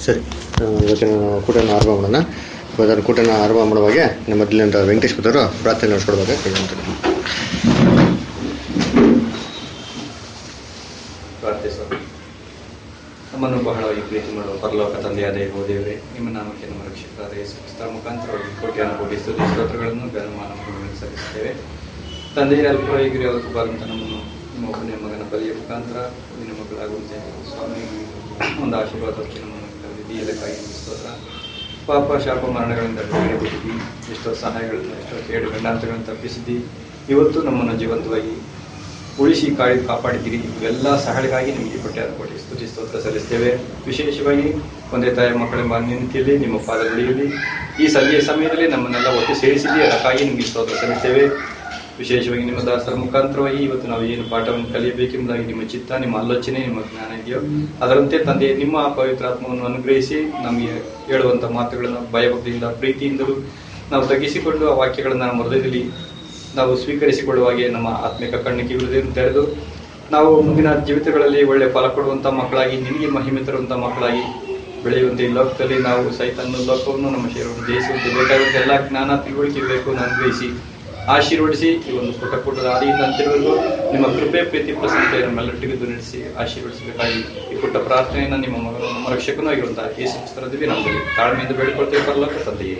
ಸರಿ ಆ, ಇವತ್ತಿನ ಕೂಟನ ಆರಂಭ ಮಾಡೋಣ ಇವತ್ತಿನ ಕೂಟನ ಆರಂಭ ಮಾಡುವಾಗೆ ನಮ್ಮ ಮೊದಲಿನಿಂದ ವೆಂಕಟೇಶ್ ಪುತ್ರರು ಪ್ರಾರ್ಥನೆ ನಡೆಸ್ಕೊಡ್ಬೇಕು ಕೇಳ್ಕೊಂತೀನಿ ಪ್ರಾರ್ಥಿಸೋಣ ನಮ್ಮನ್ನು ಬಹಳವಾಗಿ ಪ್ರೀತಿ ಮಾಡುವ ಪರಲೋಕ ತಂದೆಯಾದ ಓ ದೇವರೇ ನಿಮ್ಮ ನಾಮಕ್ಕೆ ನಮ್ಮ ರಕ್ಷಕರಾದ ಯೇಸು ಕ್ರಿಸ್ತರ ಮುಖಾಂತರವಾಗಿ ಕೋಟ್ಯಾನ ಕೋಟಿ ಸ್ತುತಿ ಸ್ತೋತ್ರಗಳನ್ನು ಘನಮಾನವನ್ನು ಸಲ್ಲಿಸುತ್ತೇವೆ ತಂದೆಯ ಅಲ್ಪರಾಗಿರಿ ಅವತ್ತು ಬಾರಂತ ನಮ್ಮನ್ನು ನಿಮ್ಮ ಒಬ್ಬನೇ ಮಗನ ಬಲಿಯ ಮುಖಾಂತರ ನಿನ್ನ ಮಕ್ಕಳಾಗುವಂತೆ ಸ್ವಾಮಿ ಒಂದು ಆಶೀರ್ವಾದಕ್ಕೆ ನಮ್ಮನ್ನು ಕರೆದಿದ್ದಿ ಇದಕ್ಕಾಗಿ ನಿಮಗೆ ಸ್ತೋತ್ರ ಪಾಪ ಶಾಪ ಮರಣಗಳಿಂದ ಬಿಡುಗಡೆ ಕೊಟ್ಟಿದ್ದಿ ಎಷ್ಟೋ ಸಹಾಯಗಳನ್ನು ಎಷ್ಟೋ ಕೇಡು ಗಂಡಾಂತಗಳನ್ನು ತಪ್ಪಿಸಿದ್ದಿ ಇವತ್ತು ನಮ್ಮನ್ನು ಜೀವಂತವಾಗಿ ಉಳಿಸಿ ಕಾಳಿ ಕಾಪಾಡಿದ್ದೀರಿ ಇವೆಲ್ಲ ಸಹಾಯಗಾಗಿ ನಿಮಗೆ ಕೊಟ್ಟಾದ ಕೋಟಿ ಸ್ತುತಿ ಸ್ತೋತ್ರ ಸಲ್ಲಿಸ್ತೇವೆ ವಿಶೇಷವಾಗಿ ಒಂದೇ ತಾಯಿ ಮಕ್ಕಳ ಮಾನ್ಯತೆಯಲ್ಲಿ ನಿಮ್ಮ ಪಾದಗಳಿಯಲ್ಲಿ ಈ ಸಂಜೆಯ ಸಮಯದಲ್ಲಿ ನಮ್ಮನ್ನೆಲ್ಲ ಒಟ್ಟು ಸೇರಿಸಿದ್ದಿ ಅದಕ್ಕಾಗಿ ನಿಮಗೆ ಸ್ತೋತ್ರ ಸಲ್ಲಿಸ್ತೇವೆ ವಿಶೇಷವಾಗಿ ನಿಮ್ಮ ದಾಸರ ಮುಖಾಂತರವಾಗಿ ಇವತ್ತು ನಾವು ಏನು ಪಾಠವನ್ನು ಕಲಿಯಬೇಕೆಂಬುದಾಗಿ ನಿಮ್ಮ ಚಿತ್ತ ನಿಮ್ಮ ಆಲೋಚನೆ ನಿಮ್ಮ ಜ್ಞಾನ ಇದೆಯೋ ಅದರಂತೆ ತಂದೆ ನಿಮ್ಮ ಪವಿತ್ರಾತ್ಮವನ್ನು ಅನುಗ್ರಹಿಸಿ ನಮಗೆ ಹೇಳುವಂಥ ಮಾತುಗಳನ್ನು ಭಯಭಕ್ತಿಯಿಂದ ಪ್ರೀತಿಯಿಂದಲೂ ನಾವು ತಗ್ಗಿಸಿಕೊಂಡು ಆ ವಾಕ್ಯಗಳನ್ನು ನಮ್ಮ ಹೃದಯದಲ್ಲಿ ನಾವು ಸ್ವೀಕರಿಸಿಕೊಳ್ಳುವಾಗೆ ನಮ್ಮ ಆತ್ಮಿಕ ಕಣ್ಣಿಗೆ ಹೃದಯವನ್ನು ತೆರೆದು ನಾವು ಮುಂದಿನ ಜೀವಿತಗಳಲ್ಲಿ ಒಳ್ಳೆ ಫಲ ಕೊಡುವಂಥ ಮಕ್ಕಳಾಗಿ ನಿನಗೆ ಮಹಿಮೆ ತರುವಂಥ ಮಕ್ಕಳಾಗಿ ಬೆಳೆಯುವಂತೆ ಈ ಲೋಕದಲ್ಲಿ ನಾವು ಸೈತನ್ನು ಲೋಕವನ್ನು ನಮ್ಮ ಶರೀರವನ್ನು ಜಯಿಸುವಂತೆ ಬೇಕಾದಂಥ ಎಲ್ಲ ಜ್ಞಾನ ತಿಳುವಳಿಕೆ ಬೇಕು ಅನುಗ್ರಹಿಸಿ ಆಶೀರ್ವದಿಸಿ ಈ ಒಂದು ಪುಟ ಪುಟದ ಆದಿಯಿಂದ ಅಂತಿರುವರೆಗೂ ನಿಮ್ಮ ಕೃಪೆ ಪ್ರೀತಿ ಪ್ರಸನ್ನತೆ ನಮ್ಮೆಲ್ಲರಿಗೂ ನಡೆಸಿ ಆಶೀರ್ವದಿಸಬೇಕಾಗಿ ಈ ಪುಟ್ಟ ಪ್ರಾರ್ಥನೆಯನ್ನು ನಿಮ್ಮ ಮಗನು ನಮ್ಮ ರಕ್ಷಕನೂ ಆಗಿರುವಂತಹ ಯೇಸು ಕ್ರಿಸ್ತರದಲ್ಲಿ ನಮ್ಮಲ್ಲಿ ತಾಳ್ಮೆಯಿಂದ ಬೇಡಿಕೊಳ್ತೇವೆ ಪರಲೋಕ ತಂದೆಯೇ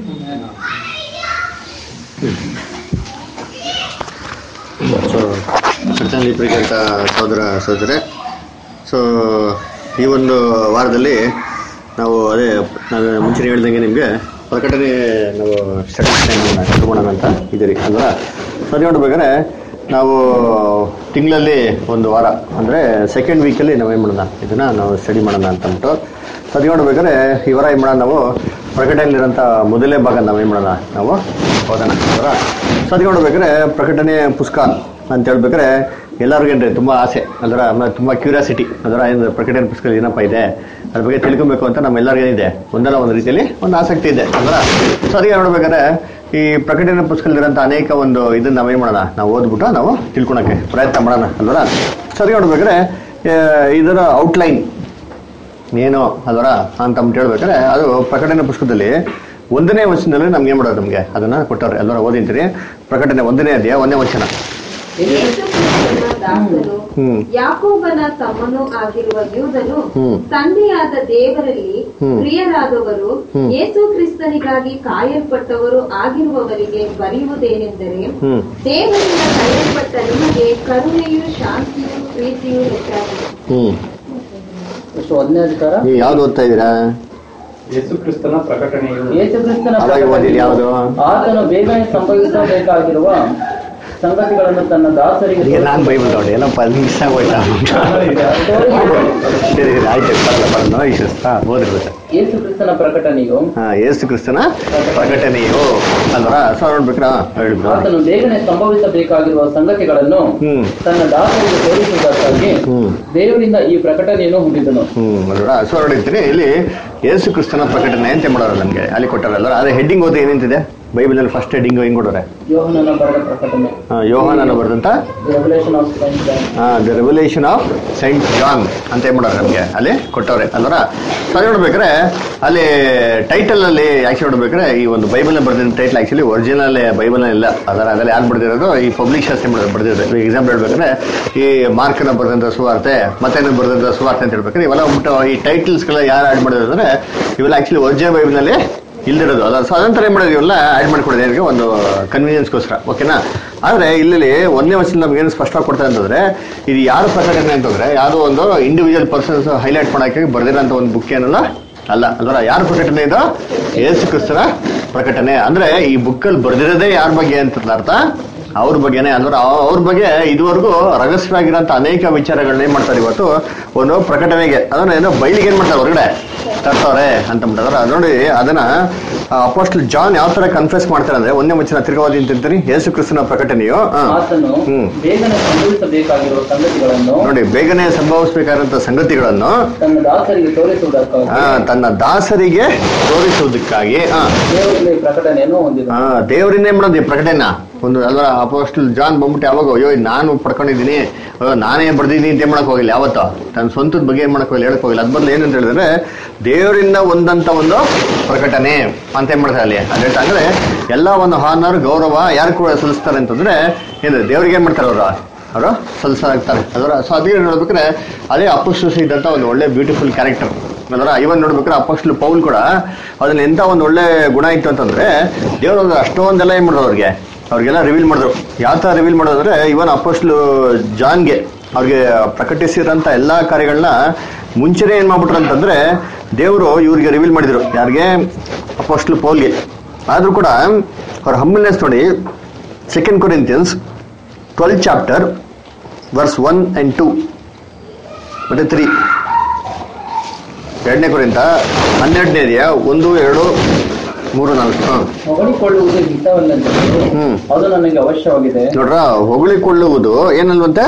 ಸೊ ಕರ್ತನಲ್ಲಿ ಪ್ರೀತಿಯಂತ ಸಹೋದರ ಸಹೋದರೆ ಸೊ ಈ ಒಂದು ವಾರದಲ್ಲಿ ನಾವು ಅದೇ ನಾನು ಮುಂಚೆ ಹೇಳ್ದಂಗೆ ನಿಮಗೆ ಪ್ರಕಟಣೆ ನಾವು ಸ್ಟಡಿ ಟೈಮನ್ನು ತಗೊಳ್ಳೋಣ ಅಂತ ಇದ್ದೀರಿ ಅಲ್ವಾ ಸರಿ ನೋಡ್ಬೇಕಾದ್ರೆ ನಾವು ತಿಂಗಳಲ್ಲಿ ಒಂದು ವಾರ ಅಂದರೆ ಸೆಕೆಂಡ್ ವೀಕಲ್ಲಿ ನಾವು ಏನು ಮಾಡೋಣ ಇದನ್ನು ನಾವು ಸ್ಟಡಿ ಮಾಡೋಣ ಅಂತ ಅಂದ್ಬಿಟ್ಟು ಸರಿ ನೋಡ್ಬೇಕಾದ್ರೆ ಈ ವಾರ ಏನು ಮಾಡೋಣ ನಾವು ಪ್ರಕಟಣೆಯಲ್ಲಿರೋಂಥ ಮೊದಲನೇ ಭಾಗ ನಾವು ಏನು ಮಾಡೋಣ ನಾವು ಓದೋಣ ಅಲ್ವಾ ಸರಿ ನೋಡ್ಬೇಕಾದ್ರೆ ಪ್ರಕಟಣೆ ಪುಸ್ತಕ ಅಂತ ಹೇಳ್ಬೇಕಾದ್ರೆ ಎಲ್ಲರಿಗೇನ್ರಿ ತುಂಬ ಆಸೆ ಅದರ ಆಮೇಲೆ ತುಂಬ ಕ್ಯೂರಿಯಾಸಿಟಿ ಅದರ ಏನು ಪ್ರಕಟಣೆ ಪುಸ್ತಕ ಏನಪ್ಪ ಇದೆ ಅದ್ರ ಬಗ್ಗೆ ತಿಳ್ಕೊಬೇಕು ಅಂತ ನಮ್ಮೆಲ್ಲರಿಗೇನಿದೆ ಒಂದಲ್ಲ ಒಂದು ರೀತಿಯಲ್ಲಿ ಒಂದು ಆಸಕ್ತಿ ಇದೆ ಅದರ ಸರಿ ನೋಡ್ಬೇಕಾದ್ರೆ ಈ ಪ್ರಕಟಣೆ ಪುಸ್ತಕದಲ್ಲಿರೋಂಥ ಅನೇಕ ಒಂದು ಇದನ್ನ ನಾವೇನು ಮಾಡೋಣ ನಾವು ಓದ್ಬಿಟ್ಟು ನಾವು ತಿಳ್ಕೊಳಕ್ಕೆ ಪ್ರಯತ್ನ ಮಾಡೋಣ ಅಲ್ವರ ಸರಿ ನೋಡ್ಬೇಕಾದ್ರೆ ಆ, ಇದರ ಔಟ್ಲೈನ್ ಏನು ಅಲ್ವರ ಅಂತ ಅಂದ್ಬಿಟ್ಟು ಹೇಳ್ಬೇಕಾದ್ರೆ ಅದು ಪ್ರಕಟಣೆ ಪುಸ್ತಕದಲ್ಲಿ ಒಂದನೇ ವಚನದಲ್ಲಿ ನಮ್ಗೆ ಏನು ಮಾಡೋದು ನಮಗೆ ಅದನ್ನ ಕೊಟ್ಟವ್ರೆ ಎಲ್ಲರ ಓದಿಂತೀರಿ ಪ್ರಕಟಣೆ ಒಂದನೇ ಅಧ್ಯಾಯ ಒಂದನೇ ವಚನ ಯೇಸು ಕ್ರಿಸ್ತನ ದಾಸನು ಹ್ಮ್. ಯಾಕೋಬನ ತಮ್ಮನೂ ಆಗಿರುವ ಯೂದನು ಹ್ಮ್. ತಂದೆಯಾದ ದೇವರಲ್ಲಿ ಹ್ಮ್. ಪ್ರಿಯರಾದವರು ಹ್ಮ್. ಯೇಸು ಕ್ರಿಸ್ತನಿಗಾಗಿ ಕಾಯಲ್ಪಟ್ಟವರು ಆಗಿರುವವರಿಗೆ ಬರೆಯುವುದೇನೆಂದರೆ ಹ್ಮ್ ದೇವರಿಂದ ಕರೆಯಲ್ಪಟ್ಟ ನಿಮಗೆ ಕರುಣೆಯು ಶಾಂತಿಯು ಪ್ರೀತಿಯು ಹೆಚ್ಚಾಗಿದೆ ಹ್ಮ್ ಎಷ್ಟು ಒಂದನೇ ಅಧಿಕಾರ ನೀವು ಯಾವ್ದು ಓದ್ತಾ ಇದ್ದೀರಾ ಯೇಸು ಕ್ರಿಸ್ತನ ಪ್ರಕಟಣೆಯು ಯೇಸು ಕ್ರಿಸ್ತನ ಅವಾಗ ಓದಿದ್ದು ಯಾವುದು ಆತನು ಬೇಗನೆ ಸಂಭವಿಸಬೇಕಾಗಿರುವ ಸಂಗತಿಗಳನ್ನು ತನ್ನ ದಾಸರಿಗೆ ಈಗ ನಾನು ಬೈಬಲ್ ತಗೊಂಡೆ ಏನಪ್ಪ ಅದು ಮಿಸ್ ಆಗೋಯ್ತಾ ಸರಿ ಸರಿ ಆಯ್ತು ಬರಲ್ಲ ಬರಲ್ಲ ನೋ ಇಶ್ಯೂಸ್ ಹಾಂ ಓದಿರ್ಬೇಕು ಯೇಸು ಕ್ರಿಸ್ತನ ಪ್ರಕಟಣೆಯು ಹಾಂ ಏಸು ಕ್ರಿಸ್ತನ ಪ್ರಕಟಣೆಯು ಅಲ್ವರ ಸೊ ನೋಡ್ಬೇಕ್ರಾ ಹೇಳಿದ್ರು ಆತನು ಬೇಗನೆ ಸಂಭವಿಸಬೇಕಾಗಿರುವ ಸಂಗತಿಗಳನ್ನು ಹ್ಮ್ ತನ್ನ ದಾಸರಿಗೆ ತೋರಿಸುವುದಕ್ಕಾಗಿ ಹ್ಮ್ ದೇವರಿಂದ ಈ ಪ್ರಕಟಣೆಯನ್ನು ಹೊಂದಿದನು ಹ್ಮ್ ಅಲ್ವರ ಸೊ ನೋಡಿರ್ತೀನಿ ಇಲ್ಲಿ ಏಸು ಕ್ರಿಸ್ತನ ಪ್ರಕಟಣೆ ಅಂತ ಮಾಡೋರು ನಮಗೆ ಅಲ್ಲಿ ಕೊಟ್ಟಾರಲ್ಲ ಅದೇ ಹೆಡ್ಡಿಂಗ್ ಓದಿ ಏನಿಂತಿದೆ ಬೈಬಲಲ್ಲಿ ಫಸ್ಟ್ ಹೆಡ್ಡಿಂಗ್ ಹೆಂಗ್ ಕೊಡೋರೆ ಯೋಹನನ ಬರೆದ ಪ್ರಕಟಣೆ ಆ, ಯೋಹಾನನ ಬರೆದಂತ revelation of saints the revelation of saint John ಅಂತ ಏನ್ ಮಾಡೋರು ನಮಗೆ ಅಲ್ಲಿ ಕೊಟ್ಟವ್ರೆ ಅಲ್ವರ ಸರಿ ನೋಡ್ಬೇಕಾರೆ ಅಲ್ಲಿ ಟೈಟಲ್ ಅಲ್ಲಿ ಆಕ್ಚುಲಿ ನೋಡ್ಬೇಕಾರೆ ಈ ಒಂದು ಬೈಬಲ್ ಬರ್ದಿರೋ ಟೈಟಲ್ ಆಕ್ಚುಲಿ ಒರಿಜಿನಲ್ ಬೈಬಲ್ ಇಲ್ಲ ಅದರ ಅದರಲ್ಲಿ ಯಾರು ಬರ್ದಿರೋದು ಈ ಪಬ್ಲಿಷರ್ಸ್ ಏನ್ ಮಾಡೋದು ಬರ್ದಿರೋದು ಎಕ್ಸಾಂಪಲ್ ಹೇಳ್ಬೇಕಾದ್ರೆ ಈ ಮಾರ್ಕನ ಬರೆದಂತ ಸುವಾರ್ತೆ ಮತ್ತೆ ಬರೆದಂತ ಸುವಾರ್ತೆ ಅಂತ ಹೇಳ್ಬೇಕಾದ್ರೆ ಇವೆಲ್ಲ ಬಿಟ್ಟು ಈ ಟೈಟಲ್ಸ್ಗಳ ಯಾರು ಆಡ್ ಮಾಡಿದ್ರು ಅಂದ್ರೆ ಇವೆಲ್ಲ ಆಕ್ಚುಲಿ ಒರಿಜಿನಲ್ ಬೈಬಲ್ನಲ್ಲಿ ಇಲ್ದಿರೋದು ಅದ ಸೊ ಅದಂತರ ಏನ್ ಮಾಡೋದು ಇವೆಲ್ಲ ಆಡ್ ಮಾಡ್ಕೊಡೋದು ಏನಕ್ಕೆ ಒಂದು ಕನ್ವೀನಿಯನ್ಸ್ಗೋಸ್ಕರ ಓಕೆನಾ ಆದ್ರೆ ಇಲ್ಲಿ ಒಂದನೇ ವರ್ಷದಲ್ಲಿ ನಮ್ಗೆ ಏನು ಸ್ಪಷ್ಟವಾಗಿ ಕೊಡ್ತಾರೆ ಅಂತಂದ್ರೆ ಇದು ಯಾರು ಪ್ರಕಟಣೆ ಅಂತಂದ್ರೆ ಯಾವುದೋ ಒಂದು ಇಂಡಿವಿಜುವಲ್ ಪರ್ಸನ್ಸ್ ಹೈಲೈಟ್ ಮಾಡಕ್ಕೆ ಬರ್ದಿರೋಂಥ ಒಂದು ಬುಕ್ ಏನಲ್ಲ ಅಲ್ಲ ಅಲ್ವರ ಯಾರ ಪ್ರಕಟಣೆ ಇದು ಯೇಸು ಕ್ರಿಸ್ತರ ಪ್ರಕಟಣೆ ಅಂದ್ರೆ ಈ ಬುಕ್ಕಲ್ಲಿ ಬರ್ದಿರೋದೇ ಯಾರ ಬಗ್ಗೆ ಅಂತ ಅರ್ಥ ಅವ್ರ ಬಗ್ಗೆನೇ ಅಂದ್ರೆ ಅವ್- ಅವ್ರ ಬಗ್ಗೆ ಇದುವರೆಗೂ ರಹಸ್ಯವಾಗಿರೋಂಥ ಅನೇಕ ವಿಚಾರಗಳನ್ನ ಏನ್ ಮಾಡ್ತಾರೆ ಇವತ್ತು ಒಂದು ಪ್ರಕಟಣೆಗೆ ಅದನ್ನ ಏನೋ ಬಯಲಿಗೆ ಏನ್ ಮಾಡ್ತಾರೆ ಹೊರಗಡೆ ತರ್ತಾರೆ ಅಂತ ಬಿಟ್ಟಿದ್ರೆ ಅದು ನೋಡಿ ಅದನ್ನ ಅಪೋಸ್ಟಲ್ ಜಾನ್ ಯಾವ ತರ ಕನ್ಫ್ಯೂಸ್ ಮಾಡ್ತಾರೆ ಅಂದ್ರೆ ಒಂದೇ ವಚನ ತಿರ್ಗಾವಧಿ ಅಂತಿರ್ತೀನಿ ಯೇಸು ಕ್ರಿಸ್ತನ ಪ್ರಕಟಣೆಯು ಆ, ಆತನು ಹ್ಮ್. ಬೇಗನೆ ಸಂಭವಿಸಬೇಕಾಗಿರುವ ಸಂಗತಿಗಳನ್ನು ನೋಡಿ ಬೇಗನೆ ಸಂಭವಿಸಬೇಕಾದಂತ ಸಂಗತಿಗಳನ್ನು ತನ್ನ ದಾಸರಿಗೆ ತೋರಿಸುವುದಕ್ಕಾಗಿ ಆ, ತನ್ನ ದಾಸರಿಗೆ ತೋರಿಸುವುದಕ್ಕಾಗಿ ಆ, ದೇವರಿಂದ ಈ ಪ್ರಕಟಣೆಯನ್ನು ಹೊಂದಿದನು ಆ, ದೇವರಿಂದ ಏನ್ ಮಾಡೋದು ಈ ಪ್ರಕಟಣೆನ ಒಂದು ಅಲ್ವಾ ಅಪೋಸ್ಟಲ್ ಜಾನ್ ಬಂದ್ಬಿಟ್ಟು ಯಾವಾಗ ಅಯ್ಯೋ ಇದ್ ನಾನು ಪಡ್ಕೊಂಡಿದ್ದೀನಿ ಅಯ್ಯೋ ನಾನೇ ಬರ್ದಿದ್ದೀನಿ ಅಂತ ಏನ್ ಮಾಡಕ್ ಹೋಗಿಲ್ಲ ಯಾವತ್ತೋ ತನ್ನ ಸ್ವಂತದ ಬಗ್ಗೆ ಏನ್ ಮಾಡಕ್ ಹೋಗಿಲ್ಲ ಹೇಳಕ್ ಹೋಗಿಲ್ಲ ಅದ್ ಬದಲು ಏನಂತ ಹೇಳಿದ್ರೆ ದೇವರಿಂದ ಒಂದಂತ ಒಂದು ಪ್ರಕಟಣೆ ಅಂತ ಏನ್ ಮಾಡ್ತಾರೆ ಅಲ್ಲಿ ಅದೇ ಅಂದ್ರೆ ಎಲ್ಲ ಒಂದು ಹಾನರ್ ಗೌರವ ಯಾರು ಕೂಡ ಸಲ್ಲಿಸ್ತಾರೆ ಅಂತಂದ್ರೆ ಏನು ದೇವ್ರಿಗೆ ಏನ್ ಮಾಡ್ತಾರೆ ಅವರು ಅವರು ಸಲ್ಲಿಸಾಗ್ತಾರೆ ಅದರ ಸೊ ಅದಕ್ಕೆ ನೋಡ್ಬೇಕಾದ್ರೆ ಅದೇ ಅಪೋಸ್ಟಲ್ಸ್ ಇದ್ದಂತ ಒಂದು ಒಳ್ಳೆ ಬ್ಯೂಟಿಫುಲ್ ಕ್ಯಾರೆಕ್ಟರ್ ಅದರ ಇವನ್ ನೋಡ್ಬೇಕಾದ್ರೆ ಅಪೋಸ್ಟಲ್ ಪೌಲ್ ಕೂಡ ಅದ್ರಲ್ಲಿ ಎಂತ ಒಂದು ಒಳ್ಳೆ ಗುಣ ಇತ್ತು ಅಂತಂದ್ರೆ ದೇವರು ಒಂದು ಅಷ್ಟೊಂದೆಲ್ಲ ಏನ್ ಮಾಡಿದ್ರು ಅವ್ರಿಗೆ ಅವ್ರಿಗೆಲ್ಲ ರಿವೀಲ್ ಮಾಡಿದ್ರು ಯಾವ ತರ ರಿವೀಲ್ ಮಾಡೋದಂದ್ರೆ ಇವನ್ ಅಪೋಸ್ಟಲ್ ಜಾನ್ಗೆ ಅವ್ರಿಗೆ ಪ್ರಕಟಿಸಿರೋಂಥ ಎಲ್ಲಾ ಕಾರ್ಯಗಳನ್ನ ಮುಂಚೆನೇ ಏನ್ ಮಾಡ್ಬಿಟ್ರು ಅಂತಂದ್ರೆ ದೇವರು ಇವ್ರಿಗೆ ರಿವೀಲ್ ಮಾಡಿದ್ರು ಯಾರಿಗೆ ಅಪೋಸ್ಟಲ್ ಪೌಲ್ಗೆ ಆದ್ರೂ ಕೂಡ ಅವ್ರ ಹಂಬಲ್ನೆಸ್ ನೋಡಿ second Corinthians twelve chapter verse one and two ಮತ್ತೆ ತ್ರೀ ಎರಡನೇ ಕುರಿತ ಹನ್ನೆರಡನೇ ಇದೆಯಾ ಒಂದು ಎರಡು ಮೂರು ನಾಲ್ಕು ಹಾಂ ಹೊಗಳಿಕೊಳ್ಳುವುದು ಹಿತವಲ್ಲಂತೆ ಹ್ಮ್. ಅದು ನನಗೆ ಅವಶ್ಯವಾಗಿದೆ ನೋಡ್ರ ಹೊಗಳಿಕೊಳ್ಳುವುದು ಏನಲ್ವಂತೆ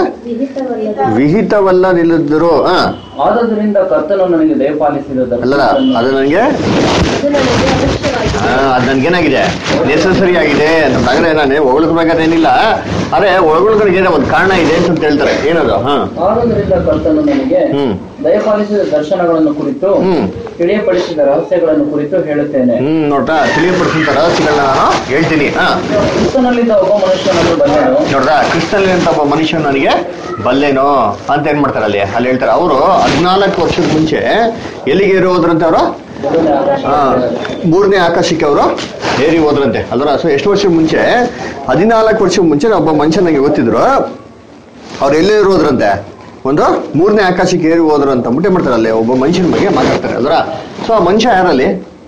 ವಿಹಿತವಲ್ಲದಿಲ್ಲದಿರೋ ಹಾ ಆದದರಿಂದ ಕರ್ತನು ನನಗೆ ದಯಪಾಲಿಸಿದ ಅಲ್ಲಲ್ಲ ಅದು ನನಗೆ ಅದು ನನಗೆ ಅವಶ್ಯವಾಗಿದೆ ಅದು ನನ್ಗೇನಾಗಿದೆ ನೆಸಸರಿ ಆಗಿದೆ ಅಂತಂದ್ರೆ ನಾನು ಹೊಗಳ್ಬೇಕಾದೇನಿಲ್ಲ ಆದ್ರೆ ಹೊಗಳ್ಗಳಿಗೆ ಒಂದು ಕಾರಣ ಇದೆ ಅಂತ ಹೇಳ್ತಾರೆ ಏನದು ಹಾ ಆದದರಿಂದ ಕರ್ತನು ನನಗೆ ಹ್ಮ್ ದಯಪಾಲಿಸಿದ ದರ್ಶನಗಳನ್ನು ಕುರಿತು ಹ್ಮ್. ತಿಳಿಯಪಡಿಸಿದ ರಹಸ್ಯಗಳನ್ನು ಕುರಿತು ಹೇಳುತ್ತೇನೆ ಹ್ಮ್ ನೋಡ್ತಾ ತಿಳಿಯಪಡಿಸಿದ ರಹಸ್ಯಗಳನ್ನ ನಾನು ಹೇಳ್ತೀನಿ ಹಾ ಕ್ರಿಸ್ತನಲ್ಲಿದ್ದ ಒಬ್ಬ ಮನುಷ್ಯನನ್ನು ಬಂದನು ನೋಡ್ದ ಕ್ರಿಸ್ತನಲ್ಲಿ ಅಂತ ಒಬ್ಬ ಮನುಷ್ಯ ನನಗೆ ಬಲ್ಲೇನೋ ಅಂತ ಏನ್ ಮಾಡ್ತಾರೆ ಅಲ್ಲಿ ಅಲ್ಲಿ ಹೇಳ್ತಾರೆ ಅವರು ಹದಿನಾಲ್ಕು ವರ್ಷದ ಮುಂಚೆ ಎಲ್ಲಿಗೆ ಏರಿ ಹೋದ್ರಂತೆ ಅವರು ಮೊದಲನೇ ಆಕಾಶ ಮೂರನೇ ಆಕಾಶಕ್ಕೆ ಅವರು ಏರಿ ಹೋದ್ರಂತೆ ಅಲ್ರ ಸೊ ಎಷ್ಟು ವರ್ಷ ಮುಂಚೆ ಹದಿನಾಲ್ಕು ವರ್ಷ ಮುಂಚೆ ಒಬ್ಬ ಮನುಷ್ಯ ನನಗೆ ಗೊತ್ತಿದ್ರು ಅವ್ರು ಎಲ್ಲಿ ಹೋದ್ರಂತೆ ಒಂದು ಮೂರನೇ ಆಕಾಶಕ್ಕೆ ಏರಿ ಹೋದ್ರು ಅಂತ ಅಂದ್ಬಿಟ್ಟು ಏನ್ ಮಾಡ್ತಾರೆ ಅಲ್ಲಿ ಒಬ್ಬ ಮನುಷ್ಯನ ಬಗ್ಗೆ ಮಾತಾಡ್ತಾರೆ ಅಲ್ರ ಸೊ ಆ ಮನುಷ್ಯ ಯಾರಲ್ಲಿ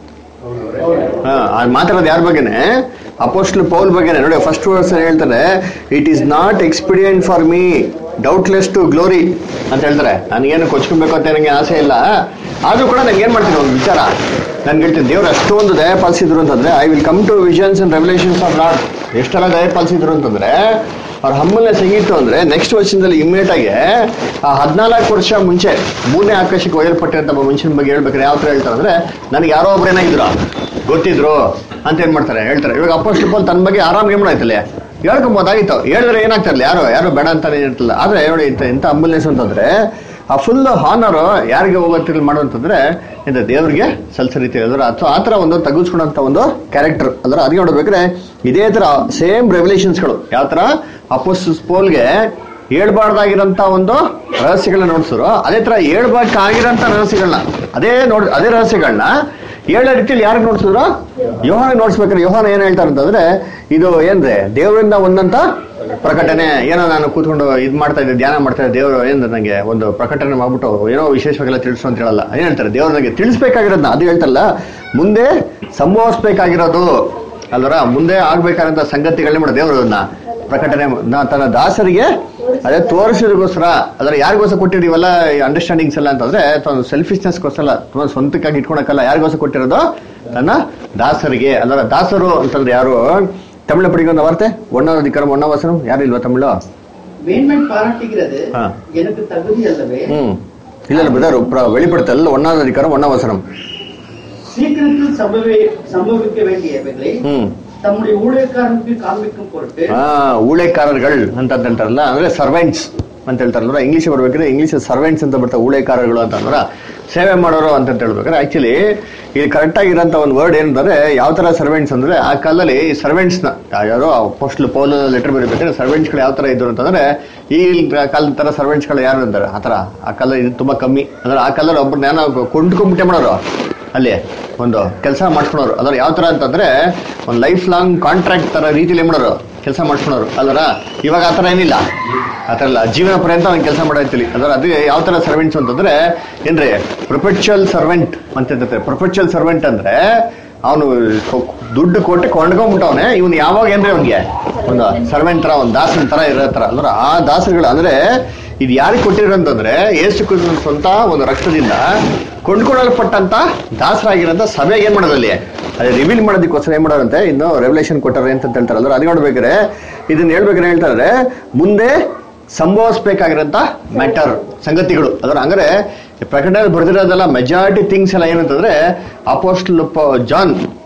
ಹಾ ಅದ್ ಮಾತಾಡೋದು ಯಾರ ಬಗ್ಗೆನೆ ಅಪೋಸ್ಟಲ್ ಪೌಲ್ ಬಗ್ಗೆನೆ ನೋಡಿ ಫಸ್ಟ್ ವರ್ಸ್ ಹೇಳ್ತಾರೆ it is not expedient for me doubtless to glory ಅಂತ ಹೇಳ್ತಾರೆ ನನಗೇನು ಕೊಚ್ಕೊಬೇಕು ಅಂತ ನನಗೆ ಆಸೆ ಇಲ್ಲ ಆದ್ರೂ ಕೂಡ ನಂಗೆ ಏನ್ ಮಾಡ್ತೀನಿ ಒಂದು ವಿಚಾರ ನನ್ಗೆ ಹೇಳ್ತೀನಿ ದೇವ್ರು ಅಷ್ಟೊಂದು ದಯ ಪಾಲಿಸಿದ್ರು ಅಂತಂದ್ರೆ I will come to visions and revelations of Lord ಎಷ್ಟೆಲ್ಲ ದಯ ಪಾಲಿಸಿದ್ರು ಅಂತಂದ್ರೆ ಅವ್ರ ಹಮ್ಮಲ್ನೇ ಸಂಗೀತ ಅಂದ್ರೆ ನೆಕ್ಸ್ಟ್ ವರ್ಷದಲ್ಲಿ ಇಮ್ಮಿಡಿಯೇಟ್ ಆಗಿ ಆ ಹದಿನಾಲ್ಕು ವರ್ಷ ಮುಂಚೆ ಮೂರನೇ ಆಕಾಶಕ್ಕೆ ಒಯ್ಯಲ್ಪಟ್ಟಿರಂತ ಒಬ್ಬ ಮನುಷ್ಯನ ಬಗ್ಗೆ ಹೇಳ್ಬೇಕಾದ್ರೆ ಯಾವ ತರ ಹೇಳ್ತಾರೆ ಅಂದ್ರೆ ನನಗೆ ಯಾರೋ ಒಬ್ರು ಏನಾಗಿದ್ರು ಗೊತ್ತಿದ್ರು ಅಂತ ಏನ್ ಮಾಡ್ತಾರೆ ಹೇಳ್ತಾರೆ ಇವಾಗ ಅಪ್ಪಷ್ಟು ಪೋಲ್ ತನ್ನ ಬಗ್ಗೆ ಆರಾಮ್ ಏನ್ ಮಾಡಾಯ್ತಲ್ಲ ಹೇಳ್ಕೊಬೋದಾಗಿತ್ತು ಹೇಳಿದ್ರೆ ಏನಾಗ್ತಾರಲ್ಲ ಯಾರು ಯಾರು ಬೇಡ ಅಂತಾನೆ ಇರ್ತಲ್ಲ ಆದ್ರೆ ನೋಡಿ ಇಂಥ ಇಂಥ ಅಂಬುಲೆನ್ಸ್ ಅಂತಂದ್ರೆ ಆ ಫುಲ್ ಹಾನರ್ ಯಾರಿಗೆ ಹೋಗೋತ್ತಿಲ್ ಮಾಡೋಂತಂದ್ರೆ ಇಂಥ ದೇವ್ರಿಗೆ ಸಲ್ಸ ರೀತಿ ಹೇಳಿದ್ರು ಅಥವಾ ಆ ಥರ ಒಂದು ತಗ್ಗಿಸ್ಕೊಂಡಂತ ಒಂದು ಕ್ಯಾರೆಕ್ಟರ್ ಅಂದ್ರೆ ಅದಕ್ಕೆ ನೋಡ್ಬೇಕಾದ್ರೆ ಇದೇ ತರ ಸೇಮ್ ರೆವಲ್ಯೂಷನ್ಸ್ಗಳು ಯಾವ ತರ ಅಪೋಸ್ ಪೋಲ್ಗೆ ಹೇಳ್ಬಾರ್ದಾಗಿರೋಂಥ ಒಂದು ರಹಸ್ಯಗಳನ್ನ ನೋಡ್ಸಿದ್ರು ಅದೇ ತರ ಹೇಳ್ಬೇಕಾಗಿರೋಂಥ ರಹಸ್ಯಗಳನ್ನ ಅದೇ ನೋಡ್ ಅದೇ ರಹಸ್ಯಗಳನ್ನ ಹೇಳೋ ರೀತಿಯಲ್ಲಿ ಯಾರಿಗೆ ನೋಡ್ಸಿದ್ರು ಯೋಹಾನ ನೋಡ್ಸ್ಬೇಕಾದ್ರೆ ಯೋಹಾನ ಏನ್ ಹೇಳ್ತಾರೆ ಅಂತಂದ್ರೆ ಇದು ಏನ್ರೆ ದೇವರಿಂದ ಒಂದಂತ ಪ್ರಕಟಣೆ ಏನೋ ನಾನು ಕೂತ್ಕೊಂಡು ಇದ್ ಮಾಡ್ತಾ ಇದ್ದೆ ಧ್ಯಾನ ಮಾಡ್ತಾ ಇದ್ದೆ ದೇವರು ಏನ್ ನನಗೆ ಒಂದು ಪ್ರಕಟಣೆ ಮಾಡ್ಬಿಟ್ಟು ಏನೋ ವಿಶೇಷವಾಗೆಲ್ಲ ತಿಳಿಸು ಅಂತ ಹೇಳಲ್ಲ ಏನ್ ಹೇಳ್ತಾರೆ ದೇವ್ರು ನನಗೆ ತಿಳಿಸ್ಬೇಕಾಗಿರೋದನ್ನ ಅದು ಹೇಳ್ತಲ್ಲ ಮುಂದೆ ಸಂಭವಿಸ್ಬೇಕಾಗಿರೋದು ಅಲ್ವರ ಮುಂದೆ ಆಗ್ಬೇಕಾದಂತ ಸಂಗತಿಗಳನ್ನ ಮಾಡ ದೇವರು ಅದನ್ನ ಪ್ರಕಟಣೆ ನ- ತನ್ನ ದಾಸರಿಗೆ ಅದೇ ತೋರಿಸೋದಕ್ಕೋಸ್ಕರ ಅದರ ಯಾರಿಗೋಸ್ಕರ ಕೊಟ್ಟಿದ್ದೀವಲ್ಲ ಅಂಡರ್ಸ್ಟ್ಯಾಂಡಿಂಗ್ಸ್ ಎಲ್ಲ ಅಂತಂದ್ರೆ ತನ್ನ ಸೆಲ್ಫಿಶ್ನೆಸ್ಗೋಸ್ಕರ ತುಂಬ ಸ್ವಂತಕ್ಕಾಗಿ ಇಟ್ಕೊಳಕಲ್ಲ ಯಾರಿಗೋಸ್ಕರ ಕೊಟ್ಟಿರೋದು ತನ್ನ ದಾಸರಿಗೆ ಅದರ ದಾಸರು ಅಂತಂದ್ರೆ ಯಾರು ತಮಿಳು ಪಡಿಗೆ ಒಂದು ವಾರ್ತೆ ಒಣ್ಣಾಧಿಕಾರ ಒಣ್ಣವಾಸனம் ಯಾರು ಇಲ್ವಾ ತಮಿಳು மேன்மை பாராட்டுகிறது ஆ. எனக்கு தகுதி அல்லவே ಹ್ಮ್ ಇಲ್ಲ ಇಲ್ಲ ಬ್ರದರ್ வெளிப்படுத்தல் ஒன்னாவது அதிகாரம் ஒன்னாம் வசனம் சீக்கிரத்தில் சம்பவி சம்பவிக்க வேண்டியவைகளை ಹ್ಮ್ தம்முடைய ஊழியக்காரனுக்கு காண்பிக்கும் பொருட்டு ಆ ಊಳೆಕಾರர்கள் ಅಂತ ಅಂತ ಹೇಳ್ತಾರಲ್ಲ ಅಂದ್ರೆ ಸರ್ವೆಂಟ್ಸ್ ಅಂತ ಹೇಳ್ತಾರಲ್ಲ ಇಂಗ್ಲಿಷ್ ಬರ್ಬೇಕಾದ್ರೆ ಇಂಗ್ಲಿಷ್ ಸರ್ವೆಂಟ್ಸ್ ಅಂತ ಬರ್ತಾರೆ ಊಳೆಕಾರಗಳು ಅಂತ ಅಂದ್ರ ಸೇವೆ ಮಾಡೋರು ಅಂತ ಅಂತ ಹೇಳ್ಬೇಕಾದ್ರೆ ಆಕ್ಚುಲಿ ಇಲ್ಲಿ ಕರೆಕ್ಟ್ ಆಗಿರೋಂಥ ಒಂದು ವರ್ಡ್ ಏನಂದ್ರೆ ಯಾವ ತರ ಸರ್ವೆಂಟ್ಸ್ ಅಂದ್ರೆ ಆ ಕಾಲದಲ್ಲಿ ಸರ್ವೆಂಟ್ಸ್ ನ ಯಾರೋ ಪೋಸ್ಟ್ ಪೌಲ್ ಲೆಟರ್ ಬರೀಬೇಕಾದ್ರೆ ಸರ್ವೆಂಟ್ಸ್ ಗಳು ಯಾವ ತರ ಇದ್ರು ಅಂತಂದ್ರೆ ಈ ಕಾಲದ ತರ ಸರ್ವೆಂಟ್ಸ್ ಗಳು ಯಾರು ಅಂತಾರೆ ಆ ತರ ಆ ಕಾಲ ಇದು ತುಂಬಾ ಕಮ್ಮಿ ಅಂದ್ರೆ ಆ ಕಾಲದಲ್ಲಿ ಒಬ್ಬರನ್ನ ಏನೋ ಕೊಂಡ್ಕೊಂಡ್ಬಿಟ್ಟೆ ಮಾಡೋರು ಅಲ್ಲಿ ಒಂದು ಕೆಲಸ ಮಾಡ್ಕೊಳೋರು ಅದ್ರ ಯಾವ ತರ ಅಂತಂದ್ರೆ ಒಂದು ಲೈಫ್ ಲಾಂಗ್ ಕಾಂಟ್ರಾಕ್ಟ್ ತರ ರೀತಿಲಿ ಏನ್ ಮಾಡೋರು ಕೆಲಸ ಮಾಡ್ಕೊಳೋರು ಅಲ್ಲರ ಇವಾಗ ಆ ಥರ ಏನಿಲ್ಲ ಆ ಥರ ಇಲ್ಲ ಜೀವನ ಪರ್ಯಂತ ಅವ್ನು ಕೆಲಸ ಮಾಡೈತಿಲಿ ಅದರ ಅದು ಯಾವ ಥರ ಸರ್ವೆಂಟ್ಸ್ ಅಂತಂದ್ರೆ ಏನ್ರಿ ಪ್ರೊಫೆಷಲ್ ಸರ್ವೆಂಟ್ ಅಂತ ಇರ್ತೈತೆ ಪ್ರೊಫೆಷಲ್ ಸರ್ವೆಂಟ್ ಅಂದ್ರೆ ಅವನು ದುಡ್ಡು ಕೊಟ್ಟು ಕೊಂಡ್ಕೊಂಡ್ಬಿಟ್ಟವನೆ ಇವನು ಯಾವಾಗ ಏನ್ರಿ ಅವನಿಗೆ ಒಂದು ಸರ್ವೆಂಟ್ ತರ ಒಂದು ದಾಸನ ತರ ಇರೋ ತರ ಅಂದ್ರೆ ಆ ದಾಸರುಗಳು ಅಂದ್ರೆ ಇದು ಯಾರಿಗೆ ಕೊಟ್ಟಿರೋ ಅಂತಂದ್ರೆ ಏಸು ಕ್ರಿಸ್ತನ ಸ್ವಂತ ಒಂದು ರಕ್ತದಿಂದ ಕೊಂಡ್ಕೊಳ್ಳಲ್ಪಟ್ಟಂತ ದಾಸರಾಗಿರೋಂಥ ಸಭೆಗೆ ಏನ್ ಮಾಡೋದಲ್ಲಿ ಅದೇ ರಿವೀಲ್ ಮಾಡೋದಕ್ಕೋಸ್ಕರ ಏನ್ ಮಾಡೋರಂತೆ ಇನ್ನು ರೆವಲ್ಯೂಷನ್ ಕೊಟ್ಟಾರೆ ಅಂತ ಹೇಳ್ತಾರೆ ಅಂದ್ರೆ ಅದು ನೋಡ್ಬೇಕಾದ್ರೆ ಇದನ್ನ ಹೇಳ್ಬೇಕಾದ್ರೆ ಹೇಳ್ತಾರೆ ಮುಂದೆ ಸಂಭವಿಸ್ಬೇಕಾಗಿರೋಂಥ ಮ್ಯಾಟರ್ ಸಂಗತಿಗಳು ಅದರ ಹಂಗಾರೆ ಪ್ರಕಟಣೆ ಬರೆದಿರೋದೆಲ್ಲ ಮೆಜಾರಿಟಿ ಥಿಂಗ್ಸ್ ಎಲ್ಲ ಏನಂತಂದ್ರೆ ಅಪೋಸ್ಟಲ್ ಜಾನ್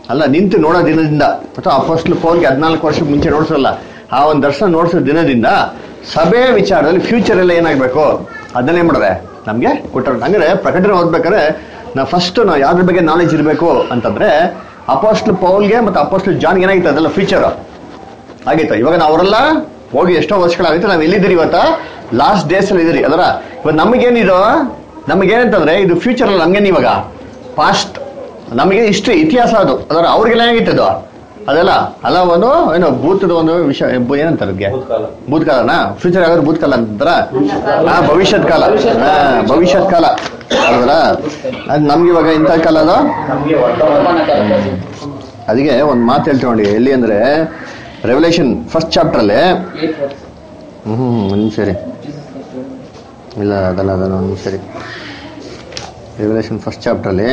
ಅಲ್ಲ ನಿಂತು ನೋಡೋ ದಿನದಿಂದ ಅಥವಾ ಅಪೋಸ್ಟ್ಲ್ ಪೌಲ್ಗೆ ಹದಿನಾಲ್ಕು ವರ್ಷ ಮುಂಚೆ ನೋಡ್ಸಲ್ಲ ಆ ಒಂದು ದರ್ಶನ ನೋಡ್ಸೋ ದಿನದಿಂದ ಸಭೆ ವಿಚಾರದಲ್ಲಿ ಫ್ಯೂಚರ್ ಎಲ್ಲ ಏನಾಗಬೇಕು ಅದನ್ನೇ ಮಾಡಿದ್ರೆ ನಮಗೆ ಕೊಟ್ಟರು ಹಂಗಾರೆ ಪ್ರಕಟಣೆ ಓದ್ಬೇಕಾದ್ರೆ ನಾವು ಫಸ್ಟ್ ನಾವು ಯಾವ್ದ್ರ ಬಗ್ಗೆ ನಾಲೆಜ್ ಇರಬೇಕು ಅಂತಂದ್ರೆ ಅಪೋಸ್ಟ್ಲ್ ಪೌಲ್ಗೆ ಮತ್ತು ಅಪೋಸ್ಟ್ಲ್ ಜಾನ್ಗೆ ಏನಾಗಿತ್ತು ಅದೆಲ್ಲ ಫ್ಯೂಚರ್ ಆಗಿತ್ತು ಇವಾಗ ನಾವು ಅವರೆಲ್ಲ ಹೋಗಿ ಎಷ್ಟೋ ವರ್ಷಗಳಾಗಿತ್ತು ನಾವು ಎಲ್ಲಿದ್ದೀರಿ ಇವತ್ತ ಲಾಸ್ಟ್ ಡೇಸ್ ಅಲ್ಲಿ ಇದೀರಿ ಅದರ ಇವಾಗ ನಮಗೇನಿದು ನಮಗೇನಂತಂದ್ರೆ ಇದು ಫ್ಯೂಚರ್ ಅಲ್ಲ ನಮ್ಗೇನು ಇವಾಗ ಪಾಸ್ಟ್ ನಮಗೆ ಹಿಸ್ಟ್ರಿ ಇತಿಹಾಸ ಅದು ಅದರ ಅವ್ರಿಗೆಲ್ಲ ಏನಾಗಿತ್ತು ಅದು ಅದೆಲ್ಲ ಅಲ್ಲ ಒಂದು ಏನು ಭೂತದ ಒಂದು ವಿಷಯ ಬ- ಏನಂತಾರೆ ಅದಕ್ಕೆ ಭೂತಕಾಲ. ಭೂತಕಾಲನ ಫ್ಯೂಚರ್ ಆಗೋದು ಭೂತಕಾಲ ಅಂತಾರ ಹಾ ಭವಿಷ್ಯತ್ ಕಾಲ ಹಾ ಭವಿಷ್ಯತ್ ಕಾಲ ಹೌದಲ್ಲ ಅದು ನಮ್ಗೆ ಇವಾಗ ಇಂಥ ಕಾಲ ಅದು ನಮಗೆ ವರ್ತಮಾನ ಕಾಲದಲ್ಲಿ ಅದಕ್ಕೆ ಒಂದು ಮಾತು ಹೇಳ್ತೀವಿ ನೋಡಿ ಎಲ್ಲಿ ಅಂದ್ರೆ ರೆವಲ್ಯೂಷನ್ ಫಸ್ಟ್ ಚಾಪ್ಟರ್ ಅಲ್ಲಿ ಏಟ್ ವರ್ಷ ಹ್ಮ್ ಒಂದು ಸರಿ ಇಲ್ಲ ಅದಲ್ಲ ಅದಲ್ಲ ಒಂದು ಸರಿ ರೆವಲ್ಯೂಷನ್ ಫಸ್ಟ್ ಚಾಪ್ಟರ್ ಅಲ್ಲಿ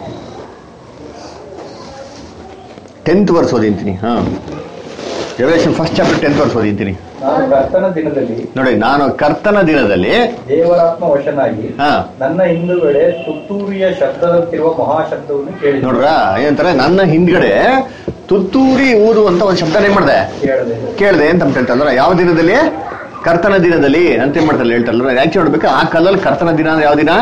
ಟೆಂತ್ ವರ್ಸ್ ಓದಿಂತೀನಿ ಹಾ revelation first chapter tenth verse ಓದಿಂತೀನಿ ನಾನು ಕರ್ತನ ದಿನದಲ್ಲಿ ನೋಡಿ ನಾನು ಕರ್ತನ ದಿನದಲ್ಲಿ ದೇವರಾತ್ಮ ವಶನಾಗಿ ಹಾ ನನ್ನ ಹಿಂದುಗಡೆ ತುತ್ತೂರಿಯ ಶಬ್ದದಂತಿರುವ ಮಹಾಶಬ್ದವನ್ನು ಕೇಳಿ ನೋಡ್ರ ಏನಂತಾರೆ ನನ್ನ ಹಿಂದ್ಗಡೆ ತುತ್ತೂರಿ ಊದು ಅಂತ ಒಂದು ಶಬ್ದ ಏನ್ ಮಾಡಿದೆ ಕೇಳಿದೆ ಕೇಳಿದೆ ಅಂತ ಅಂತ ಹೇಳ್ತಾರಲ್ಲ ಯಾವ ದಿನದಲ್ಲಿ ಕರ್ತನ ದಿನದಲ್ಲಿ ಅಂತ ಏನ್ ಮಾಡ್ತಾರೆ ಹೇಳ್ತಾರಲ್ಲ ಯಾಕೆ ನೋಡ್ಬೇಕು ಆ ಕಾಲದಲ್ಲಿ ಕರ್ತನ ದಿನ ಅಂದ್ರೆ ಯಾವ ದಿನ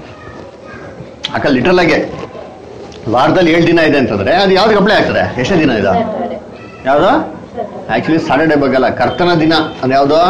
ಆ ಕಾಲ ಲಿಟರಲ್ ಆಗಿ ವಾರದಲ್ಲಿ ಏಳು ದಿನ ಇದೆ ಅಂತಂದ್ರೆ ಅದು ಯಾವ್ದು ಅಪ್ಲೈ ಆಗ್ತದೆ ಎಷ್ಟನೇ ದಿನ ಇದು ಯಾವ್ದು ಆಕ್ಚುಲಿ ಸಾಟರ್ಡೆ ಬಗ್ಗಲ್ಲ ಕರ್ತನ ದಿನ ಅಂದ್ರೆ ಯಾವ್ದು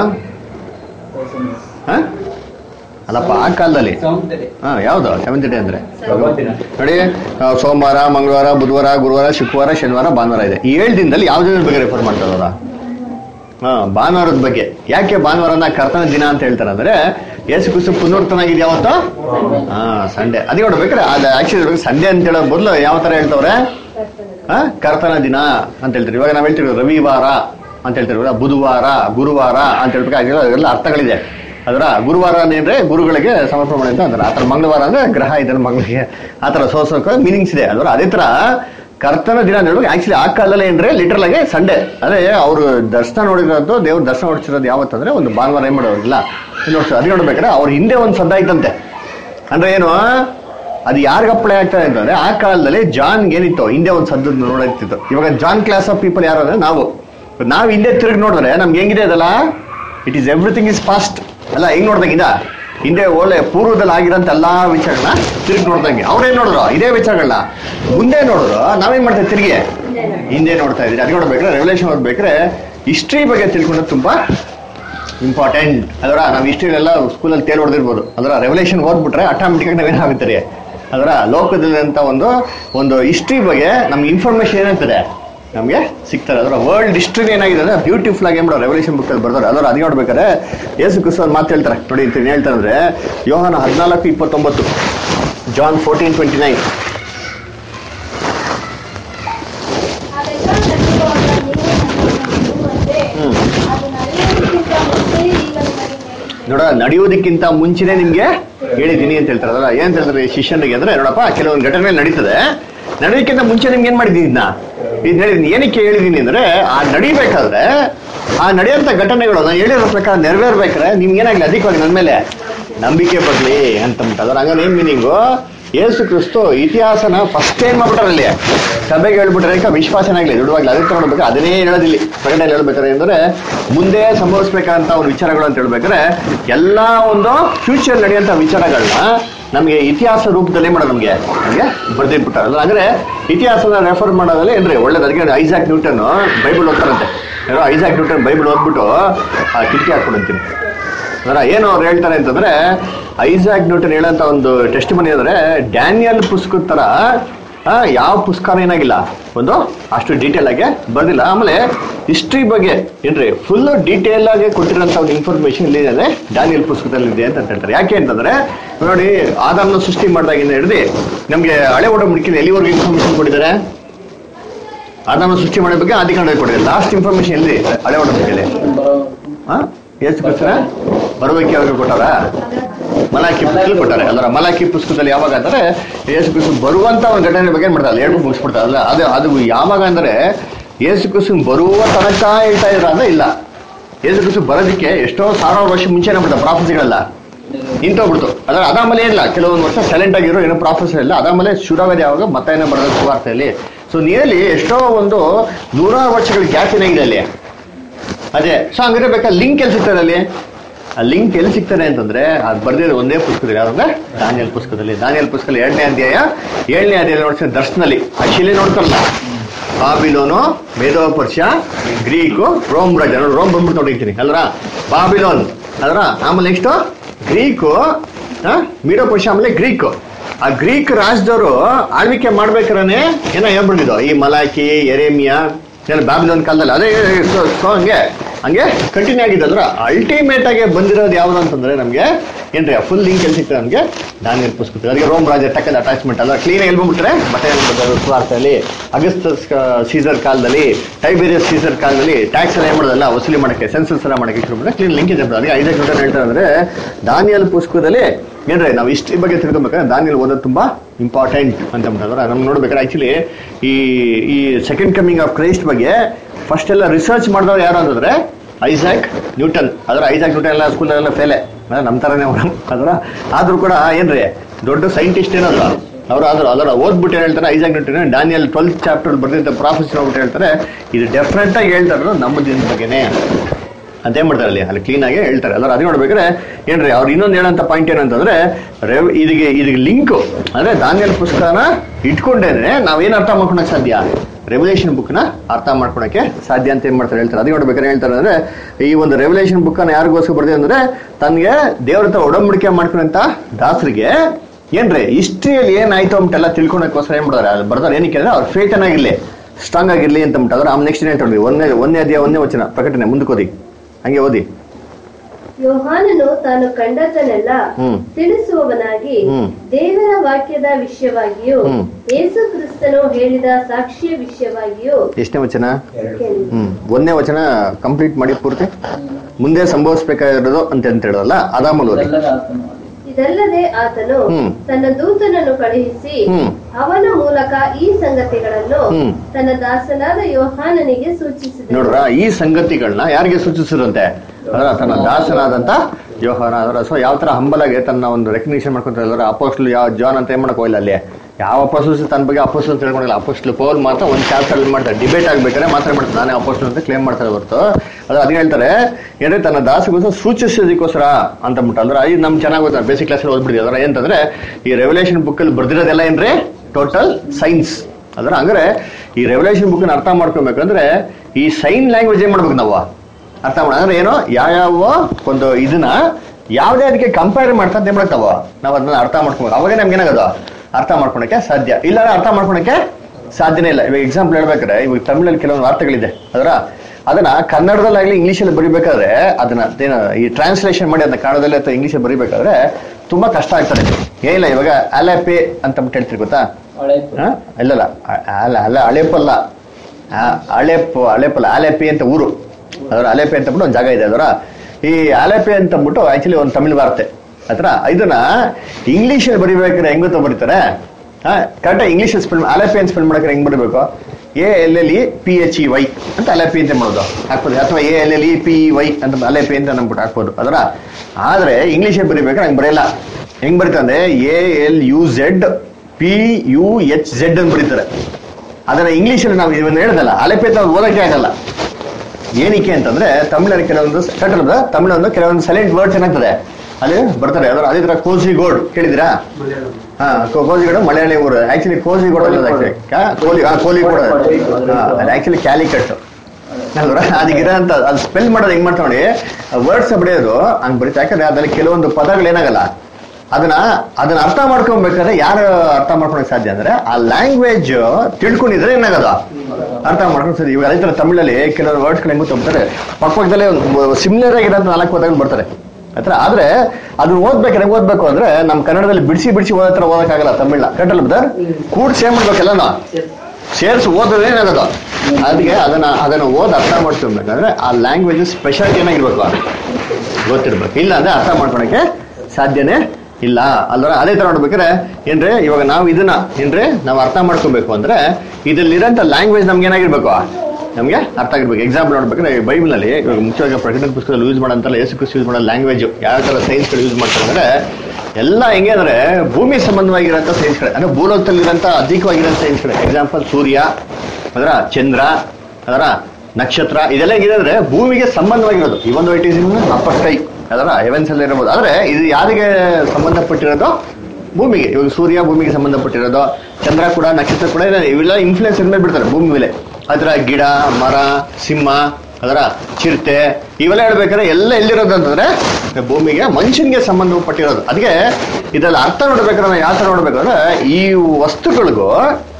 ಹ? ಅಲ್ಲಪ್ಪ ಆ ಕಾಲದಲ್ಲಿ ಹಾ ಯಾವ್ದು ಸೆವೆಂತ್ ಡೇ ಅಂದ್ರೆ ಭಗವದ್ದಿನ ನೋಡಿ ಆ, ಸೋಮವಾರ ಮಂಗಳವಾರ ಬುಧವಾರ ಗುರುವಾರ ಶುಕ್ರವಾರ ಶನಿವಾರ ಭಾನುವಾರ ಇದೆ ಈ ಏಳು ದಿನದಲ್ಲಿ ಯಾವ ದಿನದ ಬಗ್ಗೆ ರೆಫರ್ ಮಾಡ್ತಾರೆ ಅವರ ಹಾ ಭಾನುವಾರದ ಬಗ್ಗೆ ಯಾಕೆ ಭಾನುವಾರನ ಕರ್ತನ ದಿನ ಅಂತ ಹೇಳ್ತಾರೆ ಅಂದ್ರೆ ಯೇಸು ಕ್ರಿಸ್ತು ಪುನರ್ತನಾಗಿದೆ ಯಾವತ್ತು ಹಾ ಸಂಡೇ ಅದೇ ನೋಡ್ಬೇಕಾರೆ ಅದು ಆಕ್ಚುಲಿ ಸಂಡೇ ಅಂತ ಹೇಳೋ ಬದಲು ಯಾವ ತರ ಹೇಳ್ತವ್ರೆ ಹಾ ಕರ್ತನ ದಿನ ಅಂತ ಹೇಳ್ತೀರಿ ಇವಾಗ ನಾವ್ ಹೇಳ್ತೀವಿ ರವಿವಾರ ಅಂತ ಹೇಳ್ತೀವಿ ಇವಾಗ ಬುಧವಾರ ಗುರುವಾರ ಅಂತ ಹೇಳ್ಬೇಕಾಗಿರೋ ಅದೆಲ್ಲ ಅರ್ಥಗಳಿದೆ ಅದರ ಗುರುವಾರ ಅಂದ್ರೆ ಗುರುಗಳಿಗೆ ಸಮರ್ಪಣೆ ಅಂತ ಅಂತಾರೆ ಆತರ ಮಂಗಳವಾರ ಅಂದ್ರೆ ಗ್ರಹ ಇದೆ ಮಗಳಿಗೆ ಆತರ ಸೋಸೋಕ ಮೀನಿಂಗ್ಸ್ ಇದೆ ಅದರ ಅದೇ ತರ ಕರ್ತನ ದಿನ ಅಂತ ಹೇಳ್ಬೇಕು ಆಕ್ಚುಲಿ ಆ ಕಾಲದಲ್ಲಿ ಏನ್ರೆ ಲಿಟರಲ್ ಆಗಿ ಸಂಡೇ ಅದೇ ಅವರು ದರ್ಶನ ನೋಡಿರೋದು ದೇವ್ರ ದರ್ಶನ ಹೊಡಿಸಿರೋದು ಯಾವತ್ತಂದ್ರೆ ಒಂದು ಭಾನುವಾರ ಏನ್ ಮಾಡೋದಿಲ್ಲ ನೋಡ್ತಾರೆ ಅದೇ ನೋಡ್ಬೇಕಾದ್ರೆ ಅವ್ರ ಹಿಂದೆ ಒಂದು ಸದ್ದಾಯ್ತಂತೆ ಅಂದ್ರೆ ಏನು ಅದು ಯಾರಿಗೆ ಅಪ್ಲೈ ಆಗ್ತದೆ ಅಂತಂದ್ರೆ ಆ ಕಾಲದಲ್ಲಿ ಜಾನ್ಗೆ ಏನಿತ್ತು ಹಿಂದೆ ಒಂದು ಸದ್ದು ನೋಡಕ್ತಿತ್ತು ಇವಾಗ ಜಾನ್ ಕ್ಲಾಸ್ ಆಫ್ ಪೀಪಲ್ ಯಾರು ಅಂದ್ರೆ ನಾವು ನಾವು ಹಿಂದೆ ತಿರುಗಿ ನೋಡಿದ್ರೆ ನಮ್ಗೆ ಹೆಂಗಿದೆ ಅದಲ್ಲ it is everything is fast ಅಲ್ಲ ಹೆಂಗ್ ನೋಡ್ದಂಗಿದ ಹಿಂದೆ ಒಳ್ಳೆ ಪೂರ್ವದಲ್ಲಿ ಆಗಿರೋಂಥ ಎಲ್ಲಾ ವಿಚಾರಗಳನ್ನ ತಿರುಗಿ ನೋಡ್ದಂಗೆ ಅವ್ರೇನ್ ನೋಡಿದ್ರು ಇದೇ ವಿಚಾರಗಳನ್ನ ಮುಂದೆ ನೋಡಿದ್ರು ನಾವೇನ್ ಮಾಡ್ತೇವೆ ತಿರುಗಿ ಹಿಂದೆ ನೋಡ್ತಾ ಇದ್ರಿ ಅದು ನೋಡ್ಬೇಕಾದ್ರೆ ರೆವಲ್ಯೂಷನ್ ಓದ್ಬೇಕಾದ್ರೆ ಹಿಸ್ಟ್ರಿ ಬಗ್ಗೆ ತಿಳ್ಕೊಂಡ್ರೆ ತುಂಬಾ ಇಂಪಾರ್ಟೆಂಟ್ ಅದರ ನಾವು ಹಿಸ್ಟ್ರಿಲೆಲ್ಲ ಸ್ಕೂಲಲ್ಲಿ ತೇಲ್ ಹೊಡೆದಿರ್ಬೋದು ಅದರ ರೆವಲ್ಯೂಷನ್ ಓದ್ಬಿಟ್ರೆ ಆಟೋಮೆಟಿಕ್ ಆಗಿ ನಾವೇನಾಗುತ್ತಾರೆ ಅದರ ಲೋಕದಲ್ಲಿಂತ ಒಂದು ಒಂದು ಹಿಸ್ಟ್ರಿ ಬಗ್ಗೆ ನಮ್ಗೆ ಇನ್ಫಾರ್ಮೇಶನ್ ಏನಾಗ್ತದೆ ನಮಗೆ ಸಿಗ್ತಾರೆ ಅದರ ವರ್ಲ್ಡ್ ಹಿಸ್ಟ್ರಿ ಏನಾಗಿದೆ ಅಂದ್ರೆ ಬ್ಯೂಟಿಫುಲ್ ಆಗಿ ಏನ್ ರೆವಲ್ಯೂಷನ್ ಬುಕ್ ಅಲ್ಲಿ ಬರ್ತಾರೆ ಅದರ ಅದು ನೋಡ್ಬೇಕಾದ್ರೆ ಯೇಸು ಕ್ರಿಸ್ತು ಒಂದು ಮಾತು ಹೇಳ್ತಾರೆ ನೋಡಿ ಅಂತೀನಿ ಹೇಳ್ತಾರೆ ಅಂದ್ರೆ ಯೋಹಾನ ಹದಿನಾಲ್ಕು ಇಪ್ಪತ್ತೊಂಬತ್ತು ಜಾನ್ ಫೋರ್ಟೀನ್ ಟ್ವೆಂಟಿ ನೈನ್ ಅದೆಲ್ಲ ನಡೆಯುವಾಗ ನೀವು ನನ್ನನ್ನು ನಂಬುವಂತೆ ಹ್ಮ್. ಅದು ನಡೆಯುವುದಕ್ಕಿಂತ ಮುಂಚೆ ಈಗ ನಿಮಗೆ ಹೇಳಿದ್ದೇನೆ. ನೋಡ ನಡೆಯೋದಕ್ಕಿಂತ ಮುಂಚೆನೆ ನಿಮ್ಗೆ ಹೇಳಿದ್ದೀನಿ ಅಂತ ಹೇಳ್ತಾರೆ ಅದಲ್ಲ ಏನ್ ಹೇಳ್ತಾರೆ ಈ ಶಿಷ್ಯನಿಗೆ ಅಂದ್ರೆ ನೋಡಪ್ಪ ಕೆಲವೊಂದು ಘಟನೆ ನಡೀತದೆ ನಡೆಯೋದಕ್ಕಿಂತ ಮುಂಚೆ ನಿಮ್ಗೆ ಏನ್ ಮಾಡಿದ್ದೀನಿ ಇದನ್ನ ಇದು ಹೇಳಿದೀನಿ ಏನಕ್ಕೆ ಹೇಳಿದೀನಿ ಅಂದ್ರೆ ಆ ನಡಿಬೇಕಾದ್ರೆ ಆ ನಡೆಯುವಂತ ಘಟನೆಗಳು ನಾನು ಹೇಳಿರೋ ಪ್ರಕಾರ ನೆರವೇರ್ಬೇಕಾದ್ರೆ ನಿಮ್ಗೆ ಏನಾಗ್ಲಿ ಅಧಿಕವಾಗಿ ನನ್ನ ಮೇಲೆ ನಂಬಿಕೆ ಬರ್ಲಿ ಅಂತ ಅದರ ಹಂಗಾರೆ ಏನ್ ಮೀನಿಂಗು ಯೇಸು ಕ್ರಿಸ್ತು ಇತಿಹಾಸನ ಫಸ್ಟ್ ಏನ್ ಮಾಡ್ಬಿಟ್ಟಾರೆ ಅಲ್ಲಿ ಸಭೆಗೆ ಹೇಳ್ಬಿಟ್ರೆ ಈಗ ವಿಶ್ವಾಸ ಏನಾಗ್ಲಿ ದೃಢವಾಗ್ಲಿ ಅದಕ್ಕೆ ನೋಡ್ಬೇಕು ಅದನ್ನೇ ಹೇಳೋದಿಲ್ಲ ಪ್ರಕಟಣೆ ಹೇಳ್ಬೇಕಾದ್ರೆ ಅಂದ್ರೆ ಮುಂದೆ ಸಂಭವಿಸ್ಬೇಕಂತ ಒಂದು ವಿಚಾರಗಳು ಅಂತ ಹೇಳ್ಬೇಕಾದ್ರೆ ಎಲ್ಲಾ ಒಂದು ಫ್ಯೂಚರ್ ನಡೆಯುವಂತ ವಿಚಾರಗಳನ್ನ ನಮಗೆ ಇತಿಹಾಸ ರೂಪದಲ್ಲಿ ಮಾಡೋದು ನಮಗೆ ನಮಗೆ ಬರ್ದಿಟ್ಬಿಟ್ಟಾರಲ್ಲ ಅಂದ್ರೆ ಇತಿಹಾಸನ ರೆಫರ್ ಮಾಡೋದ್ರಲ್ಲಿ ಏನ್ರಿ ಒಳ್ಳೇದು ಅದಕ್ಕೆ ಐಸಾಕ್ ನ್ಯೂಟನ್ ಬೈಬಲ್ ಓದ್ತಾರಂತೆ ಯಾರೋ ಐಸಾಕ್ ನ್ಯೂಟನ್ ಬೈಬಲ್ ಓದ್ಬಿಟ್ಟು ಆ ಕಿಟಕಿ ಹಾಕ್ಬಿಡಂತೀನಿ ಅದರ ಏನು ಅವ್ರು ಹೇಳ್ತಾರೆ ಅಂತಂದ್ರೆ ಐಸಾಕ್ ನ್ಯೂಟನ್ ಹೇಳಂತ ಒಂದು ಟೆಸ್ಟ್ ಮನಿ ಅಂದ್ರೆ ಡ್ಯಾನಿಯಲ್ ಪುಸ್ತಕದ ತರ ಆ, ಯಾವ ಪುಸ್ತಕ ಏನಾಗಿಲ್ಲ ಒಂದು ಅಷ್ಟು ಡೀಟೇಲ್ ಆಗಿ ಬರ್ದಿಲ್ಲ ಆಮೇಲೆ ಹಿಸ್ಟ್ರಿ ಬಗ್ಗೆ ಏನ್ರಿ ಫುಲ್ ಡೀಟೇಲ್ ಆಗಿ ಕೊಟ್ಟಿರೋಂಥ ಒಂದು ಇನ್ಫಾರ್ಮೇಶನ್ ಇಲ್ಲಿ ಇದೆ ಡ್ಯಾನಿಯಲ್ ಪುಸ್ತಕದಲ್ಲಿ ಇದೆ ಅಂತ ಹೇಳ್ತಾರೆ ಯಾಕೆ ಅಂತಂದ್ರೆ ನೋಡಿ ಆದಾಮ್ನ ಸೃಷ್ಟಿ ಮಾಡಿದಾಗಿಂದ ಹಿಡಿದು ನಮ್ಗೆ ಹಳೆ ಒಡಂಬಡಿಕೆ ಎಲ್ಲಿವರೆಗೂ ಇನ್ಫಾರ್ಮೇಶನ್ ಕೊಟ್ಟಿದ್ದಾರೆ ಆದಾಮ್ನ ಸೃಷ್ಟಿ ಮಾಡೋ ಬಗ್ಗೆ ಆದಿಕಾಂಡ ಕೊಟ್ಟಿದ್ದಾರೆ ಲಾಸ್ಟ್ ಇನ್ಫಾರ್ಮೇಶನ್ ಎಲ್ಲಿ ಹಳೆ ಒಡಂಬಡಿಕೆಯಲ್ಲಿ ಹಾ ಎಷ್ಟು ಕ್ವಶನ ಬರುವಿಕೆ ಅವ್ರಿಗೆ ಕೊಟ್ಟಾರ ಮಲಾಕಿ ಪುಸ್ತಕದಲ್ಲಿ ಕೊಟ್ಟಾರೆ ಅದರ ಮಲಾಕಿ ಪುಸ್ತಕದಲ್ಲಿ ಯಾವಾಗ ಅಂದ್ರೆ ಯೇಸು ಕ್ರಿಸ್ತು ಬರುವಂತ ಒಂದು ಘಟನೆ ಬಗ್ಗೆ ಮಾಡ್ತಾರೆ ಹೇಳ್ಬಿಟ್ಟು ಮುಗಿಸ್ಬಿಡ್ತಾರೆ ಅಲ್ಲ ಅದು ಅದು ಯಾವಾಗ ಅಂದ್ರೆ ಯೇಸು ಕ್ರಿಸ್ತು ಬರುವ ತನಕ ಹೇಳ್ತಾ ಇದ್ರ ಅಂದ್ರೆ ಇಲ್ಲ ಯೇಸು ಕ್ರಿಸ್ತು ಬರೋದಕ್ಕೆ ಎಷ್ಟೋ ಸಾವಿರಾರು ವರ್ಷ ಮುಂಚೆನೇ ಬಿಡ್ತಾರೆ ಪ್ರಾಫಸಿಗಳೆಲ್ಲ ನಿಂತೋಗ್ಬಿಡ್ತು ಅದ್ರ ಅದಾದ್ಮೇಲೆ ಏನಿಲ್ಲ ಕೆಲವೊಂದು ವರ್ಷ ಸೈಲೆಂಟ್ ಆಗಿರೋ ಏನೋ ಪ್ರಾಫೆಸರ್ ಇಲ್ಲ ಅದಾದ್ಮೇಲೆ ಶುರುವಾಗೋದು ಯಾವಾಗ ಮತ್ತೆ ಏನೋ ಬರೋದು ಸುವಾರ್ತೆಯಲ್ಲಿ ಸೊ ನಿಯರ್ಲಿ ಎಷ್ಟೋ ಒಂದು ನೂರಾರು ವರ್ಷಗಳ ಗ್ಯಾಪ್ ಏನಾಗಿದೆ ಅಲ್ಲಿ ಅದೇ ಸೊ ಹಂಗಾದ್ರೆ ಬೇಕಾ ಲಿಂಕ್ ಎಲ್ಲಿ ಸಿಗ್ತದೆ ಅಲ್ಲಿ ಆ ಲಿಂಕ್ ಎಲ್ಲಿ ಸಿಗ್ತಾರೆ ಅಂತಂದ್ರೆ ಅದು ಬರ್ದಿರೋ ಒಂದೇ ಪುಸ್ತಕದಲ್ಲಿ ಯಾವ್ದಂದ್ರೆ ದಾನಿಯಲ್ ಪುಸ್ತಕದಲ್ಲಿ ದಾನಿಯಲ್ ಪುಸ್ತಕದಲ್ಲಿ ಎರಡನೇ ಅಧ್ಯಾಯ ಏಳನೇ ಅಧ್ಯಾಯ ನೋಡ್ತೀನಿ ದರ್ಶನಲ್ಲಿ ಆಕ್ಚುಲಿ ನೋಡ್ಕೊಳ್ಳ ಬಾಬಿಲೋನು ಮೇಧೋಪರ್ಷ ಗ್ರೀಕು ರೋಮ್ ರಾಜ ನೋಡಿ ರೋಮ್ ಬಂದ್ಬಿಟ್ಟು ನೋಡಿರ್ತೀನಿ ಅಲ್ರ ಬಾಬಿಲೋನ್ ಅಲ್ರ ಆಮೇಲೆ ನೆಕ್ಸ್ಟ್ ಗ್ರೀಕು ಮೀಡೋಪರ್ಷ ಆಮೇಲೆ ಗ್ರೀಕು ಆ ಗ್ರೀಕ್ ರಾಜ್ಯದವರು ಆಳ್ವಿಕೆ ಮಾಡ್ಬೇಕಾದ್ರೆ ಏನೋ ಹೇಳ್ಬಿಟ್ಟಿದ್ದು ಈ ಮಲಾಕಿ ಎರೇಮಿಯಾ ಏನು ಬ್ಯಾಬಿಲೋನ್ ಕಾಲದಲ್ಲಿ ಅದೇ ಸೊ ಸೊ ಹಂಗೆ ಹಂಗೆ ಕಂಟಿನ್ಯೂ ಆಗಿದೆ ಅದ್ರ ಅಲ್ಟಿಮೇಟ್ ಆಗಿ ಬಂದಿರೋದು ಯಾವ್ದು ಅಂತಂದ್ರೆ ನಮಗೆ ಏನ್ರಿ ಫುಲ್ ಲಿಂಕ್ ಎಲ್ಲಿ ಸಿಗ್ತದೆ ನಮಗೆ ದಾನಿಯಲ್ ಪುಸ್ತಕ ಅದಕ್ಕೆ ರೋಮ್ ರಾಜ ಟಕ್ಕಲ್ ಅಟ್ಯಾಚ್ಮೆಂಟ್ ಅಲ್ಲ ಕ್ಲೀನ್ ಎಲ್ಲಿ ಬಂದ್ಬಿಟ್ರೆ ಮತ್ತೆ ಸುವಾರ್ತೆಯಲ್ಲಿ ಅಗಸ್ತಸ್ ಸೀಸರ್ ಕಾಲದಲ್ಲಿ ಟೈಬೇರಿಯಸ್ ಸೀಸರ್ ಕಾಲದಲ್ಲಿ ಟ್ಯಾಕ್ಸ್ ಎಲ್ಲ ಏನ್ ಮಾಡೋದಲ್ಲ ವಸೂಲಿ ಮಾಡಕ್ಕೆ ಸೆನ್ಸಸ್ ಎಲ್ಲ ಮಾಡಕ್ಕೆ ಶುರು ಮಾಡಿದ್ರೆ ಕ್ಲೀನ್ ಲಿಂಕ್ ಇದೆ ಅದಕ್ಕೆ ಐದಕ್ಕೆ ನ್ಯೂಟನ್ ಹೇಳ್ತಾರೆ ಅಂದ್ರೆ ದಾನಿಯಲ್ ಪುಸ್ತಕದಲ್ಲಿ ಏನ್ರಿ ನಾವು ಹಿಸ್ಟ್ರಿ ಬಗ್ಗೆ ತಿಳ್ಕೊಬೇಕಾದ್ರೆ ದಾನಿಯಲ್ ಓದೋದು ತುಂಬಾ ಇಂಪಾರ್ಟೆಂಟ್ ಅಂತ ಅಂದ್ಬಿಟ್ಟಂದ್ರೆ ನಮ್ಗೆ ನೋಡ್ಬೇಕಾದ್ರೆ ಆಕ್ಚುಲಿ ಈ ಈ ಸೆಕೆಂಡ್ ಕಮಿಂಗ್ ಆಫ್ ಕ್ರೈಸ್ಟ್ ಬಗ್ಗೆ ಫಸ್ಟ್ ಎಲ್ಲ ರಿಸರ್ಚ್ ಮಾಡಿದವ್ರು ಯಾರು ಅಂತಂದ್ರೆ ಐಸಾಕ್ ನ್ಯೂಟನ್ ಅದರ ಐಸಾಕ್ ನ್ಯೂಟನ್ ಎಲ್ಲ ಸ್ಕೂಲಲ್ಲೆಲ್ಲ ಫೇಲೆ ನಮ್ಮ ಥರನೇ ಅವರು ಅದರ ಆದ್ರೂ ಕೂಡ ಏನ್ರಿ ದೊಡ್ಡ ಸೈಂಟಿಸ್ಟ್ ಏನಲ್ಲ ಅವರು ಆದ್ರೂ ಅದರ ಓದ್ಬಿಟ್ಟು ಏನ್ ಹೇಳ್ತಾರೆ Isaac Newton Daniel twelfth chapter ಬರ್ದಿದ್ದ ಪ್ರಾಫೆಸ್ ನೋಡ್ಬಿಟ್ಟು ಹೇಳ್ತಾರೆ ಇದು ಡೆಫ್ರೆಂಟ್ ಆಗಿ ಹೇಳ್ತಾರೆ ನಮ್ಮ ದಿನದ ಬಗ್ಗೆನೇ ಅದೇ ಮಾಡ್ತಾರೆ ಅಲ್ಲಿ ಅಲ್ಲಿ ಕ್ಲೀನ್ ಆಗಿ ಹೇಳ್ತಾರೆ ಅಲ್ಲ ಅದು ನೋಡ್ಬೇಕಾದ್ರೆ ಏನ್ರಿ ಅವ್ರು ಇನ್ನೊಂದು ಹೇಳಂತ ಪಾಯಿಂಟ್ ಏನಂತಂದ್ರೆ ರೆವ್ ಇದಕ್ಕೆ ಇದಕ್ಕೆ ಲಿಂಕ್ ಅಂದ್ರೆ ದಾನಿಯಲ್ ಪುಸ್ತಕನ ಇಟ್ಕೊಂಡೇನೆ ನಾವೇನ್ ಅರ್ಥ ಮಾಡ್ಕೊಳಕ್ ಸಾಧ್ಯ ರೆವಲ್ಯೂಷನ್ ಬುಕ್ ನ ಅರ್ಥ ಮಾಡ್ಕೊಳಕ್ಕೆ ಸಾಧ್ಯ ಅಂತ ಏನ್ ಮಾಡ್ತಾರೆ ಹೇಳ್ತಾರೆ ಅದೇ ನೋಡ್ಬೇಕಾದ್ರೆ ಹೇಳ್ತಾರೆ ಅಂದ್ರೆ ಈ ಒಂದು ರೆವಲ್ಯೂಷನ್ ಬುಕ್ ನ ಯಾರಿಗೋಸ್ಕರ ಬರ್ದೆ ಅಂದ್ರೆ ತನ್ಗೆ ದೇವ್ರ ಹತ್ರ ಒಡಂಬಡಿಕೆ ಮಾಡ್ಕೊಂಡಂತ ದಾಸರಿಗೆ ಏನ್ರಿ ಹಿಸ್ಟ್ರಿಯಲ್ಲಿ ಏನಾಯ್ತು ಅಂತೆಲ್ಲ ತಿಳ್ಕೊಳಕ್ಕೋಸ್ಕರ ಏನ್ ಮಾಡ್ತಾರೆ ಅದು ಬರ್ತಾರೆ ಏನಕ್ಕೆ ಅಂದ್ರೆ ಅವ್ರ ಫೇಟ್ ಆಗಿರ್ಲಿ ಸ್ಟ್ರಾಂಗ್ ಆಗಿರ್ಲಿ ಅಂತ ಅಂದ್ಬಿಟ್ಟು ಆಮೇಲೆ ನೆಕ್ಸ್ಟ್ ಏನ್ ಹೇಳ್ತಾರೆ ಒಂದೇ ಒಂದೇ ಅಧ್ಯಾಯ ಒಂದೇ ವಚನ ಪ್ರಕಟಣೆ ಮುಂದಕ್ಕೆ ಓದಿ ಹಂಗೆ ಓದಿ ಯೋಹಾನನು ತಾನು ಕಂಡದ್ದನ್ನೆಲ್ಲ ಹ್ಮ್. ತಿಳಿಸುವವನಾಗಿ ಹ್ಮ್. ದೇವರ ವಾಕ್ಯದ ವಿಷಯವಾಗಿಯೂ ಹ್ಮ್. ಯೇಸು ಕ್ರಿಸ್ತನು ಹೇಳಿದ ಸಾಕ್ಷಿಯ ವಿಷಯವಾಗಿಯೂ ಎಷ್ಟನೇ ವಚನ ಕೇಳಿದನು. ಹ್ಮ್ ಒಂದನೇ ವಚನ ಕಂಪ್ಲೀಟ್ ಮಾಡಿ ಪೂರ್ತಿ ಮುಂದೆ ಸಂಭವಿಸ್ಬೇಕಾಗಿರೋದು ಅಂತ ಅಂತ ಹೇಳೋದಲ್ಲ ಅದಾಮಲ್ ಓದಿ ಇದಲ್ಲದೆ ಆತನು ಅಲ್ಲಿ ಇದಲ್ಲದೆ ಆತನು ಹ್ಮ್. ತನ್ನ ದೂತನನ್ನು ಕಳುಹಿಸಿ ಹ್ಮ್. ಅವನ ಮೂಲಕ ಈ ಸಂಗತಿಗಳನ್ನು ಹ್ಮ್. ತನ್ನ ದಾಸನಾದ ಯೋಹಾನನಿಗೆ ಸೂಚಿಸಿದನು ನೋಡ್ರ ಈ ಸಂಗತಿಗಳನ್ನ ಯಾರಿಗೆ ಸೂಚಿಸಿರಂತೆ ಅದರ ತನ್ನ ದಾಸನಾದಂತ ಯೋಹಾನ ಅದರ ಸೊ ಯಾವ ತರ ಹಂಬಲಾಗೆ ತನ್ನ ಒಂದು ರೆಕಗ್ನಿಷನ್ ಮಾಡ್ಕೊಂತಾರೆ ಅದರ ಅಪೋಸ್ಟ್ಲು ಯಾವ ಜಾನ್ ಅಂತ ಏನ್ ಮಾಡಕ್ ಹೋಗಿಲ್ಲ ಅಲ್ಲಿ ಯಾವ ಅಪೋಸ್ಟಲ್ ತನ್ನ ಬಗ್ಗೆ ಅಪೋಸ್ಟಲ್ ತಿಳ್ಕೊಂಡಿಲ್ಲ ಅಪೋಸ್ಟ್ಲು ಪೌಲ್ ಮಾತ್ರ ಒಂದು ಚಾಪ್ಟರ್ ಮಾಡ್ತಾರೆ ಡಿಬೇಟ್ ಆಗ್ಬೇಕಾದ್ರೆ ಮಾತ್ರ ಮಾಡ್ತಾರೆ ನಾನೇ ಅಪೋಸ್ಟಲ್ ಅಂತ ಕ್ಲೇಮ್ ಮಾಡ್ತಾರೆ ಹೊರತು ಅದು ಅದೇ ಹೇಳ್ತಾರೆ ಏನ್ರೆ ತನ್ನ ದಾಸಗೋಸ್ಕರ ಸೂಚಿಸೋದಕ್ಕೋಸ್ಕರ ಅಂತ ಅಂದ್ಬಿಟ್ಟು ಅಂದ್ರೆ ಇದು ನಮ್ಗೆ ಚೆನ್ನಾಗಿ ಗೊತ್ತಾ ಬೇಸಿಕ್ ಕ್ಲಾಸಲ್ಲಿ ಓದ್ಬಿಟ್ಟಿದೆ ಅದರ ಏನಂತಂದ್ರೆ ಈ ರೆವಲ್ಯೂಷನ್ ಬುಕ್ಕಲ್ಲಿ ಬರ್ದಿರೋದೆಲ್ಲ ಏನ್ರಿ ಟೋಟಲ್ ಸೈನ್ಸ್ ಅದರ ಹಂಗಾರೆ ಈ ರೆವಲ್ಯೂಷನ್ ಬುಕ್ ಅರ್ಥ ಮಾಡ್ಕೊಬೇಕಂದ್ರೆ ಈ ಸೈನ್ ಲ್ಯಾಂಗ್ವೇಜ್ ಏನ್ ಮಾಡ್ಬೇಕು ನಾವು ಅರ್ಥ ಮಾಡ ಅಂದ್ರೆ ಏನು ಯಾವ್ಯಾವ ಒಂದು ಇದನ್ನ ಯಾವ್ದೇ ಅದಕ್ಕೆ ಕಂಪೇರ್ ಮಾಡ್ತಾ ಅಂತ ಏನ್ ಮಾಡ್ತಾವ ನಾವು ಅದನ್ನ ಅರ್ಥ ಮಾಡ್ಕೊಬೇಕು ಅವಾಗ ನಮ್ಗೆ ಏನಾಗೋದು ಅರ್ಥ ಮಾಡ್ಕೊಳಕ್ಕೆ ಸಾಧ್ಯ ಇಲ್ಲ ಅರ್ಥ ಮಾಡ್ಕೊಳಕ್ಕೆ ಸಾಧ್ಯನೇ ಇಲ್ಲ ಇವಾಗ ಎಕ್ಸಾಂಪಲ್ ಹೇಳ್ಬೇಕಾದ್ರೆ ಇವಾಗ ತಮಿಳಲ್ಲಿ ಕೆಲವೊಂದು ವಾರ್ತೆಗಳಿದೆ ಅದರ ಅದನ್ನ ಕನ್ನಡದಲ್ಲಾಗ್ಲಿ ಇಂಗ್ಲೀಷಲ್ಲಿ ಬರಿಬೇಕಾದ್ರೆ ಅದನ್ನ ಏನ ಈ ಟ್ರಾನ್ಸ್ಲೇಷನ್ ಮಾಡಿ ಅದನ್ನ ಕನ್ನಡದಲ್ಲಿ ಅಥವಾ ಇಂಗ್ಲೀಷಲ್ಲಿ ಬರಿಬೇಕಾದ್ರೆ ತುಂಬಾ ಕಷ್ಟ ಆಗ್ತದೆ ಏನಿಲ್ಲ ಇವಾಗ ಅಲೆಪೆ ಅಂತ ಬಿಟ್ಟು ಹೇಳ್ತೀರಿ ಗೊತ್ತಾ ಹಳೆ ಆ? ಇಲ್ಲಲ್ಲ ಅ- ಅಲ್ಲ ಅಲ್ಲ ಅಳೆಪಲ್ಲ ಆ, ಅಳೆಪ್ ಅಳೆಪಲ್ಲ ಆಲೆಪಿ ಅಂತ ಊರು ಅದರ ಅಲೆಪೆ ಅಂತ ಬಿಟ್ಟು ಒಂದು ಜಾಗ ಇದೆ ಅದರ ಈ ಆಲೆಪೆ ಅಂತ ಅಂದ್ಬಿಟ್ಟು ಆಕ್ಚುಲಿ ಒಂದು ತಮಿಳ್ ವಾರ್ತೆ ಆತರ ಇದನ್ನ ಇಂಗ್ಲಿಷಲ್ಲಿ ಬರಿಬೇಕಾದ್ರೆ ಹೆಂಗ್ ಗೊತ್ತಾ ಬರೀತಾರೆ ಕರೆಕ್ಟಾಗಿ ಇಂಗ್ಲಿಷ್ ಸ್ಪೆಲ್ ಆಲೆಪೆ ಅಂತ ಸ್ಪೆಲ್ ಮಾಡಕ್ಕೆ ಹೆಂಗ್ ಬರಬೇಕು A L L E P H E Y ಅಂತ ಅಲೆಪಿ ಅಂತ ಮಾಡೋದು ಹಾಕ್ಬೋದು ಅಥವಾ A L L E P Y ಅಂತ ಅಲೆಪಿ ಅಂತ ಅಂದ್ಬಿಟ್ಟು ಹಾಕ್ಬೋದು ಅದರ ಆದ್ರೆ ಇಂಗ್ಲಿಷಲ್ಲಿ ಬರಿಬೇಕಾದ್ರೆ ಹಂಗೆ ಬರೆಯಲ್ಲ ಹೆಂಗ್ ಬರೀತಾರೆ ಅಂದ್ರೆ A L U Z P U H Z ಅಂತ ಬರೀತಾರೆ ಅದನ್ನ ಇಂಗ್ಲಿಷಲ್ಲಿ ನಾವು ಇವನ್ನ ಹೇಳ್ದಲ್ಲ ಅಲೆಪೆ ನಾವು ಓದಕ್ಕೆ ಆಗಲ್ಲ ಏನಕ್ಕೆ ಅಂತಂದ್ರೆ ತಮಿಳಲ್ಲಿ ಕೆಲವೊಂದು ಕಟ್ಟಡ ತಮಿಳೊಂದು ಕೆಲವೊಂದು ಸೈಲೆಂಟ್ ವರ್ಡ್ಸ್ ಏನಾಗ್ತದೆ ಅಲ್ಲಿ ಬರ್ತಾರೆ ಅದರ ಅದೇ ತರ ಕೋಜಿಗೋಡ್ ಕೇಳಿದಿರಾ ಹಾ ಕೋ- ಕೋಜಿಗೋಡು ಮಲಯಾಳಿ ಊರು ಆಕ್ಚುಲಿ ಕೋಜಿಗೋಡ್ ಅನ್ನೋದು actually ಕಾ- ಕೋಲಿ ಹಾ ಕೋಲಿಗೋಡ್ ಅದು ಆಕ್ಚುಲಿ ಕ್ಯಾಲಿಕಟ್ ಅಲ್ವರ ಅದಕ್ಕಿರೋ ಅಂತ ಅದು ಸ್ಪೆಲ್ ಮಾಡೋದು ಹೆಂಗ್ ಮಾಡ್ತಾ ನೋಡಿ ವರ್ಡ್ಸ್ ಬರೆಯೋದು ಹಂಗ್ ಬರೀತಾ ಯಾಕಂದ್ರೆ ಅದ್ರಲ್ಲಿ ಕೆಲವೊಂದು ಪದಗಳು ಏನಾಗಲ್ಲ ಅದನ್ನ ಅದನ್ನ ಅರ್ಥ ಮಾಡ್ಕೊಬೇಕಾದ್ರೆ ಯಾರು ಅರ್ಥ ಮಾಡ್ಕೊಳಕ್ ಸಾಧ್ಯ ಅಂದ್ರೆ ಆ ಲ್ಯಾಂಗ್ವೇಜ್ ತಿಳ್ಕೊಂಡಿದ್ರೆ ಏನಾಗದ ಅರ್ಥ ಮಾಡ್ಕೊಂಡು ಸರಿ ಇವಾಗ ಅದೇ ತರ ತಮಿಳಲ್ಲಿ ಕೆಲವರು ವರ್ಡ್ಸ್ ಹೆಂಗ್ ಗೊತ್ತಾಗ್ತಾರೆ ಪಕ್ಕದಲ್ಲೇ ಒಂದು ಸಿಮಿಲರ್ ಆಗಿರೋ ನಾಲ್ಕು ಪದಗಳು ಬರ್ತಾರೆ ಆತರ ಆದ್ರೆ ಅದನ್ನ ಓದ್ಬೇಕಾದ್ರೆ ಹೆಂಗ್ ಓದ್ಬೇಕು ಅಂದ್ರೆ ನಮ್ ಕನ್ನಡದಲ್ಲಿ ಬಿಡಿಸಿ ಬಿಡಿಸಿ ಓದೋ ತರ ಓದಕ್ಕಾಗಲ್ಲ ತಮಿಳ್ನ ಕಟ್ಟಲ್ಲ ಬದರ್ ಕೂಡ್ಸಿ ಏನ್ ಮಾಡ್ಬೇಕೆಲ್ಲ ಸೇರ್ಸಿ ಓದಿದ್ರೆ ಏನಾಗೋದು ಅದಕ್ಕೆ ಅದನ್ನ ಅದನ್ನ ಓದ್ ಅರ್ಥ ಮಾಡ್ಕೊಬೇಕಂದ್ರೆ ಆ ಲ್ಯಾಂಗ್ವೇಜ್ ಸ್ಪೆಷಾಲಿಟಿ ಏನಾಗಿರ್ಬೇಕು ಗೊತ್ತಿರ್ಬೇಕು ಇಲ್ಲ ಅಂದ್ರೆ ಅರ್ಥ ಮಾಡ್ಕೊಳಕ್ಕೆ ಸಾಧ್ಯನೇ ಇಲ್ಲ ಅಲ್ದ್ರ ಅದೇ ತರ ನೋಡ್ಬೇಕಾದ್ರೆ ಏನ್ರಿ ಇವಾಗ ನಾವು ಇದನ್ನ ಏನ್ರಿ ನಾವು ಅರ್ಥ ಮಾಡ್ಕೊಬೇಕು ಅಂದ್ರೆ ಇದ್ರಲ್ಲಿರೋಂಥ ಲ್ಯಾಂಗ್ವೇಜ್ ನಮ್ಗೆ ಏನಾಗಿರ್ಬೇಕು ನಮ್ಗೆ ಅರ್ಥ ಆಗಿರ್ಬೇಕು ಎಕ್ಸಾಂಪಲ್ ನೋಡ್ಬೇಕಾದ್ರೆ ಬೈಬಲ್ ನಲ್ಲಿ ಇವಾಗ ಮುಖ್ಯವಾಗಿ ಪ್ರಕಟಣೆ ಪುಸ್ತಕದಲ್ಲಿ ಯೂಸ್ ಮಾಡೋಂತಲ್ಲ ಯೇಸು ಕ್ರಿಸ್ತು ಯೂಸ್ ಮಾಡೋ ಲ್ಯಾಂಗ್ವೇಜ್ ಯಾವ ತರ ಸೈನ್ಸ್ ಯೂಸ್ ಮಾಡ್ತಾರೆ ಅಂದ್ರೆ ಎಲ್ಲ ಹೆಂಗೆ ಅಂದ್ರೆ ಭೂಮಿ ಸಂಬಂಧವಾಗಿರೋಂಥ ಸೈನ್ಸ್ಗಳೇ ಅಂದ್ರೆ ಭೂಲೋಕದಲ್ಲಿರೋಂಥ ಅಧಿಕವಾಗಿರೋಂಥ ಸೈನ್ಸ್ಗಳೇ ಎಕ್ಸಾಂಪಲ್ ಸೂರ್ಯ ಅದರ ಚಂದ್ರ ಅದರ ನಕ್ಷತ್ರ ಇದೆಲ್ಲ ಹೆಂಗಿದೆ ಅಂದ್ರೆ ಭೂಮಿಗೆ ಸಂಬಂಧವಾಗಿರೋದು ಈ ಒಂದು ಇಟ್ ಈಸ್ ಅಪ್ಪರ್ ಸ್ಕೈ ಅದರ ಹೆವೆನ್ಸ್ ಅಲ್ಲಿ ಇರಬಹುದು ಆದ್ರೆ ಇದು ಯಾರಿಗೆ ಸಂಬಂಧಪಟ್ಟಿರೋದು ಭೂಮಿಗೆ ಇವಾಗ ಸೂರ್ಯ ಭೂಮಿಗೆ ಸಂಬಂಧಪಟ್ಟಿರೋದು ಚಂದ್ರ ಕೂಡ ನಕ್ಷತ್ರ ಕೂಡ ಇದೆ. ಇವೆಲ್ಲ ಇನ್ಫ್ಲೂಯೆನ್ಸ್ ಮೇಲೆ ಬಿಡ್ತಾರೆ ಭೂಮಿ ಮೇಲೆ ಅದರ ಗಿಡ ಮರ ಸಿಂಹ ಅದರ ಚಿರತೆ ಇವೆಲ್ಲ ಹೇಳ್ಬೇಕಾದ್ರೆ ಎಲ್ಲ ಎಲ್ಲಿರೋದು ಅಂತಂದ್ರೆ ಭೂಮಿಗೆ ಮನುಷ್ಯನಿಗೆ ಸಂಬಂಧಪಟ್ಟಿರೋದು ಅದಕ್ಕೆ ಇದೆಲ್ಲ ಅರ್ಥ ನೋಡ್ಬೇಕಾದ್ರೆ ನಾವು ಯಾವ ಥರ ನೋಡ್ಬೇಕಾದ್ರೆ ಈ ವಸ್ತುಗಳಿಗೂ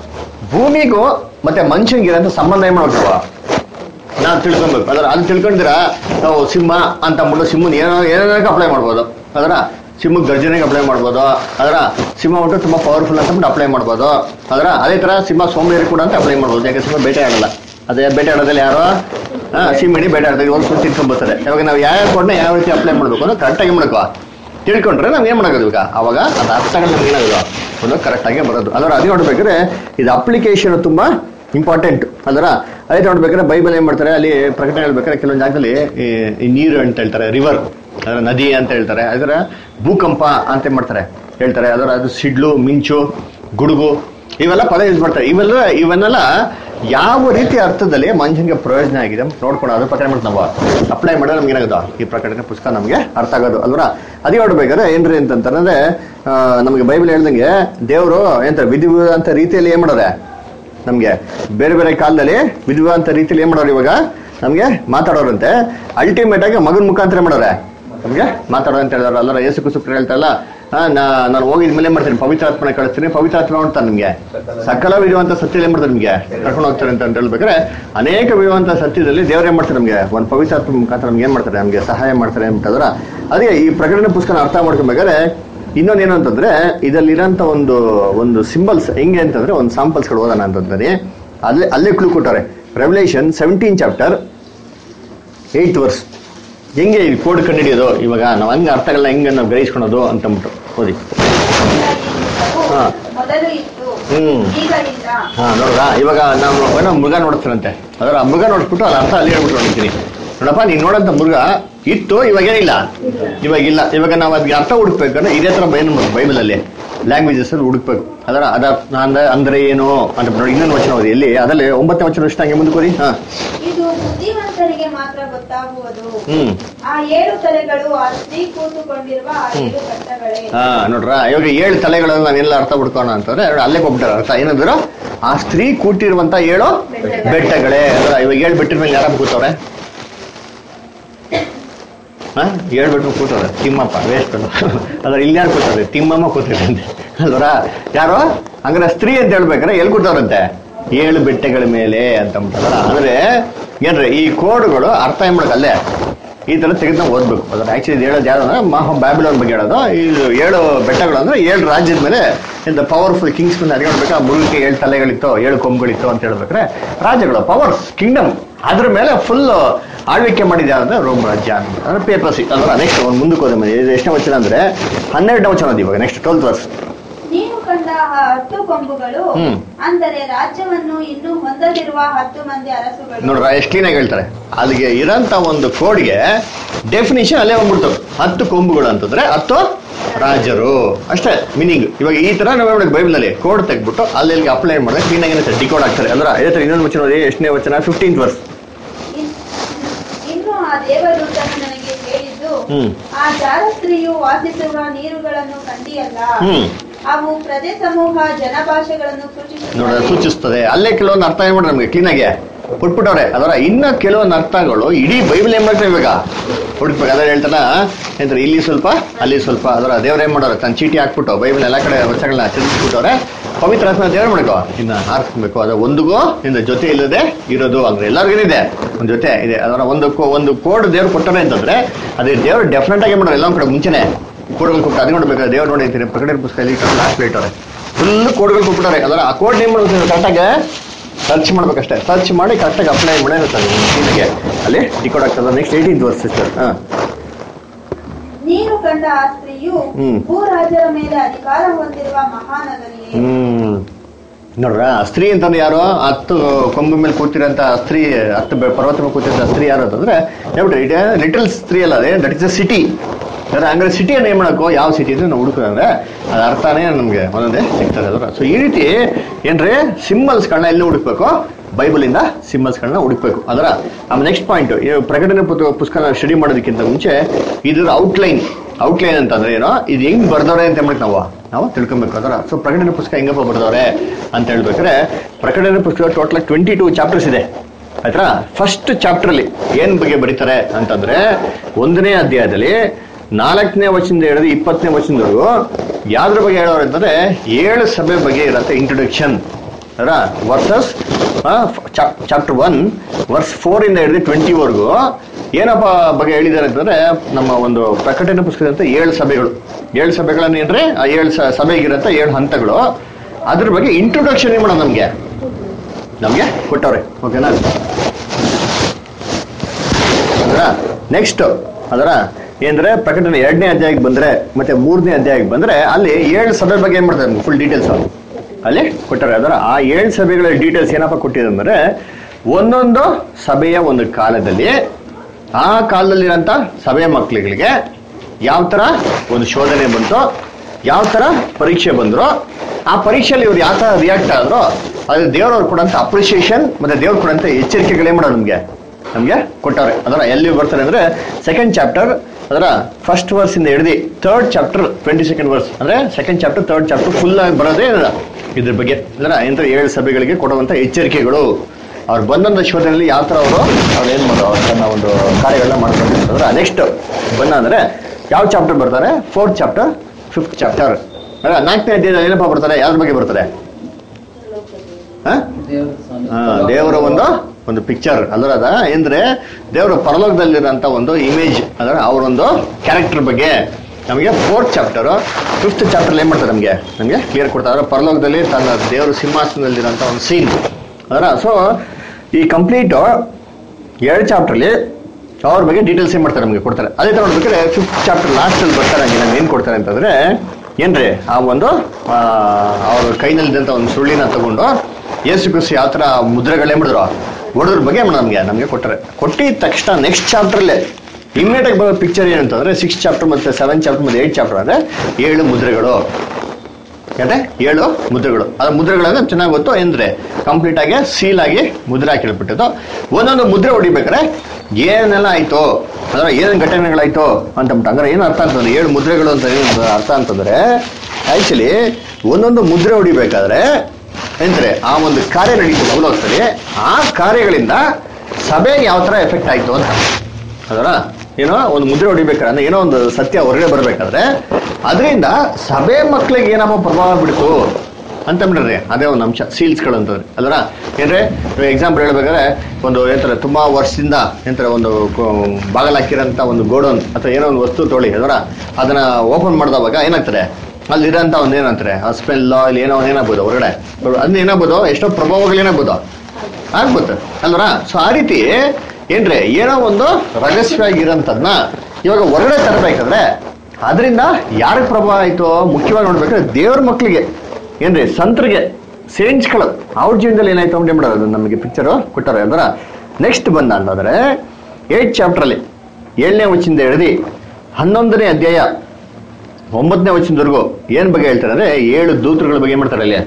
ಭೂಮಿಗೂ ಮತ್ತೆ ಮನುಷ್ಯನಿಗೆ ಇರೋಂಥ ಸಂಬಂಧ ಏನ್ ಮಾಡ್ಬೇಕು ನಾವು ತಿಳ್ಕೊಬೇಕು ಅದರ ಅಲ್ಲಿ ತಿಳ್ಕೊಂಡಿರ ನಾವು ಸಿಂಹ ಅಂತ ಅಂದ್ಬಿಟ್ಟು ಸಿಂಹನ ಏನೋ ಏನೇನಕ್ಕೆ ಅಪ್ಲೈ ಮಾಡ್ಬೋದು ಅದರ ಸಿಂಹಕ್ಕೆ ಗರ್ಜನೆಗೆ ಅಪ್ಲೈ ಮಾಡ್ಬೋದು ಅದರ ಸಿಂಹ ಒಟ್ಟು ತುಂಬಾ ಪವರ್ಫುಲ್ ಅಂತ ಅಪ್ಲೈ ಮಾಡ್ಬೋದು ಅದರ ಅದೇ ತರ ಸಿಂಹ ಸೋಂಬೇರಿ ಕೂಡ ಅಂತ ಅಪ್ಲೈ ಮಾಡ್ಬೋದು ಯಾಕೆ ಸಿಂಹ ಬೇಟೆ ಆಡಲ್ಲ ಅದೇ ಬೇಟೆ ಆಡೋದಲ್ಲಿ ಯಾರೋ ಹಾ ಸಿಂಹಿಣಿ ಬೇಟೆ ಆಡ್ತಾರೆ ಒಂದು ಸುತ್ತ ತಿನ್ಕೊಂಡ್ ಬರ್ತಾರೆ ಇವಾಗ ನಾವು ಯಾವ ಕೋಡ್ನ ಯಾವ ರೀತಿ ಅಪ್ಲೈ ಮಾಡ್ಬೇಕು ಅಂದ್ರೆ ಕರೆಕ್ಟಾಗಿ ಮಾಡ್ಕೋ ತಿಳ್ಕೊಂಡ್ರೆ ನಾವ್ ಏನ್ ಮಾಡೋದು ಈಗ ಅವಾಗ ಅದ ಅರ್ಥಗಳು ನಮ್ಗೆ ಏನಾಗೋದು ಒಂದು ಕರೆಕ್ಟ್ ಆಗಿ ಬರೋದು ಅದರ ಅದೇ ನೋಡ್ಬೇಕಾದ್ರೆ ಇದು ಅಪ್ಲಿಕೇಶನ್ ತುಂಬಾ ಇಂಪಾರ್ಟೆಂಟ್ ಅದರ ಅದೇ ನೋಡ್ಬೇಕಾದ್ರೆ ಬೈಬಲ್ ಏನ್ ಮಾಡ್ತಾರೆ ಅಲ್ಲಿ ಪ್ರಕಟಣೆ ಹೇಳ್ಬೇಕಾದ್ರೆ ಕೆಲವೊಂದು ಜಾಗದಲ್ಲಿ ಈ ಈ ನೀರು ಅಂತ ಹೇಳ್ತಾರೆ ರಿವರ್ ಅದರ ನದಿ ಅಂತ ಹೇಳ್ತಾರೆ ಅದರ ಭೂಕಂಪ ಅಂತ ಏನ್ ಮಾಡ್ತಾರೆ ಹೇಳ್ತಾರೆ ಅದರ ಅದು ಸಿಡ್ಲು ಮಿಂಚು ಗುಡುಗು ಇವೆಲ್ಲ ಪದ ಯೂಸ್ ಮಾಡ್ತಾರೆ ಇವೆಲ್ಲ ಇವನ್ನೆಲ್ಲ ಯಾವ ರೀತಿ ಅರ್ಥದಲ್ಲಿ ಮನುಷ್ಯನಿಗೆ ಪ್ರಯೋಜನ ಆಗಿದೆ ನೋಡ್ಕೊಂಡು ಅದ್ರ ಪ್ರಕಾರ ಮಾಡ್ತಾರೆ ನಾವು ಅಪ್ಲೈ ಮಾಡಿದ್ರೆ ನಮ್ಗೆ ಏನಾಗೋದು ಈ ಪ್ರಕಟಣೆ ಪುಸ್ತಕ ನಮಗೆ ಅರ್ಥ ಆಗೋದು ಅಲ್ವರ ಅದೇ ನೋಡ್ಬೇಕಾದ್ರೆ ಏನ್ರಿ ಅಂತಂತಂದ್ರೆ ಆ, ನಮಗೆ ಬೈಬಲ್ ಹೇಳ್ದಂಗೆ ದೇವರು ಎಂತ ವಿಧಿ ಅಂತ ರೀತಿಯಲ್ಲಿ ಏನ್ ಮಾಡೋರೆ ನಮ್ಗೆ ಬೇರೆ ಬೇರೆ ಕಾಲದಲ್ಲಿ ವಿಧವಾಂತ ರೀತಿಯಲ್ಲಿ ಏನ್ ಮಾಡೋರು ಇವಾಗ ನಮ್ಗೆ ಮಾತಾಡೋರಂತೆ ಅಲ್ಟಿಮೇಟ್ ಆಗಿ ಮಗನ ಮುಖಾಂತರ ಮಾಡೋರೆ ನಮ್ಗೆ ಮಾತಾಡೋ ಅಂತ ಹೇಳಿದಾರೆ ಅಲ್ಲರ ಯೇಸು ಕುಸು ಹೇಳ್ತಾರಲ್ಲ ಆ, ನಾ- ನಾನು ಹೋಗಿದ ಮೇಲೆ ಏನ್ ಮಾಡ್ತೀನಿ ಪವಿತ್ರಾತ್ಮನ ಕಳಿಸ್ತೀನಿ ಪವಿತ್ರಾತ್ಮ ನೋಡ್ತಾನೆ ನಿಮ್ಗೆ ಸಕಲ ವಿಧವಂತ ಸತ್ಯ ಏನ್ ಮಾಡ್ತಾರೆ ನಿಮ್ಗೆ ಕರ್ಕೊಂಡು ಹೋಗ್ತಾರೆ ಅಂತ ಹೇಳ್ಬೇಕಾದ್ರೆ ಅನೇಕ ವಿಧವಂತ ಸತ್ಯದಲ್ಲಿ ದೇವ್ರು ಏನ್ ಮಾಡ್ತಾರೆ ನಮ್ಗೆ ಒಂದು ಪವಿತ್ರಾತ್ಮ ಮುಖಾಂತರ ನಮ್ಗೆ ಏನ್ ಮಾಡ್ತಾರೆ ನಮ್ಗೆ ಸಹಾಯ ಮಾಡ್ತಾರೆ ಅಂತಂದ್ರ ಅದೇ ಈ ಪ್ರಕಟಣೆ ಪುಸ್ತಕ ಅರ್ಥ ಮಾಡ್ಕೊಬೇಕಾದ್ರೆ ಇನ್ನೊಂದೇನು ಅಂತಂದ್ರೆ ಇದರಲ್ಲಿರೋಂಥ ಒಂದು ಒಂದು ಸಿಂಬಲ್ಸ್ ಹೆಂಗೆ ಅಂತಂದ್ರೆ ಒಂದು ಸಾಂಪಲ್ಸ್ಗಳು ಓದೋಣ ಅಂತಂದ್ರೆ ಅಲ್ಲೇ ಅಲ್ಲೇ ಕ್ಲೂ ಕೊಟ್ಟಾರೆ revelation seventeen chapter eight verse ಹೆಂಗೆ ಈ ಕೋಡ್ ಕಂಡುಹಿಡಿಯೋದು ಇವಾಗ ನಾವು ಹಂಗೆ ಅರ್ಥಗಳನ್ನ ಹೆಂಗೆ ನಾವು ಗ್ರಹಿಸ್ಕೊಳೋದು ಅಂತಂದ್ಬಿಟ್ಟು ಓದಿ ಹಾ. ಮೊದಲು ಇತ್ತು ಹ್ಮ್. ಈಗ ಇಲ್ಲ ಹಾ ನೋಡ್ರಾ ಇವಾಗ ನಾವು ಏನೋ ಮೃಗ ನೋಡ್ತಾರಂತೆ ಅದರ ಆ ಮೃಗ ನೋಡ್ಬಿಟ್ಟು ಅದ್ರ ಅರ್ಥ ಅಲ್ಲಿ ಹೇಳ್ಬಿಟ್ಟು ನೋಡ್ತೀನಿ ನೋಡಪ್ಪ ನೀನ್ ನೋಡಂತ ಮೃಗ ಇತ್ತು ಇವಾಗ ಏನಿಲ್ಲ ಇವಾಗ ಇಲ್ಲ ಇವಾಗ ನಾವು ಅದಕ್ಕೆ ಅರ್ಥ ಹುಡುಕ್ಬೇಕಂದ್ರೆ ಇದೇ ತರ ಏನು ಬೈಬಲ್ ಅಲ್ಲಿ ಲ್ಯಾಂಗ್ವೇಜಸ್ ಅಲ್ಲಿ ಹುಡುಕ್ಬೇಕು ಅದರ ಅದ ಅಂದ್ರೆ ಅಂದ್ರೆ ಏನು ಅಂತ ನೋಡಿ ಇನ್ನೊಂದು ವಚನ ಓದಿ ಎಲ್ಲಿ ಅದರಲ್ಲಿ ಒಂಬತ್ತನೇ ವಚನ ಅಷ್ಟು ಹಂಗೆ ಮುಂದಕ್ಕೆ ಓದಿ ಹಾ ಇದು ಬುದ್ಧಿವಂತರಿಗೆ ಮಾತ್ರ ಗೊತ್ತಾಗುವುದು ಹ್ಮ್ ಆ ಏಳು ತಲೆಗಳು ಆ ಸ್ತ್ರೀ ಕೂತುಕೊಂಡಿರುವ ಆ ಏಳು ಘಟ್ಟಗಳೇ ಹಾ ನೋಡ್ರ ಇವಾಗ ಏಳು ತಲೆಗಳನ್ನ ನಾವೆಲ್ಲ ಅರ್ಥ ಬಿಡ್ಕೋಣ ಅಂತಂದ್ರೆ ಅವ್ರು ಅಲ್ಲೇ ಹೋಗ್ಬಿಟ್ಟಾರೆ ಅರ್ಥ ಏನಂದ್ರು ಆ ಸ್ತ್ರೀ ಕೂತಿರುವಂತ ಏಳು ಬೆಟ್ಟಗಳೇ ಅದ್ರ ಇವಾಗ ಏಳು ಬೆಟ್ಟದ ಮೇಲೆ ಯಾರು ಕೂತವ್ರೆ ಹಾ ಏಳು ಬೆಟ್ಟ ಕೂತವ್ರೆ ತಿಮ್ಮಪ್ಪ ವೇಸ್ಟ್ ಅದ್ರ ಇಲ್ಲಿ ಯಾರು ಕೂತವ್ರೆ ತಿಮ್ಮಮ್ಮ ಕೂತಿರಂತೆ ಅಲ್ವರ ಯಾರು ಹಂಗಾರೆ ಸ್ತ್ರೀ ಅಂತ ಹೇಳ್ಬೇಕಾರೆ ಎಲ್ಲಿ ಕೂತವ್ರಂತೆ ಏಳು ಬೆಟ್ಟಗಳ ಮೇಲೆ ಅಂತ ಅಂದ್ಬಿಟ್ಟಲ್ಲ ಅಂದ್ರೆ ಏನ್ರಿ ಈ ಕೋಡ್ಗಳು ಅರ್ಥ ಏನ್ ಮಾಡಕ್ ಅಲ್ಲೇ ಈ ತರ ತೆಗೆದು ನಾವು ಓದ್ಬೇಕು ಅದ್ರ ಆಕ್ಚುಲಿ ಹೇಳೋದು ಯಾರು ಅಂದ್ರೆ ಮಹಾ ಬ್ಯಾಬಿಲೋನ್ ಬಗ್ಗೆ ಹೇಳೋದು ಇದು ಏಳು ಬೆಟ್ಟಗಳು ಅಂದ್ರೆ ಏಳು ರಾಜ್ಯದ ಮೇಲೆ ಇಂದ ಪವರ್ಫುಲ್ ಕಿಂಗ್ಸ್ ಮೇಲೆ ಅಡ್ಕೊಳ್ಬೇಕು ಆ ಮುರುಳಿಗೆ ಏಳು ತಲೆಗಳಿತ್ತು ಏಳು ಕೊಂಬುಗಳಿತ್ತು ಅಂತ ಹೇಳ್ಬೇಕ್ರೆ ರಾಜ್ಯಗಳು ಪವರ್ಸ್ ಕಿಂಗ್ಡಮ್ ಅದ್ರ ಮೇಲೆ ಫುಲ್ ಆಳ್ವಿಕೆ ಮಾಡಿದೆ ಅಂದ್ರೆ ರೋಮ್ ರಾಜ್ಯ ಅಂತ ಅಂದ್ರೆ ಪೇಪರ್ಸಿ ಅಲ್ವಾ ನೆಕ್ಸ್ಟ್ ಒಂದು ಮುಂದಕ್ಕೆ ಹೋದ ಮೇಲೆ ಇದು ಎಷ್ಟನೇ ವಚನ ಅಂದ್ರೆ ಹನ್ನೆರಡನೇ ವಚನ ಅದು ಇವಾಗ ನೆಕ್ಸ್ಟ್ ಟ್ವೆಲ್ತ್ ವರ್ಸ್ ನೀವು ಕಂಡ ಆ ಹತ್ತು ಕೊಂಬುಗಳು ಹ್ಮ್. ಅಂದರೆ ರಾಜ್ಯವನ್ನು ಇನ್ನೂ ಹೊಂದದಿರುವ ಹತ್ತು ಮಂದಿ ಅರಸುಗಳು ನೋಡ್ರ ಎಷ್ಟು ಕ್ಲೀನಾಗಿ ಹೇಳ್ತಾರೆ ಅಲ್ಲಿಗೆ ಇರೋಂಥ ಒಂದು ಕೋಡ್ಗೆ ಡೆಫಿನಿಷನ್ ಅಲ್ಲೇ ಹೋಗ್ಬಿಡ್ತು ಹತ್ತು ಕೊಂಬುಗಳು ಅಂತಂದ್ರೆ ಹತ್ತು ರಾಜರು ಅಷ್ಟೇ ಮೀನಿಂಗ್ ಇವಾಗ ಈ ತರ ನಾವು ಹೇಳ್ಬೇಕು ಬೈಬಲ್ನಲ್ಲಿ ಕೋಡ್ ತೆಗ್ಬಿಟ್ಟು ಅಲ್ಲಿ ಅಪ್ಲೈ ಮಾಡಿದ್ರೆ ಕ್ಲೀನಾಗಿ ಏನಿದೆ ಡಿಕೋಡ್ ಆಗ್ತಾರೆ ಅಂದ್ರೆ ಅದೇ ತರ ಇನ್ನೊಂದು ವಚನ ನೋಡಿ ಎಷ್ಟನೇ ವಚನ ಫಿಫ್ಟೀನ್ತ್ ವರ್ಸ್ ಇನ್- ಇನ್ನು ಆ ದೇವದೂತನು ನನಗೆ ಹೇಳಿದ್ದು ಹ್ಮ್. ಆ ಜಾರ ಸ್ತ್ರೀಯು ವಾಸಿಸುವ ನೀರುಗಳನ್ನು ಕಂಡಿಯಲ್ಲ ಹ್ಮ್. ಅವು ಪ್ರಜೆ ಸಮೂಹ ಜನಭಾಷೆಗಳನ್ನು ನೋಡ ಸೂಚಿಸುತ್ತವೆ ಸೂಚಿಸ್ತದೆ ಅಲ್ಲೇ ಕೆಲವೊಂದು ಅರ್ಥ ಏನ್ ಮಾಡ್ರಿ ನಮಗೆ ಕ್ಲೀನಾಗಿ ಕೊಟ್ಬಿಟ್ಟವ್ರೆ ಅದರ ಇನ್ನ ಕೆಲವೊಂದು ಅರ್ಥಗಳು ಇಡೀ ಬೈಬಲ್ ಏನ್ ಮಾಡ್ತಾರೆ ಇವಾಗ ಹುಡುಕ್ಬೇಕು ಅದ್ರ ಹೇಳ್ತಾರ ಎಂದ್ರೆ ಇಲ್ಲಿ ಸ್ವಲ್ಪ ಅಲ್ಲಿ ಸ್ವಲ್ಪ ಅದರ ದೇವ್ರ ಏನ್ ಮಾಡೋರು ತನ್ನ ಚೀಟಿ ಹಾಕ್ಬಿಟ್ಟು ಬೈಬಲ್ ಎಲ್ಲ ಕಡೆ ವಚನಗಳನ್ನ ಚಲಿಸ್ಬಿಟ್ಟವ್ರೆ ಪವಿತ್ರ ಆತ್ಮ ದೇವ್ರ ಮಾಡ್ಕೋ ಇನ್ನ ಆರಿಸ್ಬೇಕು ಅದ ಒಂದಿಗೂ ಇನ್ನು ಜೊತೆ ಇಲ್ಲದೆ ಇರೋದು ಅಂದ್ರೆ ಎಲ್ಲರಿಗೂ ಇದೆ ಒಂದ್ ಜೊತೆ ಇದೆ ಅದರ ಒಂದು ಕೋ- ಒಂದು ಕೋಡ್ ದೇವ್ರು ಕೊಟ್ಟಾರೆ ಅಂತಂದ್ರೆ ಅದೇ ದೇವ್ರು ಡೆಫಿನೆಟ್ ಆಗಿ ಮಾಡೋರು ಎಲ್ಲ ಕಡೆ ಮುಂಚೆನೆ ಕೋಡ್ಗಳು ಕೊಟ್ಟು ಅದು ನೋಡ್ಬೇಕು ದೇವ್ರು ನೋಡಿ ಅಂತೀನಿ ಪ್ರಕಟಣೆ ಪುಸ್ತಕದಲ್ಲಿ ಲಾಸ್ಟ್ ಇಟ್ಟವ್ರೆ ಫುಲ್ ಕೋಡ್ಗಳು ಕೊಟ್ಬಿಟ್ಟಾರೆ ಅದರ ಆ ಕೋಡ್ ಏನ್ ಮಾಡ್ಬೇಕು ಕರೆಕ್ಟಾಗಿ ಸರ್ಚ್ ಮಾಡ್ಬೇಕಷ್ಟೇ ಸರ್ಚ್ ಮಾಡಿ ಕರೆಕ್ಟಾಗಿ ಅಪ್ಲೈ ಮಾಡಿ ನಿಮಗೆ ಅಲ್ಲಿ ಡಿಕೋಡ್ ಆಗ್ತದೆ ನೆಕ್ಸ್ಟ್ ಏಯ್ಟೀನ್ ವರ್ಷ ಸಿಸ್ಟರ್ ಹಾ ನೀನು ಕಂಡ ಆ ಸ್ತ್ರೀಯು ಹ್ಮ್. ಭೂರಾಜರ ಮೇಲೆ ಅಧಿಕಾರ ಹೊಂದಿರುವ ಮಹಾನಗರಿಯೇ ಹ್ಮ್ ನೋಡ್ರ ಆ ಸ್ತ್ರೀ ಅಂತಂದ್ರೆ ಯಾರು ಹತ್ತು ಕೊಂಬು ಮೇಲೆ ಕೂತಿರೋಂಥ ಸ್ತ್ರೀ ಹತ್ತು ಬೆ- ಪರ್ವತ ಮೇಲೆ ಕೂತಿರೋ ಸ್ತ್ರೀ ಯಾರು ಅಂತಂದ್ರೆ ಹೇಳ್ಬಿಟ್ರೆ ಇಟ್ ಲಿಟಲ್ ಸ್ತ್ರೀ ಅಲ್ಲ ಅದೇ ದಟ್ ಇಸ್ ಅ ಸಿಟಿ ಅಂದ್ರೆ ಹಂಗಾರೆ ಸಿಟಿಯನ್ನು ಏನ್ ಮಾಡಕ್ಕೋ ಯಾವ ಸಿಟಿ ಅಂದ್ರೆ ನಾವು ಹುಡುಕೋದಂದ್ರೆ ಅದ್ರ ಅರ್ಥನೇ ನಮ್ಗೆ ಒಂದೊಂದೇ ಸಿಗ್ತದೆ ಅದರ ಸೊ ಈ ರೀತಿ ಏನ್ರಿ ಸಿಂಬಲ್ಸ್ಗಳನ್ನ ಎಲ್ಲಿ ಹುಡುಕ್ಬೇಕು ಬೈಬಲ್ ಇಂದ ಸಿಂಬಲ್ಸ್ಗಳನ್ನ ಹುಡುಕ್ಬೇಕು ಅದರ ಆಮೇಲೆ ನೆಕ್ಸ್ಟ್ ಪಾಯಿಂಟ್ ಪ್ರಕಟಣೆ ಪುತ- ಪುಸ್ತಕನ ಸ್ಟಡಿ ಮಾಡೋದಕ್ಕಿಂತ ಮುಂಚೆ ಇದ್ರ ಔಟ್ಲೈನ್ ಔಟ್ಲೈನ್ ಅಂತಂದ್ರೆ ಏನೋ ಇದು ಹೆಂಗ್ ಬರ್ದವ್ರೆ ಅಂತ ಹೇಳ್ಬಿಟ್ಟು ನಾವು ನಾವು ತಿಳ್ಕೊಬೇಕು ಅದರ ಸೊ ಪ್ರಕಟಣೆ ಪುಸ್ತಕ ಹೆಂಗಪ್ಪ ಬರ್ದವ್ರೆ ಅಂತ ಹೇಳ್ಬೇಕಾದ್ರೆ ಪ್ರಕಟಣೆ ಪುಸ್ತಕ ಟೋಟಲ್ ಟ್ವೆಂಟಿ ಟೂ ಚಾಪ್ಟರ್ಸ್ ಇದೆ ಆಯ್ತಾ ಫಸ್ಟ್ ಚಾಪ್ಟರ್ ಅಲ್ಲಿ ಏನ್ ಬಗ್ಗೆ ಬರೀತಾರೆ ಅಂತಂದ್ರೆ ಒಂದನೇ ಅಧ್ಯಾಯದಲ್ಲಿ ನಾಲ್ಕನೇ ವಚನದಿಂದ ಹಿಡಿದು ಇಪ್ಪತ್ತನೇ ವಚನದವರೆಗೂ ಯಾವ್ದ್ರ ಬಗ್ಗೆ ಹೇಳೋರು ಅಂತಂದ್ರೆ ಏಳು ಸಭೆ ಬಗ್ಗೆ ಇರತ್ತೆ ಇಂಟ್ರೊಡಕ್ಷನ್ ಅದರ verses chapter one verse four ಇಂದ ಹಿಡಿದು ಟ್ವೆಂಟಿ ವರೆಗೂ ಏನಪ್ಪ ಬಗ್ಗೆ ಹೇಳಿದ್ದಾರೆ ಅಂತಂದ್ರೆ ನಮ್ಮ ಒಂದು ಪ್ರಕಟಣೆ ಪುಸ್ತಕದಂತ ಏಳು ಸಭೆಗಳು ಏಳು ಸಭೆಗಳನ್ನ ಏನ್ರಿ ಆ ಏಳು ಸ- ಸಭೆಗಿರಂತ ಏಳು ಹಂತಗಳು ಅದ್ರ ಬಗ್ಗೆ ಇಂಟ್ರೊಡಕ್ಷನ್ ಏನ್ ಮಾಡೋಣ ನಮ್ಗೆ ನಮ್ಗೆ ಕೊಟ್ಟವ್ರೆ ಓಕೆನಾ ಅದರ ನೆಕ್ಸ್ಟ್ ಅದರ ಏನಂದ್ರೆ ಪ್ರಕಟಣೆ ಎರಡನೇ ಅಧ್ಯಾಯಕ್ಕೆ ಬಂದ್ರೆ ಮತ್ತೆ ಮೂರನೇ ಅಧ್ಯಾಯಕ್ಕೆ ಬಂದ್ರೆ ಅಲ್ಲಿ ಏಳು ಸಭೆ ಬಗ್ಗೆ ಏನ್ ಮಾಡ್ತಾರೆ ಫುಲ್ ಡೀಟೇಲ್ಸ್ ಅಲ್ಲಿ ಕೊಟ್ಟಾರೆ ಅದರ ಆ ಏಳು ಸಭೆಗಳ ಡೀಟೇಲ್ಸ್ ಏನಪ್ಪ ಕೊಟ್ಟಿದೆ ಅಂದ್ರೆ ಒಂದೊಂದು ಸಭೆಯ ಒಂದು ಕಾಲದಲ್ಲಿ ಆ ಕಾಲದಲ್ಲಿರೋಂಥ ಸಭೆಯ ಮಕ್ಕಳುಗಳಿಗೆ ಯಾವ ತರ ಒಂದು ಶೋಧನೆ ಬಂತು ಯಾವ ತರ ಪರೀಕ್ಷೆ ಬಂದ್ರು ಆ ಪರೀಕ್ಷೆಯಲ್ಲಿ ಇವ್ರು ಯಾವ ತರ ರಿಯಾಕ್ಟ್ ಆದ್ರು ಅದು ದೇವರವ್ರು ಕೊಡಂತ ಅಪ್ರಿಸಿಯೇಷನ್ ಮತ್ತೆ ದೇವ್ರು ಕೊಡಂತ ಎಚ್ಚರಿಕೆಗಳೇ ಮಾಡೋದು ನಮ್ಗೆ ನಮ್ಗೆ ಕೊಟ್ಟವ್ರೆ ಅದರ ಎಲ್ಲಿ ಬರ್ತಾರೆ ಅಂದ್ರೆ ಸೆಕೆಂಡ್ ಚಾಪ್ಟರ್ ಅದರ ಫಸ್ಟ್ ವರ್ಸ್ ಇಂದ ಹಿಡಿದು third chapter twenty second verse ಅಂದ್ರೆ second chapter third chapter full ಆಗಿ ಬರೋದೇ ಇಲ್ಲ ಇದ್ರ ಬಗ್ಗೆ ಅಂದ್ರೆ ಎಂತ ಏಳು ಸಭೆಗಳಿಗೆ ಕೊಡುವಂತ ಎಚ್ಚರಿಕೆಗಳು ಅವ್ರು ಬಂದಂತ ಶೋಧನೆಯಲ್ಲಿ ಯಾವ ತರ ಅವರು ಅವ್ರು ಏನ್ ಮಾಡೋ ಅವ್ರು ತನ್ನ ಒಂದು ಕಾರ್ಯಗಳನ್ನ ಮಾಡ್ಕೊಂಡಿರ್ತಾರೆ ನೆಕ್ಸ್ಟ್ ಬಂದ ಅಂದ್ರೆ ಯಾವ ಚಾಪ್ಟರ್ ಬರ್ತಾರೆ ಫೋರ್ತ್ ಚಾಪ್ಟರ್ ಫಿಫ್ತ್ ಚಾಪ್ಟರ್ ನಾಲ್ಕನೇ ಅಧ್ಯಾಯದಲ್ಲಿ ಏನಪ್ಪ ಬರ್ತಾರೆ ಯಾವ್ದ್ರ ಬಗ್ಗೆ ಬರ್ತಾರೆ ಹಾ ಆ, ದೇವರ ಒಂದು ಒಂದು ಪಿಕ್ಚರ್ ಅದರ ಅದ ಅಂದ್ರೆ ದೇವರ ಪರಲೋಕದಲ್ಲಿರೋಂಥ ಒಂದು ಇಮೇಜ್ ಅದರ ಅವರೊಂದು ಕ್ಯಾರೆಕ್ಟರ್ ಬಗ್ಗೆ ನಮಗೆ ಫೋರ್ತ್ ಚಾಪ್ಟರ್ ಫಿಫ್ತ್ ಚಾಪ್ಟರ್ ಏನ್ ಮಾಡ್ತಾರೆ ನಮಗೆ ನಮಗೆ ಕ್ಲಿಯರ್ ಕೊಡ್ತಾರೆ ಅದರ ಪರಲೋಕದಲ್ಲಿ ತನ್ನ ದೇವರ ಸಿಂಹಾಸನದಲ್ಲಿರೋಂಥ ಒಂದು ಸೀನ್ ಅದರ ಸೊ ಈ ಕಂಪ್ಲೀಟ್ ಎರಡು ಚಾಪ್ಟರ್ಲಿ ಅವ್ರ ಬಗ್ಗೆ ಡೀಟೇಲ್ಸ್ ಏನ್ ಮಾಡ್ತಾರೆ ನಮಗೆ ಕೊಡ್ತಾರೆ ಅದೇ ತರ ನೋಡ್ಬೇಕಾದ್ರೆ ಫಿಫ್ತ್ ಚಾಪ್ಟರ್ ಲಾಸ್ಟ್ ಅಲ್ಲಿ ಬರ್ತಾರೆ ಹಂಗೆ ನಮ್ಗೆ ಏನ್ ಕೊಡ್ತಾರೆ ಅಂತಂದ್ರೆ ಏನ್ರಿ ಆ ಒಂದು ಆ, ಅವ್ರ ಕೈನಲ್ಲಿದ್ದಂತ ಒಂದು ಸುಳ್ಳಿನ ತಗೊಂಡು ಯೇಸು ಕ್ರಿಸ್ತು ಯಾವ ತರ ಮುದ್ರೆಗಳೇ ಮಾಡಿದ್ರು ಹೊಡೆದ್ರ ಬಗ್ಗೆ ನಮ್ಗೆ ನಮ್ಗೆ ಕೊಟ್ಟರೆ ಕೊಟ್ಟಿದ ತಕ್ಷಣ ನೆಕ್ಸ್ಟ್ ಚಾಪ್ಟರ್ಲೆ ಇಮ್ಮಿಡಿಯೇಟ್ ಆಗಿ ಬರೋ ಪಿಕ್ಚರ್ ಏನಂತಂದ್ರೆ ಸಿಕ್ಸ್ ಚಾಪ್ಟರ್ ಮತ್ತೆ ಸೆವೆನ್ ಚಾಪ್ಟರ್ ಮತ್ತೆ ಏಟ್ ಚಾಪ್ಟರ್ ಅಂದ್ರೆ ಏಳು ಮುದ್ರೆಗಳು ಯಾಕೆ ಏಳು ಮುದ್ರೆಗಳು ಅದು ಮುದ್ರೆಗಳನ್ನ ಚೆನ್ನಾಗಿ ಗೊತ್ತು ಅಂದ್ರೆ ಕಂಪ್ಲೀಟ್ ಆಗಿ ಸೀಲ್ ಆಗಿ ಮುದ್ರೆ ಹಾಕಿಳ್ಬಿಟ್ಟಿದ್ದು ಒಂದೊಂದು ಮುದ್ರೆ ಹೊಡಿಬೇಕಾದ್ರೆ ಏನೆಲ್ಲ ಆಯ್ತು ಅದರ ಏನೇನು ಘಟನೆಗಳಾಯ್ತು ಅಂತಂದ್ಬಿಟ್ಟು ಹಂಗಾರೆ ಏನು ಅರ್ಥ ಅಂತಂದ್ರೆ ಏಳು ಮುದ್ರೆಗಳು ಅಂತ ಏನು ಅರ್ಥ ಅಂತಂದ್ರೆ ಆಕ್ಚುಲಿ ಒಂದೊಂದು ಮುದ್ರೆ ಹೊಡಿಬೇಕಾದ್ರೆ ಅಂದ್ರೆ ಆ ಒಂದು ಕಾರ್ಯ ನಡೀತದೆ ಮೂಲೋಕ್ತದೆ ಆ ಕಾರ್ಯಗಳಿಂದ ಸಭೆಗೆ ಯಾವ ತರ ಎಫೆಕ್ಟ್ ಆಯ್ತು ಅಂತ ಅದರ ಏನೋ ಒಂದು ಮುದ್ರೆ ಹೊಡಿಬೇಕಾದ್ರೆ ಅಂದ್ರೆ ಏನೋ ಒಂದು ಸತ್ಯ ಹೊರಗಡೆ ಬರ್ಬೇಕಾದ್ರೆ ಅದರಿಂದ ಸಭೆ ಮಕ್ಳಿಗೆ ಏನಪ್ಪ ಪ್ರಭಾವ ಬಿಡ್ತು ಅಂತ ಬಿಡ್ರಿ ಅದೇ ಒಂದು ಅಂಶ ಸೀಲ್ಸ್ಗಳು ಅಂತಂದ್ರೆ ಅಲ್ವರ ಏನ್ರೆ ಎಕ್ಸಾಂಪಲ್ ಹೇಳ್ಬೇಕಾದ್ರೆ ಒಂದು ಏನಂತಾರೆ ತುಂಬಾ ವರ್ಷದಿಂದ ಏನಂತಾರೆ ಒಂದು ಕೊ- ಬಾಗಲಾಕಿರೋಂಥ ಒಂದು ಗೋಡೌನ್ ಅಥವಾ ಏನೋ ಒಂದು ವಸ್ತು ತೊಳಿ ಅದರ ಅದನ್ನ ಓಪನ್ ಮಾಡಿದವಾಗ ಏನಾಗ್ತದೆ ಅಲ್ಲಿರೋಂಥ ಒಂದು ಏನಂತಾರೆ ಆ ಸ್ಮೆಲ್ ಇಲ್ಲಿ ಏನೋ ಏನಾಗ್ಬೋದು ಹೊರಗಡೆ ಅದನ್ನ ಏನಾಗ್ಬೋದು ಎಷ್ಟೋ ಪ್ರಭಾವಗಳು ಏನಾಗ್ಬೋದು ಆಗ್ಬೋದು ಅಲ್ವರ ಸೊ ಆ ರೀತಿ ಏನ್ರಿ ಏನೋ ಒಂದು ರಹಸ್ಯವಾಗಿರೋಂಥದ್ನ ಇವಾಗ ಹೊರಗಡೆ ತರಬೇಕಾದ್ರೆ ಅದರಿಂದ ಯಾರಿಗೆ ಪ್ರಭಾವ ಆಯ್ತು ಮುಖ್ಯವಾಗಿ ನೋಡ್ಬೇಕಾದ್ರೆ ದೇವ್ರ ಮಕ್ಕಳಿಗೆ ಏನ್ರಿ ಸಂತರಿಗೆ ಸೇಂಚ್ಗಳು ಅವ್ರ ಜೀವನದಲ್ಲಿ ಏನಾಯ್ತು ಅಂತ ಮಾಡೋದು ನಮಗೆ ಪಿಕ್ಚರು ಕೊಟ್ಟಾರೆ ಅಂದ್ರೆ ನೆಕ್ಸ್ಟ್ ಬಂದ ಅಂತಂದ್ರೆ ಏಟ್ ಚಾಪ್ಟ್ರಲ್ಲಿ ಏಳನೇ ವಚನದಿಂದ ಹಿಡಿದು ಹನ್ನೊಂದನೇ ಅಧ್ಯಾಯ ಒಂಬತ್ತನೇ ವಚನದವರೆಗೂ ಏನ್ ಬಗ್ಗೆ ಹೇಳ್ತಾರೆ ಅಂದ್ರೆ ಏಳು ದೂತರುಗಳ ಬಗ್ಗೆ ಏನ್ ಮಾಡ್ತಾರೆ ಅಲ್ಲಿ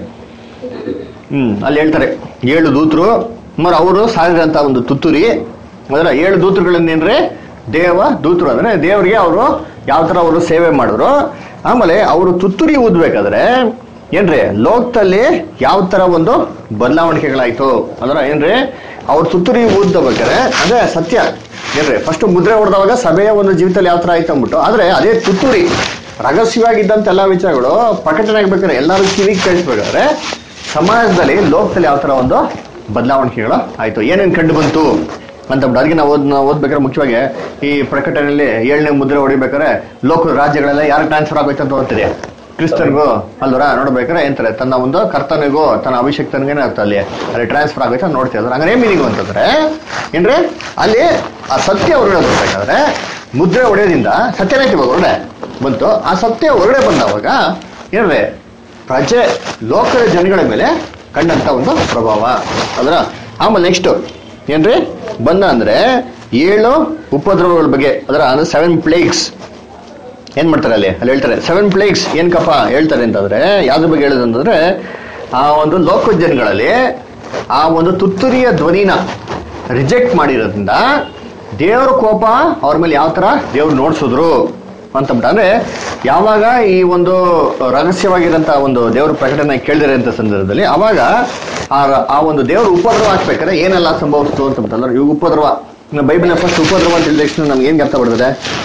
ಹ್ಮ್ ಅಲ್ಲಿ ಹೇಳ್ತಾರೆ ಏಳು ದೂತರು ಮರ ಅವರು ಸಾರಿದಂತ ಒಂದು ತುತ್ತೂರಿ ಅದರ ಏಳು ದೂತರುಗಳನ್ನೇನ್ರಿ ದೇವ ದೂತರು ಅಂದ್ರೆ ದೇವರಿಗೆ ಅವರು ಯಾವ ತರ ಅವರು ಸೇವೆ ಮಾಡಿದ್ರು ಆಮೇಲೆ ಅವರು ತುತ್ತೂರಿ ಊದ್ಬೇಕಾದ್ರೆ ಏನ್ರಿ ಲೋಕದಲ್ಲಿ ಯಾವ ತರ ಒಂದು ಬದಲಾವಣೆಗಳಾಯ್ತು ಅದರ ಏನ್ರಿ ಅವ್ರ ತುತ್ತೂರಿ ಊದ್ಬೇಕಾದ್ರೆ ಅಂದ್ರೆ ಸತ್ಯ ಏನ್ರಿ ಫಸ್ಟ್ ಮುದ್ರೆ ಹೊಡೆದವಾಗ ಸಭೆಯ ಒಂದು ಜೀವಿತದಲ್ಲಿ ಯಾವ ತರ ಆಯ್ತು ಅಂದ್ಬಿಟ್ಟು ಆದ್ರೆ ಅದೇ ತುತ್ತೂರಿ ರಹಸ್ಯವಾಗಿದ್ದಂತ ಎಲ್ಲಾ ವಿಚಾರಗಳು ಪ್ರಕಟಣೆ ಆಗ್ಬೇಕಾದ್ರೆ ಎಲ್ಲರೂ ಕಿವಿಗೆ ಕೇಳಿಸ್ಬೇಕಾದ್ರೆ ಸಮಾಜದಲ್ಲಿ ಲೋಕದಲ್ಲಿ ಯಾವ ತರ ಒಂದು ಬದಲಾವಣೆಗಳು ಆಯ್ತು ಏನೇನು ಕಂಡು ಬಂತು ಅಂತ ಅದಕ್ಕೆ ನಾವು ಓದ್ ನಾವು ಓದ್ಬೇಕಾದ್ರೆ ಮುಖ್ಯವಾಗಿ ಈ ಪ್ರಕಟಣೆಯಲ್ಲಿ ಏಳನೇ ಮುದ್ರೆ ಹೊಡಿಬೇಕಾದ್ರೆ ಲೋಕ ರಾಜ್ಯಗಳೆಲ್ಲ ಯಾರು ಟ್ರಾನ್ಸ್ಫರ್ ಆಗೋಯ್ತು ಅಂತ ಓದ್ತಿದೆ ಕ್ರಿಸ್ತನ್ಗೂ ಅಲ್ವರ ನೋಡ್ಬೇಕಾದ್ರೆ ಎಂತಾರೆ ತನ್ನ ಒಂದು ಕರ್ತನಿಗೂ ತನ್ನ ಅಭಿಷೇಕ್ತನಿಗೆ ಅರ್ಥ ಅಲ್ಲಿ ಅಲ್ಲಿ ಟ್ರಾನ್ಸ್ಫರ್ ಆಗೋಯ್ತು ಅಂತ ನೋಡ್ತಿದ್ರು ಹಂಗಾರೆ ಏನ್ ಮೀನಿಂಗ್ ಅಂತಂದ್ರೆ ಏನ್ರಿ ಅಲ್ಲಿ ಆ ಸತ್ಯ ಹೊರಗಡೆ ಬರ್ಬೇಕಾದ್ರೆ ಮುದ್ರೆ ಹೊಡೆಯೋದ್ರಿಂದ ಸತ್ಯನೇ ಹೊರಗಡೆ ಬಂತು ಆ ಸತ್ಯ ಹೊರಗಡೆ ಬಂದವಾಗ ಏನ್ರಿ ಪ್ರಜೆ ಲೋಕದ ಜನಗಳ ಮೇಲೆ ಕಂಡಂತ ಒಂದು ಪ್ರಭಾವ ಅದರ ಆಮೇಲೆ ನೆಕ್ಸ್ಟ್ ಏನ್ರಿ ಬಂದ ಅಂದ್ರೆ ಏಳು ಉಪದ್ರವಗಳ ಬಗ್ಗೆ ಅದರ ಅಂದ್ರೆ ಸೆವೆನ್ ಪ್ಲೇಗ್ಸ್ ಏನ್ ಮಾಡ್ತಾರೆ ಅಲ್ಲಿ ಅಲ್ಲಿ ಹೇಳ್ತಾರೆ ಸೆವೆನ್ ಪ್ಲೇಗ್ಸ್ ಏನ್ಕಪ್ಪ ಹೇಳ್ತಾರೆ ಅಂತಂದ್ರೆ ಯಾವ್ದ್ರ ಬಗ್ಗೆ ಹೇಳೋದು ಅಂತಂದ್ರೆ ಆ ಒಂದು ಲೋಕೋಜ್ಜನ್ಗಳಲ್ಲಿ ಆ ಒಂದು ತುತ್ತೂರಿಯ ಧ್ವನಿನ ರಿಜೆಕ್ಟ್ ಮಾಡಿರೋದ್ರಿಂದ ದೇವರ ಕೋಪ ಅವ್ರ ಮೇಲೆ ಯಾವ ತರ ದೇವ್ರು ನೋಡ್ಸಿದ್ರು ಅಂತಂದ್ಬಿಟ್ಟು ಅಂದ್ರೆ ಯಾವಾಗ ಈ ಒಂದು ರಹಸ್ಯವಾಗಿರೋಂಥ ಒಂದು ದೇವ್ರ ಪ್ರಕಟಣೆ ಕೇಳಿದರೆ ಅಂತ ಸಂದರ್ಭದಲ್ಲಿ ಅವಾಗ ಆ ಆ ಒಂದು ದೇವ್ರ ಉಪದ್ರವ ಹಾಕ್ಬೇಕಾದ್ರೆ ಏನೆಲ್ಲ ಸಂಭವಿಸ್ತು ಅಂತ ಅಂದ್ರೆ ಇವಾಗ ಉಪದ್ರವ ನಮ್ಮ ಬೈಬಲ್ನ ಫಸ್ಟ್ ಉಪದ್ರವ ಅಂತ ಹೇಳಿದ ತಕ್ಷಣ ನಮ್ಗೆ ಏನ್ ಅರ್ಥ ಬರ್ತದೆ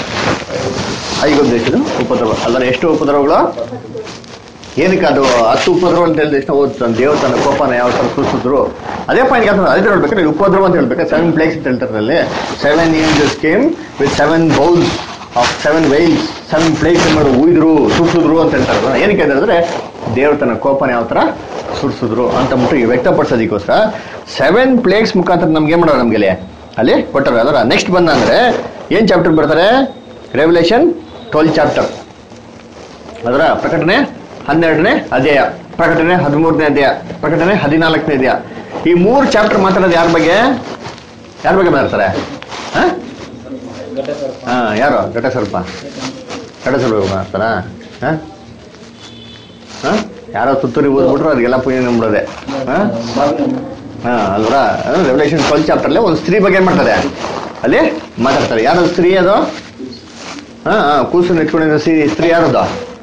ಐಗೊಬ್ಬ ದೇಶದ ಉಪದ್ರವ ಅಲ್ಲರ ಎಷ್ಟು ಉಪದ್ರವಗಳು ಏನಕ್ಕೆ ಅದು ಹತ್ತು ಉಪದ್ರವ ಅಂತ ಹೇಳಿದ ತಕ್ಷಣ ಓದ್ ತನ್ನ ದೇವ್ರ ತನ್ನ ಕೋಪನ ಯಾವ ತರ ಸೂಚಿಸಿದ್ರು ಅದೇ ಪಾಯಿಂಟ್ ಅರ್ಥ ಅದೇ ಹೇಳ್ಬೇಕಾದ್ರೆ ಈ ಉಪದ್ರವ ಅಂತ ಹೇಳ್ಬೇಕಾದ್ರೆ ಸೆವೆನ್ ಪ್ಲೇಸ್ ಅಂತ ಹೇಳ್ತಾರೆ ಅಲ್ಲಿ seven angels came with seven bowls of seven vials seven plagues ಮಾಡಿ ಉಯ್ದ್ರು ಸುರಿಸಿದ್ರು ಅಂತ ಹೇಳ್ತಾರೆ ಏನಕ್ಕೆ ಅಂದ್ರೆ ದೇವ್ರ ತನ್ನ ಕೋಪನ ಯಾವ ತರ ಸುರಿಸಿದ್ರು ಅಂತ ಅಂದ್ಬಿಟ್ಟು ಈ ವ್ಯಕ್ತಪಡಿಸೋದಕ್ಕೋಸ್ಕರ ಸೆವೆನ್ ಪ್ಲೇಕ್ಸ್ ಮುಖಾಂತರ ನಮ್ಗೆ ಏನ್ ಮಾಡೋರು ನಮ್ಗೆ ಅಲ್ಲಿ ಕೊಟ್ಟರು ಅದರ ನೆಕ್ಸ್ಟ್ ಬಂದ ಅಂದ್ರೆ ಏನ್ ಚಾಪ್ಟರ್ ಬರ್ತಾರೆ ರೆವಲ್ಯೂಷನ್ ಟ್ವೆಲ್ ಚಾಪ್ಟರ್ ಅದರ ಪ್ರಕಟಣೆ ಹನ್ನೆರಡನೇ ಅಧ್ಯಾಯ ಪ್ರಕಟಣೆ ಹದಿಮೂರನೇ ಅಧ್ಯಾಯ ಪ್ರಕಟಣೆ ಹದಿನಾಲ್ಕನೇ ಅಧ್ಯಾಯ ಈ ಮೂರು ಚಾಪ್ಟರ್ ಮಾತಾಡೋದು ಯಾರ ಬಗ್ಗೆ ಯಾರ ಬಗ್ಗೆ ಮಾತಾಡ್ತಾರೆ ಹಾ? ಹಾ ಯಾರು ಘಟ ಸ್ವಲ್ಪ ಘಟ ಸ್ವಲ್ಪ ಮಾತಾಡ್ತಾರ ಹಾ ಹಾ? ಯಾರೋ ತುತ್ತೂರಿ ಓದ್ಬಿಟ್ರು ಅದಕ್ಕೆಲ್ಲ ಪುಣ್ಯ ನಂಬಿಡೋದೆ ಹಾ ಹಾ ಅಲ್ವರ ರೆವಲ್ಯೂಷನ್ ಟ್ವೆಲ್ ಚಾಪ್ಟರ್ ಅಲ್ಲಿ ಒಂದು ಸ್ತ್ರೀ ಬಗ್ಗೆ ಏನ್ ಮಾಡ್ತಾರೆ ಅಲ್ಲಿ ಮಾತಾಡ್ತಾರೆ ಯಾರು ಸ್ತ್ರೀ ಅದು ಹಾ ಹಾ, ಕೂಸು ನೆಚ್ಕೊಂಡಿರೋ ಸ್ತ್ರೀ ಸ್ತ್ರೀ ಯಾರದು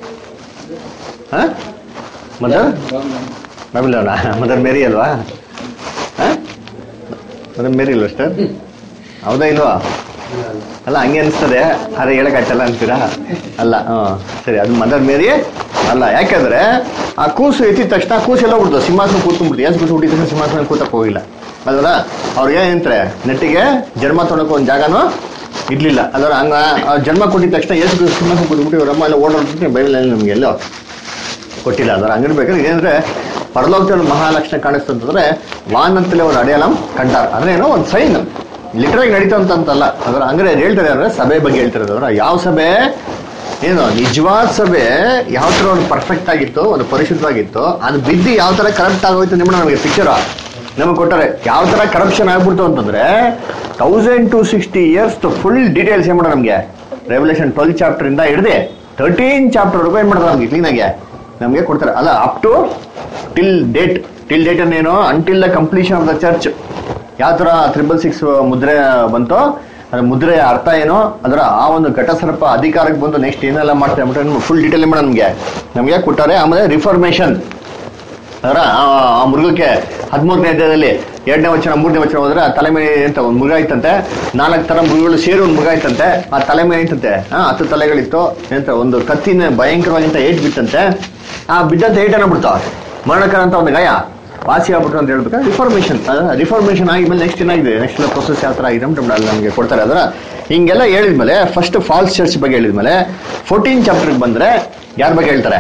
ಹಾ ಮದರ್ ಬಾಬಿಲೋನ ಮದರ್ ಮೇರಿ ಅಲ್ವಾ ಹಾ ಮದರ್ ಮೇರಿ ಇಲ್ವಾ ಅಷ್ಟೇ ಹೌದಾ ಇಲ್ವಾ ಅಲ್ಲ ಹಂಗೆ ಅನಿಸ್ತದೆ ಅರೆ ಹೇಳಕ್ ಆಯ್ತಲ್ಲ ಅಂತೀರಾ ಅಲ್ಲ ಹ್ಮ್ ಸರಿ ಅದು ಮದರ್ ಮೇರಿ ಅಲ್ಲ ಯಾಕಂದ್ರೆ ಆ ಕೂಸು ಎತ್ತಿದ ತಕ್ಷಣ ಕೂಸು ಎಲ್ಲ ಬಿಡ್ತು ಸಿಂಹಾಸನ ಕೂತ್ಬಿಡ್ತು ಏನ್ ಕೂತು ಹುಟ್ಟಿದ ಸಿಂಹಾಸನ ಕೂತಕ್ ಹೋಗಿಲ್ಲ ಅಲ್ವಲ್ಲ ಅವ್ರಿಗೆ ಏನಂತಾರೆ ನೆಟ್ಟಿಗೆ ಜನ್ಮ ತೊಡಕ್ ಒಂದು ಜಾಗನೂ ಇರ್ಲಿಲ್ಲ ಅಲ್ವರ ಹಂಗ ಆ ಜನ್ಮ ಕೊಟ್ಟಿದ ತಕ್ಷಣ ಏಸು ಕ್ರಿಸ್ತ ಸಿಂಹಾಸನ ಕೂತ್ಬಿಟ್ಟು ಇವರಮ್ಮ ಎಲ್ಲ ಓಡಾಡ್ಬಿಟ್ಟು ಬೈಬಲ್ ನಮ್ಗೆ ಎಲ್ಲೋ ಕೊಟ್ಟಿಲ್ಲ ಅದರ ಹಂಗಿರ್ಬೇಕಾದ್ರೆ ಇದೇಂದ್ರೆ ಪರಲೋಕದಲ್ಲಿ ಮಹಾಲಕ್ಷಣ ಕಾಣಿಸ್ತಂತಂದ್ರೆ ವಾನಂತಲೇ ಒಂದು ಅಡೆಯಾಲ ಕಂಡಾರ ಅಂದ್ರೆ ಏನೋ ಒಂದು ಸೈನ್ ಲಿಟರಾಗಿ ನಡೀತಾ ಅಂತಲ್ಲ ಅದರ ಹಂಗಾರೆ ಅದ್ ಹೇಳ್ತಾರೆ ಅಂದ್ರೆ ಸಭೆ ಬಗ್ಗೆ ಹೇಳ್ತಾರೆ ಅದರ ಯಾವ ಸಭೆ ಏನು ನಿಜವಾದ ಸಭೆ ಯಾವ ತರ ಒಂದು ಪರ್ಫೆಕ್ಟ್ ಆಗಿತ್ತು ಒಂದು ಪರಿಶುದ್ಧವಾಗಿತ್ತು ಅದು ಬಿದ್ದು ಯಾವ ತರ ಕರಪ್ಟ್ ಆಗೋಯ್ತು ನಿಮ್ಮ ನಮಗೆ ಪಿಕ್ಚರ್ ನಮಗೆ ಕೊಟ್ಟಾರೆ ಯಾವ ತರ ಕರಪ್ಷನ್ ಆಗ್ಬಿಡ್ತು ಅಂತಂದ್ರೆ thousand two sixty years full details ಏನ್ ಮಾಡೋಣ ನಮಗೆ ರೆವಲ್ಯೂಷನ್ ಟ್ವೆಲ್ ಚಾಪ್ಟರ್ ಇಂದ ಹಿಡಿದೆ ತರ್ಟೀನ್ ಚಾಪ್ಟರ್ ಏನ್ ಮಾಡ್ತಾರೆ ನಮ್ಗೆ ಕ್ಲೀನಾಗೆ ನಮಗೆ ಕೊಡ್ತಾರೆ ಅಲ್ಲ up to till date till date ಅನ್ನೇನು until the completion of the church ಯಾವ ತರ ತ್ರಿಬಲ್ ಸಿಕ್ಸ್ ಮುದ್ರೆ ಬಂತು ಅದ್ರ ಮುದ್ರೆಯ ಅರ್ಥ ಏನು ಅದರ ಆ ಒಂದು ಘಟಸರ್ಪ ಅಧಿಕಾರಕ್ಕೆ ಬಂದು ನೆಕ್ಸ್ಟ್ ಏನೆಲ್ಲ ಮಾಡ್ತಾರೆ ಅಂದ್ಬಿಟ್ಟು ಫುಲ್ ಡೀಟೇಲ್ ಮಾಡೋಣ ನಮಗೆ ನಮಗೆ ಕೊಟ್ಟಾರೆ ಆಮೇಲೆ ರಿಫಾರ್ಮೇಶನ್ ಅದರ ಆ- ಆ ಮೃಗಕ್ಕೆ ಹದಿಮೂರನೇ ಅಧ್ಯಾಯದಲ್ಲಿ ಎರಡನೇ ವಚನ ಮೂರನೇ ವಚನ ಹೋದ್ರೆ ಆ ತಲೆ ಮೇಲೆ ಅಂತ ಒಂದು ಮೃಗ ಇತ್ತಂತೆ ನಾಲ್ಕು ತರ ಮೃಗಗಳು ಸೇರಿ ಒಂದು ಮೃಗ ಇತ್ತಂತೆ ಆ ತಲೆ ಮೇಲೆ ಇತ್ತಂತೆ ಆ ಹತ್ತು ತಲೆಗಳಿತ್ತು ಎಂತ ಒಂದು ಕತ್ತಿನ ಭಯಂಕರವಾಗಿಂತ ಏಟ್ ಬಿತ್ತಂತೆ ಆ ಬಿದ್ದಂತ ಏಟ್ ಬಿಡ್ತಾವ ಮರಣಕರ ಅಂತ ಒಂದು ಗಾಯ ವಾಸಿ ಆಗ್ಬಿಟ್ರು ಅಂತ ಹೇಳ್ಬೇಕು ರಿಫಾರ್ಮೇಶನ್ ರಿಫಾರ್ಮೇಶನ್ ಆಗಿದ್ಮೇಲೆ ನೆಕ್ಸ್ಟ್ ಏನಾಗಿದೆ ನೆಕ್ಸ್ಟ್ ಪ್ರೊಸೆಸ್ ಯಾವ ತರ ಆಗಿದೆ ಅಂತ ಅಲ್ಲಿ ನಮಗೆ ಕೊಡ್ತಾರೆ ಅದರ ಹಿಂಗೆಲ್ಲ ಹೇಳಿದ್ಮೇಲೆ ಫಸ್ಟ್ ಫಾಲ್ಸ್ ಚರ್ಚ್ ಬಗ್ಗೆ ಹೇಳಿದ್ಮೇಲೆ ಫೋರ್ಟೀನ್ ಚಾಪ್ಟರ್ಗೆ ಬಂದ್ರೆ ಯಾರ ಬಗ್ಗೆ ಹೇಳ್ತಾರೆ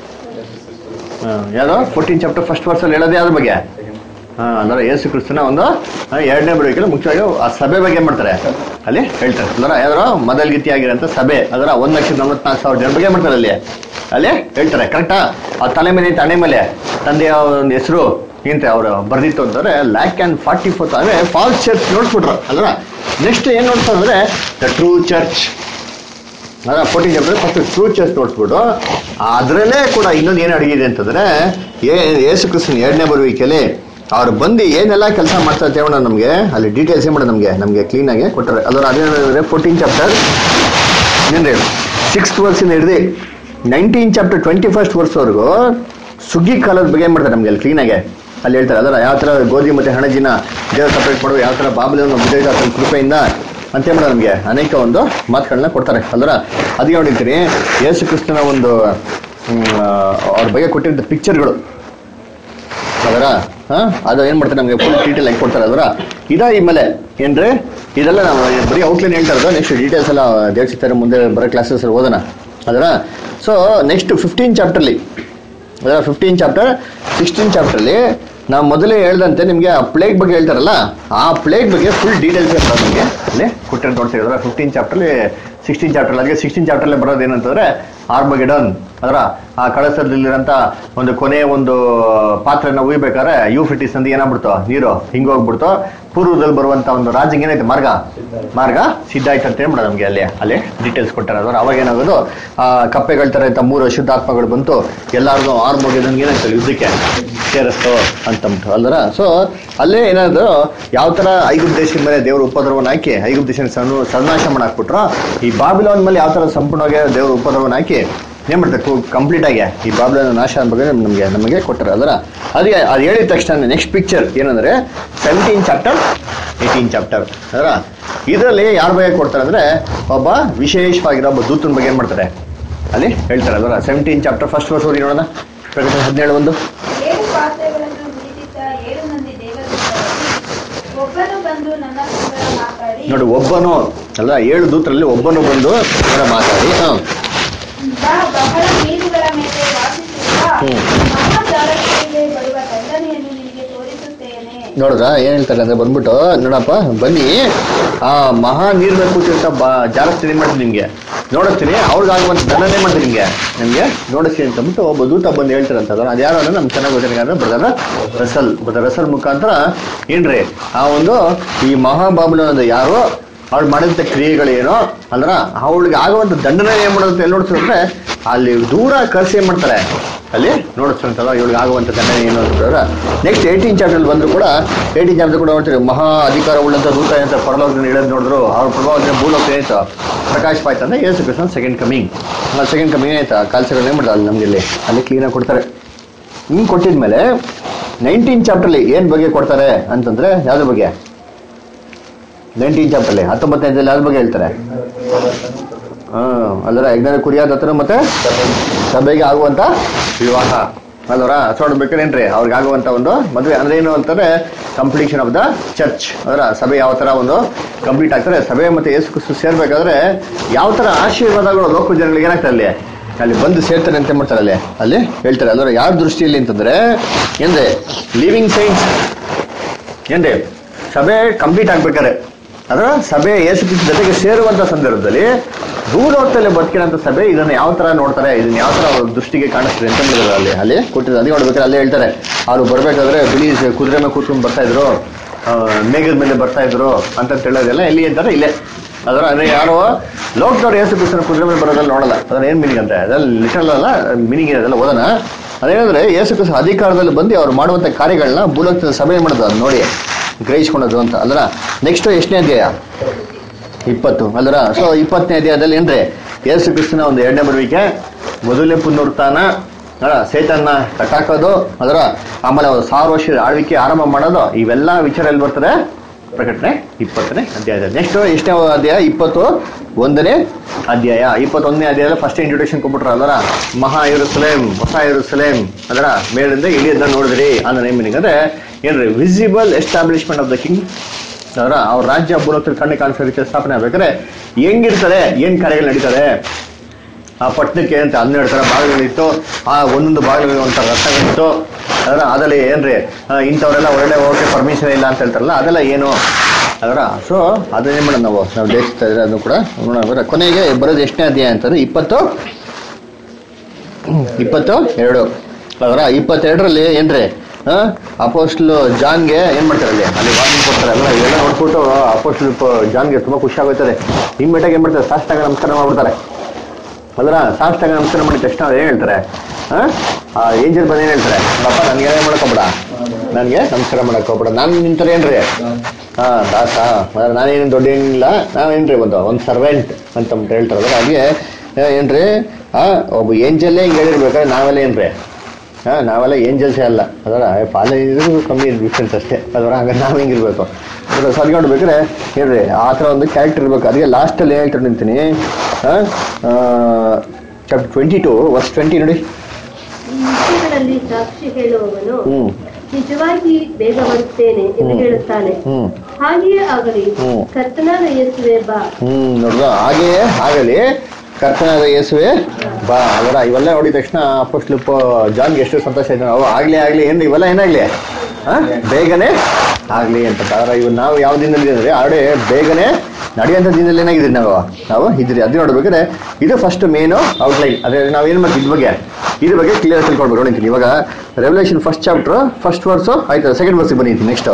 ಯಾರು ಫೋರ್ಟೀನ್ ಚಾಪ್ಟರ್ ಫಸ್ಟ್ ವರ್ಷಲ್ಲಿ ಹೇಳೋದು ಯಾವ್ದ್ರ ಬಗ್ಗೆ ಹಾ ಅಂದ್ರೆ ಯೇಸು ಕ್ರಿಸ್ತನ ಒಂದು ಆ, ಎರಡನೇ ಬರೋಕೆ ಮುಖ್ಯವಾಗಿ ಆ ಸಭೆ ಬಗ್ಗೆ ಏನ್ ಮಾಡ್ತಾರೆ ಅಲ್ಲಿ ಹೇಳ್ತಾರೆ ಅಂದ್ರೆ ಯಾವ್ದಾರ ಮೊದಲ್ಗಿತಿ ಆಗಿರೋಂಥ ಸಭೆ ಅದರ ಒಂದ್ ಲಕ್ಷದ ನಲವತ್ನಾಲ್ಕು ಸಾವಿರ ಜನ ಬಗ್ಗೆ ಮಾಡ್ತಾರೆ ಅಲ್ಲಿ ಅಲ್ಲಿ ಹೇಳ್ತಾರೆ ಕರೆಕ್ಟಾ ಆ ತಲೆ ಮೇಲೆ ತಲೆ ಮೇಲೆ ತಂದೆಯ ಒಂದು ಹೆಸರು ಏನ್ತೆ ಅವರು ಬರ್ದಿತ್ತು ಅಂತಂದ್ರೆ ಲ್ಯಾಕ್ ಅಂಡ್ ಫಾರ್ಟಿ ಫೋರ್ ಅಂದ್ರೆ ಫಾಲ್ಸ್ ಚರ್ಚ್ ನೋಡ್ಬಿಟ್ರು ಅಲ್ವಾ ನೆಕ್ಸ್ಟ್ ಏನ್ ನೋಡ್ತಾರೆ ಅಂದ್ರೆ ದ ಟ್ರೂ ಚರ್ಚ್ ಅದ fourteen chapter first true church ನೋಡ್ಸ್ಬಿಟ್ಟು ಅದರಲ್ಲೇ ಕೂಡ ಇನ್ನೊಂದು ಏನು ಅಡಗಿದೆ ಅಂತಂದ್ರೆ ಏ ಯೇಸು ಕ್ರಿಸ್ತನ್ ಎರಡನೇ ಬರುವಿಕೆಯಲ್ಲಿ ಅವ್ರು ಬಂದು ಏನೆಲ್ಲ ಕೆಲಸ ಮಾಡ್ತಾ ಇರ್ತೇವೆ ನಮಗೆ ಅಲ್ಲಿ ಡೀಟೇಲ್ಸ್ ಏನು ಮಾಡೋದು ನಮಗೆ ನಮಗೆ ಕ್ಲೀನಾಗಿ ಕೊಟ್ಟರೆ ಅದರ ಅದೇನಂದ್ರೆ ಫೋರ್ಟೀನ್ ಚಾಪ್ಟರ್ ಏನ್ರಿ ಸಿಕ್ಸ್ತ್ ವರ್ಸಿಂದ ಹಿಡಿದು ನೈನ್ಟೀನ್ ಚಾಪ್ಟರ್ ಟ್ವೆಂಟಿ ಫಸ್ಟ್ ವರ್ಸ್ವರೆಗೂ ಸುಗ್ಗಿ ಕಾಲದ ಬಗ್ಗೆ ಏನು ಮಾಡ್ತಾರೆ ನಮಗೆ ಅಲ್ಲಿ ಕ್ಲೀನಾಗೆ ಅಲ್ಲಿ ಹೇಳ್ತಾರೆ ಅದರ ಯಾವ ಥರ ಗೋಧಿ ಮತ್ತು ಹಣಜಿನ ದೇವ್ರ ಸಪ್ರೇಟ್ ಮಾಡುವ ಯಾವ ಥರ ಬಾಬಲನ್ನು ಬುದ್ಧ ತನ್ನ ಕೃಪೆಯಿಂದ ಅಂತ ಮಾಡೋದು ನಮಗೆ ಅನೇಕ ಒಂದು ಮಾತುಗಳನ್ನ ಕೊಡ್ತಾರೆ ಅಲ್ವರ ಅದಕ್ಕೆ ನೋಡಿರ್ತೀನಿ ಯೇಸು ಕ್ರಿಸ್ತನ ಒಂದು ಹ್ಮ್, ಅವ್ರ ಬಗ್ಗೆ ಕೊಟ್ಟಿದ್ದ ಪಿಕ್ಚರ್ಗಳು ಅದರ ಹಾ ಅದು ಏನ್ ಮಾಡ್ತಾರೆ ನಮಗೆ ಫುಲ್ ಡೀಟೇಲ್ ಆಗಿ ಕೊಡ್ತಾರೆ ಅದರ ಇದ ಈ ಮೇಲೆ ಏನ್ರಿ ಇದೆಲ್ಲ ನಾವು ಬರೀ ಔಟ್ಲೈನ್ ಹೇಳ್ತಾ ಇರೋದು ನೆಕ್ಸ್ಟ್ ಡೀಟೇಲ್ಸ್ ಎಲ್ಲ ದೇವಸ್ಥಾನ ಮುಂದೆ ಬರೋ ಕ್ಲಾಸಸ್ ಓದೋಣ ಅದರ ಸೊ ನೆಕ್ಸ್ಟ್ ಫಿಫ್ಟೀನ್ ಚಾಪ್ಟರ್ಲಿ ಅದರ ಫಿಫ್ಟೀನ್ ಚಾಪ್ಟರ್ ಸಿಕ್ಸ್ಟೀನ್ ಚಾಪ್ಟರ್ಲಿ ನಾವು ಮೊದಲೇ ಹೇಳ್ದಂತೆ ನಿಮಗೆ ಆ ಪ್ಲೇಗ್ ಬಗ್ಗೆ ಹೇಳ್ತಾರಲ್ಲ ಆ ಪ್ಲೇಗ್ ಬಗ್ಗೆ ಫುಲ್ ಡೀಟೇಲ್ಸ್ ಇರ್ತಾರೆ ನಮಗೆ ಅಲ್ಲಿ ಕೊಟ್ಟಿರೋ ನೋಡ್ತೀವಿ ಅದರ ಫಿಫ್ಟೀನ್ ಚಾಪ್ಟರ್ಲಿ ಸಿಕ್ಸ್ಟೀನ್ ಚಾಪ್ಟರ್ ಅದಕ್ಕೆ ಸಿಕ್ಸ್ಟೀನ್ ಚಾಪ್ಟರ್ಲಿ ಬರೋದು ಏನಂತಂದ್ರೆ ಆರ್ಮಗೆಡನ್ ಅದರ ಆ ಕಳಸದಲ್ಲಿರೋಂಥ ಒಂದು ಕೊನೆಯ ಒಂದು ಪಾತ್ರನ ಉಯ್ಬೇಕಾದ್ರೆ ಯೂಫ್ರಿಟಿಸ್ ಅಂತ ಏನಾಗ್ಬಿಡ್ತು ನೀರು ಹಿಂಗೋಗ್ಬಿಡ್ತು ಪೂರ್ವದಲ್ಲಿ ಬರುವಂತ ಒಂದು ರಾಜ್ಯಕ್ಕೆ ಏನೈತೆ ಮಾರ್ಗ ಮಾರ್ಗ ಸಿದ್ಧ ಆಯ್ತು ಅಂತ ಹೇಳ್ಬಿಡ ನಮಗೆ ಅಲ್ಲಿ ಅಲ್ಲಿ ಡೀಟೇಲ್ಸ್ ಕೊಟ್ಟಾರೆ ಅದರ ಅವಾಗ ಏನಾಗೋದು ಆ ಕಪ್ಪೆಗಳ ತರ ಇಂಥ ಮೂರು ಶುದ್ಧಾತ್ಮಗಳು ಬಂತು ಎಲ್ಲಾರ್ದು ಆರ್ಮೋಗಿದಂಗೆ ಏನಾಯ್ತು ಯುದ್ಧಕ್ಕೆ ಸೇರಿಸ್ತು ಅಂತಂಬಿಟ್ಟು ಅಲ್ದರ ಸೊ ಅಲ್ಲೇ ಏನಾದ್ರು ಯಾವ ತರ ಐಗುಪ್ತ ದೇಶದ ಮೇಲೆ ದೇವ್ರ ಉಪದ್ರವನ್ನ ಹಾಕಿ ಐಗುಪ್ತ ದೇಶ ಸಣ್ಣ ಸರ್ನಾಶ ಮಾಡಾಕ್ಬಿಟ್ರು ಈ ಬಾಬಿಲೋನ್ ಮೇಲೆ ಯಾವ ತರ ಸಂಪೂರ್ಣವಾಗಿ ದೇವ್ರ ಉಪದ್ರವನ್ನ ಹಾಕಿ ಏನ್ ಮಾಡ್ತಾರೆ ಕಂಪ್ಲೀಟ್ ಆಗಿ ಈ ಬಾಬಿಲೋನ್ ನಾಶ ಅನ್ಬೇಕು ನಮಗೆ ನಮಗೆ ಕೊಟ್ಟರೆ ಅದರ ಅದಕ್ಕೆ ಅದು ಹೇಳಿದ ತಕ್ಷಣ ನೆಕ್ಸ್ಟ್ ಪಿಕ್ಚರ್ ಏನಂದ್ರೆ ಸೆವೆಂಟೀನ್ ಚಾಪ್ಟರ್ ಏಯ್ಟೀನ್ ಚಾಪ್ಟರ್ ಅದರ ಇದರಲ್ಲಿ ಯಾರ ಬಗ್ಗೆ ಕೊಡ್ತಾರೆ ಅಂದ್ರೆ ಒಬ್ಬ ವಿಶೇಷವಾಗಿರೋ ಒಬ್ಬ ದೂತನ ಬಗ್ಗೆ ಏನ್ ಮಾಡ್ತಾರೆ ಅಲ್ಲಿ ಹೇಳ್ತಾರೆ ಅದರ ಸೆವೆಂಟೀನ್ ಚಾಪ್ಟರ್ ಫಸ್ಟ್ ವರ್ಷ ಓದಿ ನೋಡೋಣ ಪ್ರಕಟಣೆ ಹದಿನೇಳು ಒಂದು ಏಳು ಪಾತ್ರೆಗಳನ್ನು ಮೀಟಿದ್ದ ಏಳು ಮಂದಿ ದೇವದೂತರಲ್ಲಿ ಒಬ್ಬನು ಬಂದು ನನ್ನ ಸಂಗಡ ಮಾತಾಡಿ ನೋಡಿ ಒಬ್ಬನು ಅಲ್ಲ ಏಳು ದೂತರಲ್ಲಿ ಒಬ್ಬನು ಬಂದು ಅವರ ಮಾತಾಡಿ ಹ. ಬಾ ಬಹಳ ಮೀನುಗಳ ಮೇಲೆ ವಾಸಿಸಿರುವ ಹ್ಮ್. ಮಹಾಜಾಲಗಳಿಗೆ ಬರುವ ದಂಡನೆಯನ್ನು ನಿನಗೆ ತೋರಿಸುತ್ತೇನೆ ನೋಡಿದ್ರ ಏನ್ ಹೇಳ್ತಾರೆ ಅಂದ್ರೆ ಬಂದ್ಬಿಟ್ಟು ನೋಡಪ್ಪ ಬನ್ನಿ ಆ ಮಹಾ ನೀರ್ನ ಕೂತಿರ್ತ ಬಾ ಜಾರಸ್ತೀನಿ ಏನ್ ಮಾಡ್ತೀನಿ ನಿಮ್ಗೆ ನೋಡಿಸ್ತೀನಿ ಅವ್ರಿಗಾಗುವಂತ ದಂಡನೆ ಮಾಡ್ತೀನಿ ನಿಮ್ಗೆ ನಿಮ್ಗೆ ನೋಡಿಸ್ತೀನಿ ಅಂತ ಅಂದ್ಬಿಟ್ಟು ಒಬ್ಬ ದೂತ ಬಂದು ಹೇಳ್ತಾರೆ ಅಂತ ಅದು ಯಾರು ಅಂದ್ರೆ ನಮ್ಗೆ ಚೆನ್ನಾಗಿ ಗೊತ್ತಿಲ್ಲ ಅಂದ್ರೆ ಬ್ರದರ್ ರಸಲ್ ಬ್ರದರ್ ರಸಲ್ ಮುಖಾಂತರ ಏನ್ರಿ ಆ ಒಂದು ಈ ಮಹಾಬಾಬುಲ ಒಂದು ಯಾರು ಅವ್ಳು ಮಾಡಿದಂಥ ಕ್ರಿಯೆಗಳೇನೋ ಅಂದ್ರ ಅವಳಿಗೆ ಆಗುವಂತ ದಂಡನೆ ಏನ್ ಮಾಡೋದು ಎಲ್ಲಿ ನೋಡ್ತಾರೆ ಅಲ್ಲಿ ದೂರ ಕರ್ಸಿ ಏನ್ ಮಾಡ್ತಾರೆ ಅಲ್ಲಿ ನೋಡಿಸ್ತಂತಲ್ಲ ಇವಳಿಗೆ ಆಗುವಂತ ದಂಡನೆ ಏನು ಅಂತಂದ್ರೆ ನೆಕ್ಸ್ಟ್ ಏಯ್ಟೀನ್ ಚಾಪ್ಟರ್ ಬಂದ್ರು ಕೂಡ ಏಯ್ಟೀನ್ ಚಾಪ್ಟರ್ ಕೂಡ ನೋಡ್ತೀವಿ ಮಹಾ ಅಧಿಕಾರ ಉಳ್ಳಂತ ದೂತ ಅಂತ ಪರಲೋಕದಿಂದ ಇಳಿದ್ ನೋಡಿದ್ರು ಅವ್ರ ಪ್ರಭಾವದಿಂದ ಭೂಲೋಕ ಏನಾಯ್ತು ಪ್ರಕಾಶ ಪಾಯ್ತು ಅಂದ್ರೆ ಯೇಸು ಕೃಷ್ಣ ಸೆಕೆಂಡ್ ಕಮಿಂಗ್ ಸೆಕೆಂಡ್ ಕಮಿಂಗ್ ಆಯ್ತಾ ಕಾಲ್ಸಗಳು ಏನ್ ಮಾಡ್ತಾರೆ ಅಲ್ಲಿ ನಮ್ಗೆ ಇಲ್ಲಿ ಅಲ್ಲಿ ಕ್ಲೀನಾಗಿ ಕೊಡ್ತಾರೆ ಹಿಂಗ್ ಕೊಟ್ಟಿದ್ಮೇಲೆ ನೈನ್ಟೀನ್ ಚಾಪ್ಟರ್ಲಿ ಏನ್ ಬಗ್ಗೆ ಕೊಡ್ತಾರೆ ಅಂತಂದ್ರೆ ಯಾವ್ದ್ರ ಬಗ್ಗೆ ನೈನ್ಟೀನ್ ಚಾಪ್ಟರ್ಲಿ ಹತ್ತೊಂಬತ್ತನೇದಲ್ಲಿ ಯಾವ್ದ್ರ ಬಗ್ಗೆ ಹೇಳ್ತಾರೆ ಹಾ ಅಲ್ಲರ ಯಜ್ಞದ ಕುರಿಯಾದ ಹತ್ರ ಮತ್ತೆ ಸಭೆಗೆ ಆಗುವಂತ ವಿವಾಹ ಅಲ್ವರ ನೋಡ್ಬೇಕಾರೇನ್ರಿ ಅವ್ರಿಗೆ ಆಗುವಂತ ಒಂದು ಮದುವೆ ಅಂದ್ರೆ ಏನು ಅಂತಂದ್ರೆ ಕಂಪ್ಲೀಷನ್ ಆಫ್ ದ ಚರ್ಚ್ ಅದರ ಸಭೆ ಯಾವ ತರ ಒಂದು ಕಂಪ್ಲೀಟ್ ಆಗ್ತಾರೆ ಸಭೆ ಮತ್ತೆ ಯೇಸು ಕ್ರಿಸ್ತು ಸೇರ್ಬೇಕಾದ್ರೆ ಯಾವ ತರ ಆಶೀರ್ವಾದಗಳು ಲೋಕ ಜನಗಳಿಗೆ ಏನಾಗ್ತದೆ ಅಲ್ಲಿ ಅಲ್ಲಿ ಬಂದು ಸೇರ್ತಾರೆ ಅಂತ ಮಾಡ್ತಾರೆ ಅಲ್ಲಿ ಅಲ್ಲಿ ಹೇಳ್ತಾರೆ ಅಲ್ವರ ಯಾರ ದೃಷ್ಟಿಯಲ್ಲಿ ಅಂತಂದ್ರೆ ಏನ್ರಿ ಲಿವಿಂಗ್ ಸೈನ್ಸ್ ಏನ್ರಿ ಸಭೆ ಕಂಪ್ಲೀಟ್ ಆಗ್ಬೇಕಾರೆ ಅದರ ಸಭೆ ಯೇಸು ಕ್ರಿಸ್ತ ಜೊತೆಗೆ ಸೇರುವಂತ ಸಂದರ್ಭದಲ್ಲಿ ಭೂಲೋಕದಲ್ಲಿ ಬದುಕಿರೋಂಥ ಸಭೆ ಇದನ್ನ ಯಾವ ತರ ನೋಡ್ತಾರೆ ಇದನ್ನ ಯಾವ ತರ ಅವ್ರ ದೃಷ್ಟಿಗೆ ಕಾಣಿಸ್ತದೆ ಅಂತ ಹೇಳಿದ್ರು ಅಲ್ಲಿ ಅಲ್ಲಿ ಕೊಟ್ಟಿದ್ರು ಅದೇ ನೋಡ್ಬೇಕಾದ್ರೆ ಅಲ್ಲೇ ಹೇಳ್ತಾರೆ ಅವ್ರು ಬರ್ಬೇಕಾದ್ರೆ ಬಿಳಿ ಕುದುರೆ ಮೇಲೆ ಕೂತ್ಕೊಂಡು ಬರ್ತಾ ಇದ್ರು ಆ, ಮೇಘದ ಮೇಲೆ ಬರ್ತಾ ಇದ್ರು ಅಂತ ಹೇಳೋದೆಲ್ಲ ಎಲ್ಲಿ ಅಂತಾರೆ ಇಲ್ಲೇ ಅದರ ಅಂದ್ರೆ ಯಾರು ಲೋಕದವ್ರು ಯೇಸು ಕ್ರಿಸ್ತನ ಕುದುರೆ ಮೇಲೆ ಬರೋದ್ರಲ್ಲಿ ನೋಡಲ್ಲ ಅದ್ರ ಏನ್ ಮೀನಿಂಗ್ ಅಂತ ಅದ್ರಲ್ಲಿ ಲಿಟರಲ್ ಅಲ್ಲ ಮೀನಿಂಗ್ ಇರೋದಲ್ಲ ಓದೋಣ ಅದೇನಂದ್ರೆ ಯೇಸು ಕ್ರಿಸ್ತ ಅಧಿಕಾರದಲ್ಲಿ ಬಂದು ಅವ್ರು ಮಾಡುವಂತ ಕಾರ್ಯಗಳನ್ನ ಭೂಲೋಕದ ಸಭೆ ಮಾಡೋದು ಅದು ನೋಡಿ ಗ್ರಹಿಸ್ಕೊಳೋದು ಅಂತ ಅಲ್ರ ನೆಕ್ಸ್ಟ್ ಎಷ್ಟನೇ ಅಧ್ಯಾಯ ಇಪ್ಪತ್ತು ಅಲ್ರ ಸೊ ಇಪ್ಪತ್ತನೇ ಅಧ್ಯಾಯದಲ್ಲಿ ಏನ್ರಿ ಯೇಸು ಕ್ರಿಸ್ತನ ಒಂದು ಎರಡನೇ ಬರುವಿಕೆ ಮೊದಲನೇ ಪುನರುತ್ಥಾನ ಅಲ್ಲ ಸೇತನ್ನ ಕಟ್ಟಾಕೋದು ಅದರ ಆಮೇಲೆ ಅವ್ರು ಸಾವಿರ ವರ್ಷದ ಆಳ್ವಿಕೆ ಆರಂಭ ಮಾಡೋದು ಇವೆಲ್ಲ ವಿಚಾರ ಎಲ್ಲಿ ಬರ್ತದೆ ಪ್ರಕಟಣೆ ಇಪ್ಪತ್ತನೇ ಅಧ್ಯಾಯದಲ್ಲಿ ನೆಕ್ಸ್ಟ್ ಎಷ್ಟನೇ ಅಧ್ಯಾಯ ಇಪ್ಪತ್ತು ಒಂದನೇ ಅಧ್ಯಾಯ ಇಪ್ಪತ್ತೊಂದನೇ ಅಧ್ಯಾಯದಲ್ಲಿ ಫಸ್ಟ್ ಇಂಟ್ರೊಡಕ್ಷನ್ ಕೊಟ್ಬಿಟ್ರ ಅದರ ಮಹಾ ಇರುಸಲೇಮ್ ಹೊಸ ಇರುಸಲೇಮ್ ಅದರ ಮೇಲಿಂದ ಇಳಿಯನ್ನ ನೋಡಿದ್ರಿ ಅಂದ್ರೆ ಏನ್ meaning ಅಂದ್ರೆ ಏನ್ರಿ visible establishment of the king ಅದರ ಅವ್ರ ರಾಜ್ಯ ಭೂಲೋಕದಲ್ಲಿ ಕಣ್ಣು ಕಾಣಿಸೋ ರೀತಿಯ ಸ್ಥಾಪನೆ ಆಗ್ಬೇಕಾದ್ರೆ ಹೆಂಗಿರ್ತದೆ ಏನ್ ಕಾರ್ಯಗಳು ನಡೀತದೆ ಆ ಪಟ್ಟಣಕ್ಕೆ ಅಂತ ಹನ್ನೆರಡು ತರ ಭಾಗಗಳಿತ್ತು ಆ ಒಂದೊಂದು ಭಾಗಗಳಿಗೆ ಒಂಥರ ರಥಗಳಿತ್ತು ಅದರ ಅದರಲ್ಲಿ ಏನ್ರಿ ಆ, ಇಂಥವರೆಲ್ಲ ಒಳ್ಳೆ ಹೋಗಕ್ಕೆ ಪರ್ಮಿಷನ್ ಇಲ್ಲ ಅಂತ ಹೇಳ್ತಾರಲ್ಲ ಅದೆಲ್ಲ ಏನು ಅದರ ಸೊ ಅದನ್ನೇ ಮಾಡೋಣ ನಾವು ನಾವು ದೇಶಿಸ್ತಾ ಇದ್ರೆ ಅದನ್ನು ಕೂಡ ನೋಡೋಣ ಕೊನೆಗೆ ಬರೋದು ಎಷ್ಟನೇ ಅಧ್ಯಾಯ ಅಂತಂದ್ರೆ ಇಪ್ಪತ್ತು ಇಪ್ಪತ್ತು ಎರಡು ಅದರ ಇಪ್ಪತ್ತೆರಡರಲ್ಲಿ ಏನ್ರಿ ಅಪೋಸ್ಟ್ಲ್ ಜಾನ್ಗೆ ಏನ್ ಮಾಡ್ತಾರೆ ಅಲ್ಲಿ ಅಲ್ಲಿ ವಾರ್ನಿಂಗ್ ಕೊಡ್ತಾರೆ ಅಲ್ಲ ಇವೆಲ್ಲ ನೋಡ್ಬಿಟ್ಟು ಅಪೋಸ್ಟ್ಲ್ ಜಾನ್ಗೆ ತುಂಬಾ ಖುಷಿ ಆಗೋಯ್ತದೆ ಇಮ್ಮಿಡಿಯಾಗಿ ಏನ್ ಮಾಡ್ತಾರೆ ಸಾಷ್ಟಾಗ ನಮಸ್ಕಾರ ಮಾಡ್ಬಿಡ್ತಾರೆ ಅದರ ಸಾಷ್ಟಾಗ ನಮಸ್ಕಾರ ಮಾಡಿದ ತಕ್ಷಣ ಅವ್ರು ಏನ್ ಹೇಳ್ತಾರೆ ಆ ಏಂಜಲ್ ಬಂದು ಏನ್ ಹೇಳ್ತಾರೆ ಅಪ್ಪ ನನ್ಗೆ ಏನ್ ಮಾಡಕ್ ಹೋಗ್ಬೇಡ ನನ್ಗೆ ನಮಸ್ಕಾರ ಮಾಡಕ್ ಹೋಗ್ಬೇಡ ನಾನು ನಿಂತಾರೆ ಏನ್ರಿ ಹಾ ದಾಸ ಅಂದ್ರೆ ನಾನೇನು ದೊಡ್ಡ ಏನಿಲ್ಲ ನಾವೇನ್ರಿ ಒಂದು ಒಂದು ಸರ್ವೆಂಟ್ ಅಂತ ಅಂದ್ಬಿಟ್ಟು ಹೇಳ್ತಾರಲ್ಲ ಹಾಗೆ ಆ, ಏನ್ರಿ ಆ ಒಬ್ಬ ಏಂಜಲ್ಲೇ ಹಿಂಗೆ ಹೇಳಿರ್ಬೇಕಾದ್ರೆ ನಾವೆಲ್ಲ ಏನ್ರಿ ಹಾ ನಾವೆಲ್ಲ ಏಂಜಲ್ಸೇ ಅಲ್ಲ ಅದರ ಪಾಲೆ ಇದ್ರು ಕಮ್ಮಿ ಡಿಫ್ರೆನ್ಸ್ ಅಷ್ಟೇ ಅದರ ಹಂಗಾರೆ ನಾವು ಹಿಂಗಿರ್ಬೇಕು ಅದರ ಸದ್ಕೊಂಡು ಬೇಕಾದ್ರೆ ಹೇಳ್ರಿ ಆ ಥರ ಒಂದು ಕ್ಯಾರೆಕ್ಟರ್ ಇರ್ಬೇಕು ಅದಕ್ಕೆ ಲಾಸ್ಟಲ್ಲಿ ಹೇಳ್ತಾರೆ ನಿಂತೀನಿ chapter twenty two verse twenty ನೋಡಿ ಈ ವಿಷಯಗಳಲ್ಲಿ ಸಾಕ್ಷಿ ಹೇಳುವವನು ಹ್ಮ್ ನಿಜವಾಗಿ ಬೇಗ ಬರುತ್ತೇನೆ ಎಂದು ಹ್ಮ್. ಹೇಳುತ್ತಾನೆ ಹ್ಮ್ ಹಾಗೆಯೇ ಆಗಲಿ ಹ್ಮ್. ಕರ್ತನಾದ ಯೇಸುವೆ ಬಾ ಹ್ಮ್ ನೋಡ್ರ ಹಾಗೆಯೇ ಆಗಲಿ ಕರ್ತನಾದ ಯೇಸುವೆ ಬಾ ಅವರ ಇವೆಲ್ಲ ನೋಡಿದ ತಕ್ಷಣ ಅಪ್ಪಸ್ಲು ಜಾನ್ಗೆ ಎಷ್ಟು ಸಂತೋಷ ಆಯ್ತು ಅವು ಆಗ್ಲಿ ಆಗ್ಲಿ ಏನು ಇವೆಲ್ಲ ಏನಾಗ್ಲಿ ಆ? ಬೇಗನೆ ಆಗ್ಲಿ ಅಂತ ಅದರ ಇವ್ ನಾವು ಯಾವ ದಿನದಲ್ಲಿ ಅಂದ್ರೆ ಆಡೆ ಬೇಗನೆ ನಡೆಯುವಂಥ ದಿನದಲ್ಲಿ ಏನಾಗಿದ್ದೀರಿ ನಾವು ನಾವು ಇದ್ರಿ ಅದು ನೋಡ್ಬೇಕಾದ್ರೆ ಇದು ಫಸ್ಟ್ ಮೇನು ಔಟ್ಲೈನ್ ಅದೇ ನಾವು ಏನು ಮಾಡ್ತೀವಿ ಇದ್ರ ಬಗ್ಗೆ ಇದ್ರ ಬಗ್ಗೆ ಕ್ಲಿಯರ್ ತಿಳ್ಕೊಳ್ಬೇಕು ನೋಡಿದ್ದೀನಿ ಇವಾಗ revelation first chapter first verse ಆಯ್ತು ಸೆಕೆಂಡ್ ವರ್ಸಿಗೆ ಬನ್ನಿ next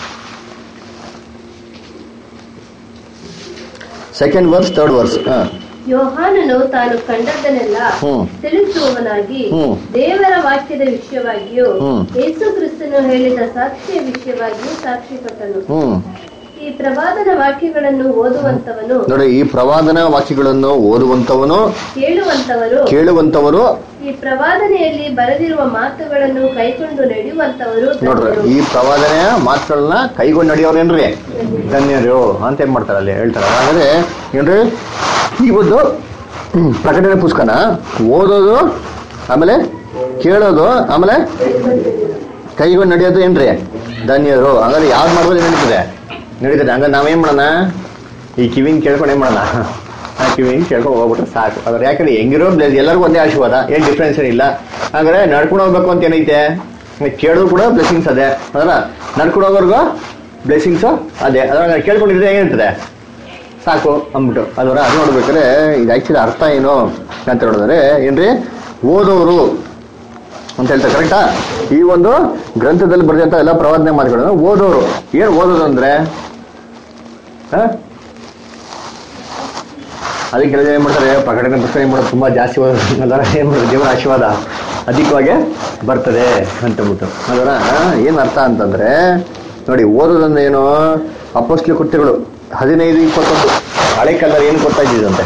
second verse third verse ಹಾಂ ಯೋಹಾನನು ತಾನು ಕಂಡದ್ದನ್ನೆಲ್ಲ ಹ್ಮ್. ತಿಳಿಸುವವನಾಗಿ ಹ್ಮ್. ದೇವರ ವಾಕ್ಯದ ವಿಷಯವಾಗಿಯೂ ಹ್ಮ್. ಯೇಸು ಕ್ರಿಸ್ತನು ಹೇಳಿದ ಸಾಕ್ಷಿಯ ವಿಷಯವಾಗಿಯೂ ಸಾಕ್ಷಿ ಕೊಟ್ಟನು ಹ್ಞೂ ಈ ಪ್ರವಾದನ ವಾಕ್ಯಗಳನ್ನು ಓದುವಂತವನು ನೋಡಿ ಈ ಪ್ರವಾದನ ವಾಕ್ಯಗಳನ್ನು ಓದುವಂಥವನು ಕೇಳುವಂತವರು ಕೇಳುವಂಥವರು ಈ ಪ್ರವಾದನೆಯಲ್ಲಿ ಬರೆದಿರುವ ಮಾತುಗಳನ್ನು ಕೈಕೊಂಡು ನಡೆಯುವಂತವರು ನೋಡ್ರಿ ಧನ್ಯರು. ಈ ಪ್ರವಾದನೆಯ ಮಾತುಗಳನ್ನ ಕೈಗೊಂಡು ನಡೆಯೋರೇನ್ರಿ ಧನ್ಯರು ಅಂತ ಏನ್ ಮಾಡ್ತಾರೆ ಅಲ್ಲಿ ಹೇಳ್ತಾರೆ ಹಾಗಾದ್ರೆ ಏನ್ರಿ ಈ ಒಂದು ಹ್ಮ್, ಪ್ರಕಟಣೆ ಪುಸ್ತಕನ ಓದೋದು ಆಮೇಲೆ ಕೇಳೋದು ಆಮೇಲೆ ಕೈಗೊಂಡು ನಡೆಯೋದು ಏನ್ರಿ ಧನ್ಯರು ಹಾಗಾದ್ರೆ ಯಾವ್ದು ಮಾಡೋದು ನಡೀತದೆ ನಡೀತದೆ ಹಂಗಾರೆ ನಾವೇನ್ ಮಾಡೋಣ ಈ ಕಿವಿಂಗ್ ಕೇಳ್ಕೊಂಡು ಏನ್ ಮಾಡೋಣ ಆ ಕಿವಿಂಗ್ ಕೇಳ್ಕೊಂಡು ಹೋಗ್ಬಿಟ್ರೆ ಸಾಕು ಅದ್ರ ಯಾಕಂದ್ರೆ ಹೆಂಗಿರೋ ಬ್ಲೇಸ್ ಎಲ್ಲರಿಗೂ ಒಂದೇ ಆಶೀರ್ವಾದ ಏನ್ ಡಿಫ್ರೆನ್ಸ್ ಏನಿಲ್ಲ ಹಾಗಾದ್ರೆ ನಡ್ಕೊಂಡು ಹೋಗ್ಬೇಕು ಅಂತ ಏನೈತೆ ಕೇಳೋದು ಕೂಡ ಬ್ಲೆಸ್ಸಿಂಗ್ಸ್ ಅದೇ ಅದರ ನಡ್ಕೊಂಡು ಹೋಗೋರ್ಗು ಬ್ಲೆಸ್ಸಿಂಗ್ಸ್ ಅದೇ ಅದ್ರ ಕೇಳ್ಕೊಂಡಿದ್ರೆ ಏನಿರ್ತದೆ ಸಾಕು ಅಂದ್ಬಿಟ್ಟು ಅದರ ಅದು ನೋಡ್ಬೇಕಾದ್ರೆ ಇದು ಆಕ್ಚುಲಿ ಅರ್ಥ ಏನು ಅಂತ ನೋಡಿದ್ರೆ ಏನ್ರಿ ಓದೋರು ಅಂತ ಹೇಳ್ತಾರೆ ಕರೆಕ್ಟಾ ಈ ಒಂದು ಗ್ರಂಥದಲ್ಲಿ ಬರೆದಂತ ಎಲ್ಲ ಪ್ರವಾದನೆ ಮಾತುಗಳನ್ನು ಓದೋರು ಏನ್ ಓದೋದು ಅಂದ್ರೆ ಹ? ಅದಕ್ಕೆ ಕೆಲವು ಏನ್ ಮಾಡ್ತಾರೆ ಪ್ರಕಟಣೆ ಪುಸ್ತಕ ಏನ್ ಮಾಡೋದು ತುಂಬಾ ಜಾಸ್ತಿ ಓದೋದು ಅದರ ಏನ್ ಮಾಡೋದು ದೇವರ ಆಶೀರ್ವಾದ ಅಧಿಕವಾಗಿ ಬರ್ತದೆ ಅಂತಬಿಟ್ಟು ಅದರ ಏನ್ ಅರ್ಥ ಅಂತಂದ್ರೆ ನೋಡಿ ಓದೋದಂದ್ರೆ ಏನು ಅಪೋಸ್ಲಿ ಕೃತ್ಯಗಳು ಹದಿನೈದು ಇಪ್ಪತ್ತೊಂದು ಹಳೆ ಕಾಲದಲ್ಲಿ ಏನು ಕೊಡ್ತಾ ಇದ್ದಿದಂತೆ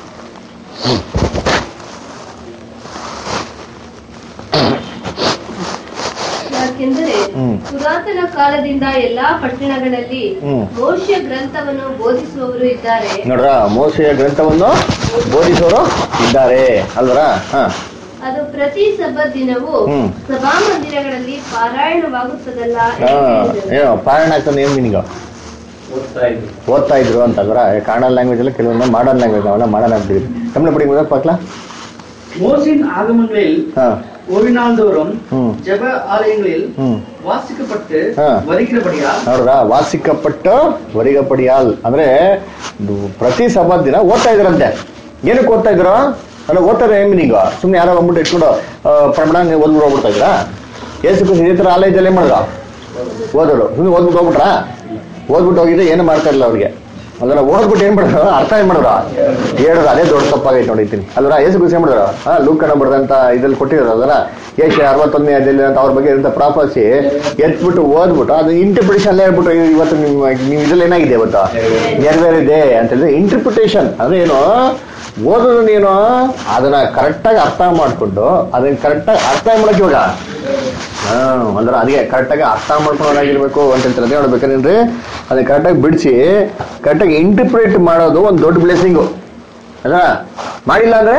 ಯಾಕೆಂದರೆ ಹ್ಮ್. ಪುರಾತನ ಕಾಲದಿಂದ ಎಲ್ಲಾ ಪಟ್ಟಣಗಳಲ್ಲಿ ಹ್ಮ್. ಮೋಶ ಗ್ರಂಥವನ್ನು ಬೋಧಿಸುವವರು ಇದ್ದಾರೆ ನೋಡ್ರ ಮೋಸೆಯ ಗ್ರಂಥವನ್ನು ಬೋಧಿಸೋರು ಇದ್ದಾರೆ ಅಲ್ವರ ಹಾ ಅದು ಪ್ರತಿ ಸಬ್ಬತ್ ದಿನವೂ ಹ್ಮ್. ಸಭಾಮಂದಿರಗಳಲ್ಲಿ ಪಾರಾಯಣವಾಗುತ್ತದಲ್ಲ ಹಾ, ಎಂದು ಹೇಳಿದರು. ಏನೋ ಪಾರಾಯಣ ಆಗ್ತಾನೆ ಏನ್ ಮೀನಿಂಗ ಓದ್ತಾ ಇದ್ವಿ ಓದ್ತಾ ಇದ್ರು ಅಂತಂದ್ರ ಕನ್ನಡ ಲ್ಯಾಂಗ್ವೇಜ್ ಎಲ್ಲ ಕೆಲವೊಂದು ಮಾಡರ್ನ್ ಲ್ಯಾಂಗ್ವೇಜ್ ನಾವೆಲ್ಲ ಮಾಡರ್ನ್ ಆಗ್ತೀವಿ தமிழ் படிக்கும் போது பார்க்கலாம் மோசின் ஆகமங்களில் ஆ ஒருநாள்தோறும் ம். ஜெப ஆலயங்களில் ம். வாசிக்கப்பட்டு ஆ. வருகிறபடியால் ನೋಡ್ರ ವಾಸಿಕಪಟ್ಟು ವರಿಗಪಡಿಯಾಲ್ ಅಂದ್ರೆ ಇದು ಪ್ರತಿ ಸಭಾ ದಿನ ಓದ್ತಾ ಇದ್ರಂತೆ ಏನಕ್ಕೆ ಓದ್ತಾ ಇದ್ರು ಅಲ್ಲ ಓದ್ತಾರೆ ಏನ್ ಮೀನಿಂಗ್ ಸುಮ್ನೆ ಯಾರೋ ಬಂದ್ಬಿಟ್ಟು ಇಟ್ಕೊಂಡು ಆ, ಪ್ರಮಾಣ ನೀವು ಓದ್ಬಿಟ್ಟು ಹೋಗ್ಬಿಡ್ತಾ ಇದ್ರಾ ಏಸು ಕ್ರಿಸ್ತ ಇದೇ ತರ ಆಲಯದಲ್ಲಿ ಏನ್ ಮಾಡಿದ್ರು ಓದೋರು ಸುಮ್ಮನೆ ಓದ್ಬಿಟ್ಟು ಹೋಗ್ಬಿಟ್ರಾ ಓದ್ಬಿಟ್ಟು ಹೋಗಿದ್ರೆ ಏನು ಮಾಡ್ತಾ ಇಲ್ಲ ಅವ್ರಿಗೆ ಅದನ್ನ ಓದ್ಬಿಟ್ಟು ಏನ್ ಮಾಡಿದ್ರು ಅರ್ಥ ಏನ್ ಮಾಡಿದ್ರು ಹೇಳೋದು ಅದೇ ದೊಡ್ಡ ತಪ್ಪಾಗೈತೆ ನೋಡಿದ್ದೀನಿ ಅಲ್ವರ ಏಸು ಕ್ರಿಸ್ತ ಏನ್ ಮಾಡಿದ್ರು ಹಾ ಲೂಕನ ಬರೆದಂತ ಇದ್ರಲ್ಲಿ ಕೊಟ್ಟಿರೋದು ಅದರ ಏಷ್ಯ ಅರವತ್ತೊಂದನೇ ಅಧ್ಯಾಯದಲ್ಲಿ ಅಂತ ಅವ್ರ ಬಗ್ಗೆ ಇರುವಂತ ಪ್ರಾಪಸಿ ಎತ್ಬಿಟ್ಟು ಓದ್ಬಿಟ್ಟು ಅದು ಇಂಟರ್ಪ್ರಿಟೇಷನ್ ಅಲ್ಲೇ ಹೇಳ್ಬಿಟ್ಟು ಇವ್- ಇವತ್ತು ನಿಮ್ಮ ನೀವು ಇದ್ರಲ್ಲಿ ಏನಾಗಿದೆ ಇವತ್ತು ನೆರವೇರಿದೆ ಅಂತ ಹೇಳಿದ್ರೆ ಇಂಟರ್ಪ್ರಿಟೇಷನ್ ಅಂದ್ರೆ ಏನು ಓದೋದು ನೀನು ಅದನ್ನ ಕರೆಕ್ಟಾಗಿ ಅರ್ಥ ಮಾಡ್ಕೊಂಡು ಅದನ್ನ ಕರೆಕ್ಟಾಗಿ ಅರ್ಥ ಮಾಡಕ್ ಇವಾಗ ಹಾ ಅಂದ್ರೆ ಅದಕ್ಕೆ ಕರೆಕ್ಟಾಗಿ ಅರ್ಥ ಮಾಡ್ಕೊಂಡಾಗಿರ್ಬೇಕು ಅಂತ ಹೇಳ್ತಾರೆ ಅದೇ ನೋಡ್ಬೇಕಂದ್ರೆ ಅದನ್ನ ಕರೆಕ್ಟಾಗಿ ಬಿಡಿಸಿ ಕರೆಕ್ಟಾಗಿ ಇಂಟರ್ಪ್ರೇಟ್ ಮಾಡೋದು ಒಂದು ದೊಡ್ಡ ಬ್ಲೆಸ್ಸಿಂಗು ಅಲ್ಲ ಮಾಡಿಲ್ಲ ಅಂದ್ರೆ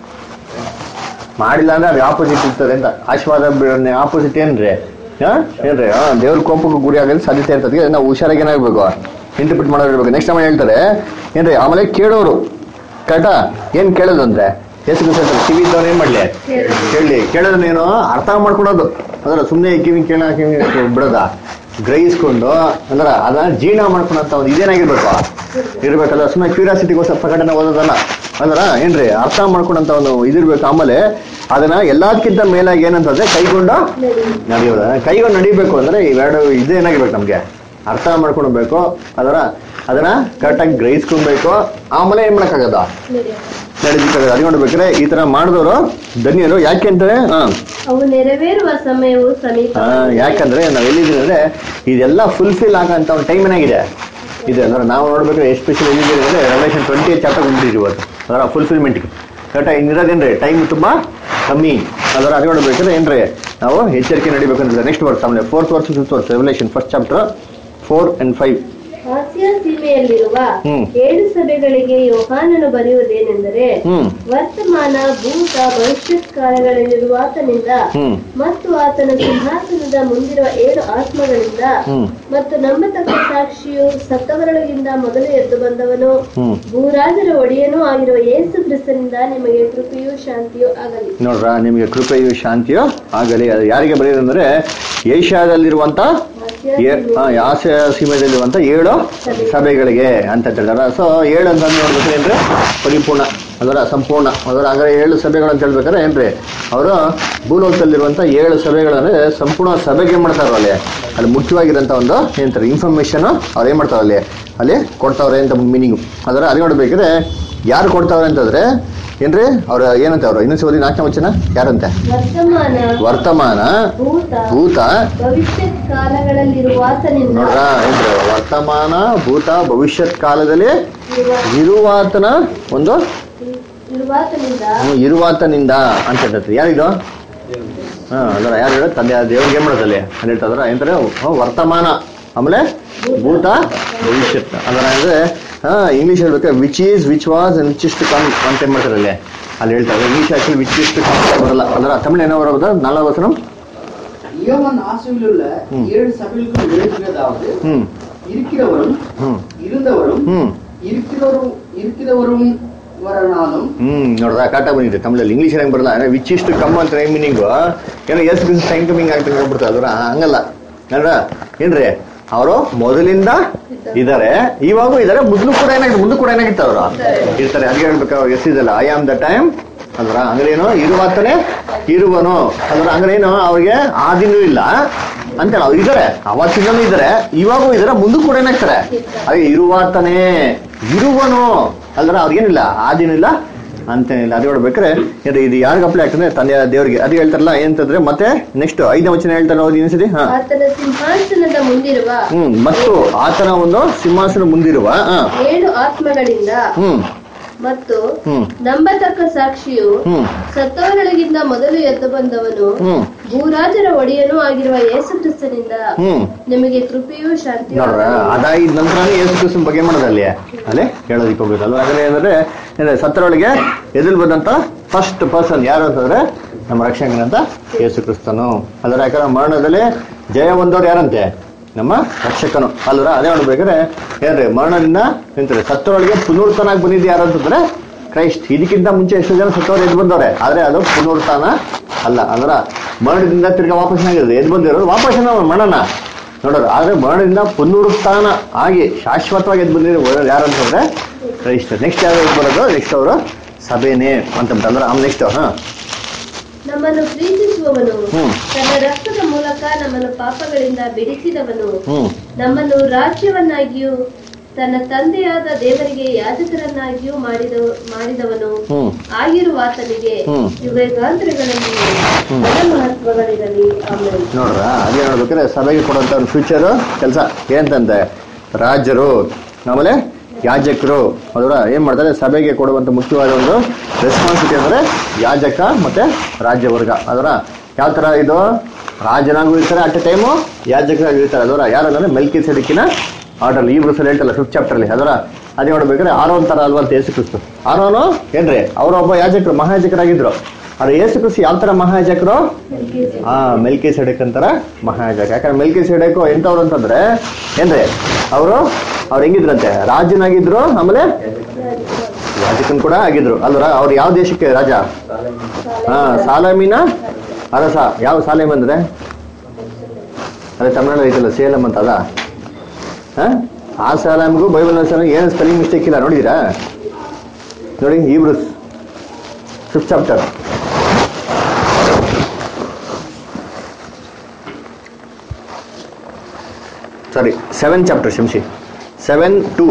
ಮಾಡಿಲ್ಲ ಅಂದ್ರೆ ಅದು ಆಪೋಸಿಟ್ ಇರ್ತದೆ ಅಂತ ಆಶೀರ್ವಾದ ಆಪೋಸಿಟ್ ಏನ್ರಿ ಹಾ ಏನ್ರಿ ಹಾ ದೇವ್ರ ಕೋಪಕ್ಕೆ ಗುರಿ ಆಗಲು ಸಾಧ್ಯತೆ ಇರ್ತದೆ ಅದಕ್ಕೆ ನಾವು ಹುಷಾರಾಗಿ ಏನಾಗಬೇಕು ಇಂಟರ್ಪ್ರಿಟ್ ಮಾಡೋದಿರ್ಬೇಕು ನೆಕ್ಸ್ಟ್ ಟೈಮ್ ಹೇಳ್ತಾರೆ ಏನ್ರಿ ಆಮೇಲೆ ಕೇಳೋರು ಕರೆಕ್ಟಾ ಏನ್ ಕೇಳೋದು ಅಂದ್ರೆ ಎಷ್ಟು ದಿವಸ ಕಿವಿ ಇದ್ದವನು ಏನ್ ಮಾಡ್ಲಿ ಕೇಳಲಿ ಕೇಳೋದನ್ನೇನು ಅರ್ಥ ಮಾಡ್ಕೊಳೋದು ಅಂದ್ರೆ ಸುಮ್ಮನೆ ಕಿವಿ ಕೇಳ ಕಿವಿ ಬಿಡೋದ ಗ್ರಹಿಸ್ಕೊಂಡು ಅಂದ್ರೆ ಅದನ್ನ ಜೀರ್ಣ ಮಾಡ್ಕೊಳಂತ ಒಂದು ಇದೇನಾಗಿರ್ಬೇಕು ಇರ್ಬೇಕಲ್ಲ ಸುಮ್ಮನೆ ಕ್ಯೂರಿಯಾಸಿಟಿಗೋಸ್ಕರ ಪ್ರಕಟಣೆ ಓದೋದಲ್ಲ ಅಂದ್ರ ಏನ್ರಿ ಅರ್ಥ ಮಾಡ್ಕೊಂಡಂತ ಒಂದು ಇದಿರ್ಬೇಕು ಆಮೇಲೆ ಅದನ್ನ ಎಲ್ಲದಕ್ಕಿಂತ ಮೇಲಾಗಿ ಏನಂತಂದ್ರೆ ಕೈಗೊಂಡು ನಡೆಯೋದ ಕೈಗೊಂಡು ನಡಿಬೇಕು ಅಂದ್ರೆ ಇವೆರಡು ಇದೇನಾಗಿರ್ಬೇಕು ನಮ್ಗೆ ಅರ್ಥ ಮಾಡ್ಕೊಳ್ಬೇಕು ಅದರ ಅದನ್ನ ಕರೆಕ್ಟಾಗಿ ಗ್ರಹಿಸ್ಕೊಳ್ಬೇಕು ಆಮೇಲೆ ಏನ್ ಮಾಡಕ್ಕಾಗದ ನಡೆದಿಕ್ಕಾಗದ ಅದು ನೋಡ್ಬೇಕಾದ್ರೆ ಈ ತರ ಮಾಡಿದವರು ಧನ್ಯರು ಯಾಕೆ ಅಂತಾರೆ ಹಾ ಅವು ನೆರವೇರುವ ಸಮಯವು ಸಮೀಪ ಆ, ಯಾಕಂದ್ರೆ ನಾವ್ ಎಲ್ಲಿದ್ದೀವಿ ಅಂದ್ರೆ ಇದೆಲ್ಲ ಫುಲ್ಫಿಲ್ ಆಗಂತ ಒಂದು ಟೈಮ್ ಏನಾಗಿದೆ ಇದೆ ಅಂದ್ರೆ ನಾವು ನೋಡ್ಬೇಕಾದ್ರೆ ಎಸ್ಪೆಷಲಿ ಎಲ್ಲಿದ್ದೀವಿ ಅಂದ್ರೆ ರೆವಲೇಷನ್ ಟ್ವೆಂಟಿ ಚಾಪ್ಟರ್ ಬಂದ್ಬಿಟ್ಟಿರಿ ಇವತ್ತು ಅದರ ಫುಲ್ಫಿಲ್ಮೆಂಟ್ಗೆ ಕರೆಕ್ಟ್ ಇನ್ನಿರೋದೇನ್ರಿ ಟೈಮ್ ತುಂಬಾ ಕಮ್ಮಿ ಅದರ ಅದು ನೋಡ್ಬೇಕಾದ್ರೆ ಏನ್ರಿ ನಾವು ಎಚ್ಚರಿಕೆ ನಡಿಬೇಕಂದ್ರೆ ನೆಕ್ಸ್ಟ್ ವರ್ಸ್ ಆಮೇಲೆ fourth verse fifth verse revelation first chapter four and five Asia ಸೀಮೆಯಲ್ಲಿರುವ ಹ್ಮ್. ಏಳು ಸಭೆಗಳಿಗೆ ಯೋಹಾನನು ಬರೆಯುವುದೇನೆಂದರೆ ಹ್ಮ್ ವರ್ತಮಾನ ಭೂತ ಭವಿಷ್ಯತ್ ಕಾಲಗಳಲ್ಲಿರುವಾತನಿಂದ ಹ್ಮ್ ಮತ್ತು ಆತನ ಸಿಂಹಾಸನದ ಮುಂದಿರುವ ಏಳು ಆತ್ಮಗಳಿಂದ ಹ್ಮ್ ಮತ್ತು ನಂಬತಕ್ಕ ಸಾಕ್ಷಿಯು ಸತ್ತವರೊಳಗಿಂದ ಮೊದಲು ಎದ್ದು ಬಂದವನು ಹ್ಮ್ ಭೂರಾಜರ ಒಡೆಯನೂ ಆಗಿರುವ ಯೇಸು ಕ್ರಿಸ್ತನಿಂದ ನಿಮಗೆ ಕೃಪೆಯೂ ಶಾಂತಿಯೂ ಆಗಲಿ ನೋಡ್ರ ನಿಮಗೆ ಕೃಪೆಯು ಶಾಂತಿಯೋ ಆಗಲಿ ಅದು ಯಾರಿಗೆ ಬರೆಯೋದಂದ್ರೆ ಏಷ್ಯಾದಲ್ಲಿರುವಂತ ಏ- ಆ, ಆಸಿಯಾ ಸೀಮೆಯಲ್ಲಿರುವಂತ ಏಳು ಸಭೆಗಳಿಗೆ ಅಂತ ಹೇಳ್ತಾರೆ ಸೊ ಏಳು ಅಂತ ನೋಡ್ಬೇಕು ಏನ್ರಿ ಪರಿಪೂರ್ಣ ಅದರ ಸಂಪೂರ್ಣ ಅದರ ಹಾಗಾದ್ರೆ ಏಳು ಸಭೆಗಳು ಅಂತ ಹೇಳ್ಬೇಕಾದ್ರೆ ಏನ್ರಿ ಅವರು ಭೂಲೋಕದಲ್ಲಿರುವಂತ ಏಳು ಸಭೆಗಳಂದ್ರೆ ಸಂಪೂರ್ಣ ಸಭೆಗೆ ಏನ್ ಮಾಡ್ತಾರ ಅಲ್ಲಿ ಅಲ್ಲಿ ಮುಖ್ಯವಾಗಿರೋಂಥ ಒಂದು ಏನಂತಾರೆ ಇನ್ಫಾರ್ಮೇಶನ್ ಅವ್ರು ಏನ್ ಮಾಡ್ತಾರ ಅಲ್ಲಿ ಅಲ್ಲಿ ಕೊಡ್ತಾವ್ರೆ ಅಂತ ಮೀನಿಂಗು ಅದರ ಅಲ್ಲಿ ನೋಡ್ಬೇಕಾದ್ರೆ ಯಾರು ಕೊಡ್ತಾವ್ರೆ ಅಂತಂದ್ರೆ ಏನ್ರಿ ಅವ್ರ ಏನಂತ ಅವ್ರು ಇನ್ನೊಂದು ಓದಿ ನಾಲ್ಕನೇ ವಚನ ಯಾರಂತೆ ವರ್ತಮಾನ ವರ್ತಮಾನ ಭೂತ ಭೂತ ಭವಿಷ್ಯತ್ ಕಾಲಗಳಲ್ಲಿರುವಾತನಿಂದ ನೋಡ್ರ ಏನ್ರಿ ವರ್ತಮಾನ ಭೂತ ಭವಿಷ್ಯತ್ ಕಾಲದಲ್ಲಿ ಇರುವ- ಇರುವಾತನ ಒಂದು ಇರುವಾತನಿಂದ ಹ್ಮ್, ಇರುವಾತನಿಂದ ಅಂತ ಹೇಳ್ತಾರೆ ಯಾರಿದು ಹಾ ಅದರ ಯಾರು ಹೇಳ ತಂದೆ ದೇವ್ರಿಗೆ ಏನ್ ಮಾಡೋದಲ್ಲಿ ಅಂತ ಹೇಳ್ತಾರ ಏನಂತಾರೆ ಹ್ಮ್, ವರ್ತಮಾನ ಆಮೇಲೆ ಭೂತ ಭವಿಷ್ಯತ್ ಅದರ ಅಂದ್ರೆ ಹಾ ಇಂಗ್ಲಿಷ್ ಹೇಳ್ಬೇಕು which is which was which is to come ಅಂತ ಏನ್ ಮಾಡ್ತಾರೆ ಅಲ್ಲಿ ಅಲ್ಲಿ ಹೇಳ್ತಾರೆ English actually which is to come ಬರಲ್ಲ ಅದರ ತಮಿಳು ಏನೋ ಬರೋದು ನಾಲ್ಕು ವಚನ யோவான் ஆசியில் உள்ள ம். ஏழு சபைகளுக்கும் எழுதுகிறதாவது ಹ್ಮ್ இருக்கிறவரும் ಹ್ಮ್ இருந்தவரும் ಹ್ಮ್ இருக்கிறவரும் இருக்கிறவரும் வரனாலும் ಹ್ಮ್ ನೋಡ್ರ ಕಾಟ ಬಂದಿದೆ ತಮಿಳಲ್ಲಿ ಇಂಗ್ಲೀಷ್ ಹೆಂಗ್ ಬರಲ್ಲ ವಿಚ್ ಇಷ್ಟು ಕಮ್ ಅಂತ ಮೀನಿಂಗ್ ಏನೋ ಎಸ್ ಬಿಸ್ ಟೈಮ್ ಕಮಿಂಗ್ ಆಗ್ತದೆ ಹೋಗ್ಬಿಡ್ತಾರೆ ಅದ್ರ ಹಂಗಲ್ಲ ನೋಡ್ರ ಏನ್ರಿ ಅವರು ಮೊದಲಿಂದ ಇದಾರೆ ಇವಾಗೂ ಇದಾರೆ ಮೊದ್ಲು ಕೂಡ ಏನಾಗಿದೆ ಮುಂದೆ ಕೂಡ ಏನಾಗಿತ್ತು ಅವರು ಇರ್ತಾರೆ ಅದ್ಗೆ ಹೇಳ್ಬೇಕು ಎಸ್ ಇದಲ್ಲ ಐ ಆಮ್ ದ ಟೈಮ್ ಅಲ್ರ ಅಂದ್ರೇನು ಇರುವಾತನೇ ಇರುವನು ಅಲ್ರ ಅಂದ್ರೇನು ಅವ್ರಿಗೆ ಆದಿನೂ ಇಲ್ಲ ಅಂತೇಳಿ ಅವ್ರು ಇದಾರೆ ಅವತ್ತಿಂದನೂ ಇದಾರೆ ಇವಾಗೂ ಇದಾರೆ ಮುಂದೂ ಕೂಡ ಏನಾಗ್ತಾರೆ ಹಾಗೆ ಇರುವಾತನೇ ಇರುವನು ಅಲ್ರ ಅವ್ರಿಗೇನಿಲ್ಲ ಆದಿನೂ ಇಲ್ಲ ಅಂತೇನಿಲ್ಲ ಅದು ಹೇಳ್ಬೇಕಾರೆ ಇದು ಇದು ಯಾರಿಗೆ ಅಪ್ಲೈ ಆಗ್ತದೆ ತಂದೆ ದೇವರಿಗೆ ಅದು ಹೇಳ್ತಾರಲ್ಲ ಏನಂತಂದ್ರೆ ಮತ್ತೆ ನೆಕ್ಸ್ಟ್ ಐದನೇ ವಚನ ಹೇಳ್ತಾರೆ ಅವ್ರು ಇನ್ನೊಂದ್ಸತಿ ಹಾ ಆತನ ಸಿಂಹಾಸನದ ಮುಂದಿರುವ ಹ್ಮ್ ಮತ್ತು ಆತನ ಒಂದು ಸಿಂಹಾಸನ ಮುಂದಿರುವ ಹಾ ಏಳು ಆತ್ಮಗಳಿಂದ ಹ್ಮ್ ಮತ್ತು ಹ್ಮ್ ನಂಬತಕ್ಕ ಸಾಕ್ಷಿಯು ಹ್ಮ್ ಸತ್ತವರೊಳಗಿಂದ ಮೊದಲು ಎದ್ದು ಬಂದವನು ಹ್ಮ್ ಭೂರಾಜರ ಒಡೆಯನೂ ಆಗಿರುವ ಯೇಸು ಕ್ರಿಸ್ತನಿಂದ ಹ್ಮ್ ನಿಮಗೆ ಕೃಪೆಯೂ ಶಾಂತಿಯೂ ನೋಡ್ರ ಅದಾಗಿದ ನಂತರನೇ ಯೇಸು ಕ್ರಿಸ್ತನ್ ಬಗ್ಗೆ ಮಾಡೋದು ಅಲ್ಲಿ ಅಲ್ಲಿ ಹೇಳೋದಿಕ್ಕೆ ಹೋಗ್ಬೇಕು ಅಲ್ವಾ ಹಾಗಾದ್ರೆ ಏನಂದ್ರೆ ಏನ್ ಸತ್ತರೊಳಗೆ ಎದುರು ಬಂದಂತ ಫಸ್ಟ್ ಪರ್ಸನ್ ಯಾರು ಅಂತಂದ್ರೆ ನಮ್ಮ ರಕ್ಷಕನಂತ ಯೇಸು ಕ್ರಿಸ್ತನು ಅದರ ಯಾಕಂದ್ರೆ ಮರಣದಲ್ಲಿ ಜಯ ಹೊಂದವ್ರು ಯಾರಂತೆ ನಮ್ಮ ರಕ್ಷಕನು ಅಲ್ವರ ಅದೇ ನೋಡ್ಬೇಕಾದ್ರೆ ಏನ್ರಿ ಮರಣದಿಂದ ನಿಂತಾರೆ ಸತ್ತರೊಳಗೆ ಪುನರುತ್ಥಾನಾಗಿ ಬಂದಿದ್ದು ಯಾರು ಅಂತಂದ್ರೆ ಕ್ರೈಸ್ಟ್ ಇದಕ್ಕಿಂತ ಮುಂಚೆ ಎಷ್ಟು ಜನ ಸತ್ತವ್ರು ಎದ್ದು ಬಂದವ್ರೆ ಆದ್ರೆ ಅದು ಪುನರುತ್ಥಾನ ಅಲ್ಲ ಅಂದ್ರ ಮರಣದಿಂದ ತಿರ್ಗಾ ವಾಪಸ್ ಆಗಿರೋದು ಎದ್ದು ಬಂದಿರೋದು ವಾಪಸ್ ಮರಣನ ನೋಡೋರು ಆದ್ರೆ ಮರಣದಿಂದ ಪುನರುತ್ಥಾನ ಆಗಿ ಶಾಶ್ವತವಾಗಿ ಎದ್ದು ಬಂದಿರೋ ಯಾರು ಅಂತಂದ್ರೆ ಕ್ರೈಸ್ಟ್ ನೆಕ್ಸ್ಟ್ ಯಾರು ಎದ್ದು ಬರೋದು ನೆಕ್ಸ್ಟ್ ಅವರು ಸಭೆನೇ ಅಂತ ಅಂದ್ರೆ ಆಮ್ ನೆಕ್ಸ್ಟ್ ಹಾ ನಮ್ಮನ್ನು ಪ್ರೀತಿಸುವವನು ಹ್ಮ್. ತನ್ನ ರಕ್ತದ ಮೂಲಕ ನಮ್ಮನ್ನು ಪಾಪಗಳಿಂದ ಬಿಡಿಸಿದವನು ಹ್ಮ್ ನಮ್ಮನ್ನು ರಾಜ್ಯವನ್ನಾಗಿಯೂ ತನ್ನ ತಂದೆಯಾದ ದೇವರಿಗೆ ಯಾಜಕರನ್ನಾಗಿಯೂ ಮಾಡಿದ ಮಾಡಿದವನು ಹ್ಮ್ ಆಗಿರುವಾತನಿಗೆ ಹ್ಮ್. ಯುಗಾಂತರಗಳಲ್ಲಿ ಬಲ ಮಹತ್ವಗಳಿರಲಿ ಆಮೇಲೆ ನೋಡ್ರ ಅದೇ ನೋಡ್ಬೇಕಾದ್ರೆ ಸಭೆಗೆ ಕೊಡುವಂತ ಒಂದು ಫ್ಯೂಚರ್ ಕೆಲಸ ಏನಂತಂದ್ರೆ ರಾಜರು ಆಮೇಲೆ ಯಾಜಕರು ಅದರ ಏನ್ ಮಾಡ್ತಾರೆ ಸಭೆಗೆ ಕೊಡುವಂತ ಮುಖ್ಯವಾದ ಒಂದು ರೆಸ್ಪಾನ್ಸಿಬಿಲಿಟಿ ಅಂದ್ರೆ ಯಾಜಕ ಮತ್ತೆ ರಾಜ್ಯವರ್ಗ ಅದರ ಯಾವ ತರ ಇದು ರಾಜನಾಗೂ ಇರ್ತಾರೆ ಅಟ್ ಎ ಟೈಮು ಯಾಜಕರಾಗಿ ಇರ್ತಾರೆ ಅದರ ಯಾರಂದ್ರೆ ಮೆಲ್ಕಿ ಸೆಡಿಕಿನ ಆರ್ಡರ್ ಈ ಬ್ರೂಸಲ್ಲಿ ಹೇಳ್ತಲ್ಲ ಫಿಫ್ತ್ ಚಾಪ್ಟರ್ ಅಲ್ಲಿ ಅದರ ಅದೇ ನೋಡ್ಬೇಕಾದ್ರೆ ಆರೋನ್ ತರ ಅಲ್ವಾ ಅಂತ ಯೇಸು ಕ್ರಿಸ್ತು ಆರೋನು ಏನ್ರಿ ಅವರೊಬ್ಬ ಯಾಜಕರು ಮಹಾಯಾಜಕರಾಗಿದ್ರು ಆದ್ರೆ ಯೇಸು ಕ್ರಿಸ್ತು ಯಾವ ತರ ಮಹಾಯಾಜಕರು ಆ ಮೆಲ್ಕಿ ಸೆಡೆಕ್ ಅಂತಾರ ಮಹಾಯಾಜಕ ಯಾಕಂದ್ರೆ ಮೆಲ್ಕಿ ಸೆಡೆಕ್ ಎಂತವ್ರು ಅಂತಂದ್ರೆ ಏನ್ರಿ ಅವರು ಅವ್ರು ಹೆಂಗಿದ್ರಂತೆ ರಾಜನಾಗಿದ್ರು ಆಮೇಲೆ ಯಾಜಕನ್ ಕೂಡ ಆಗಿದ್ರು ಅಲ್ವರ ಅವ್ರು ಯಾವ ದೇಶಕ್ಕೆ ರಾಜ ಹಾ ಸಾಲಮಿನ ಅರಸ ಯಾವ ಸಾಲೇಮ್ ಅಂದ್ರೆ ಅದೇ ತಮಿಳ್ನಾಡು ಐತಲ್ಲ ಸೇಲಂ ಅಂತ ಅದ ಹಾ? ಆ ಸಾಲಾಮ್ಗೂ ಬೈಬಲ್ ಸಾಲಾಮ್ ಏನು ಸ್ಪೆಲ್ಲಿಂಗ್ ಮಿಸ್ಟೇಕ್ ಇಲ್ಲ ನೋಡಿದೀರಾ ನೋಡಿ ಈ Hebrews fifth chapter sorry seven chapter ಶಂಶಿ ಸೆವೆನ್ ಟು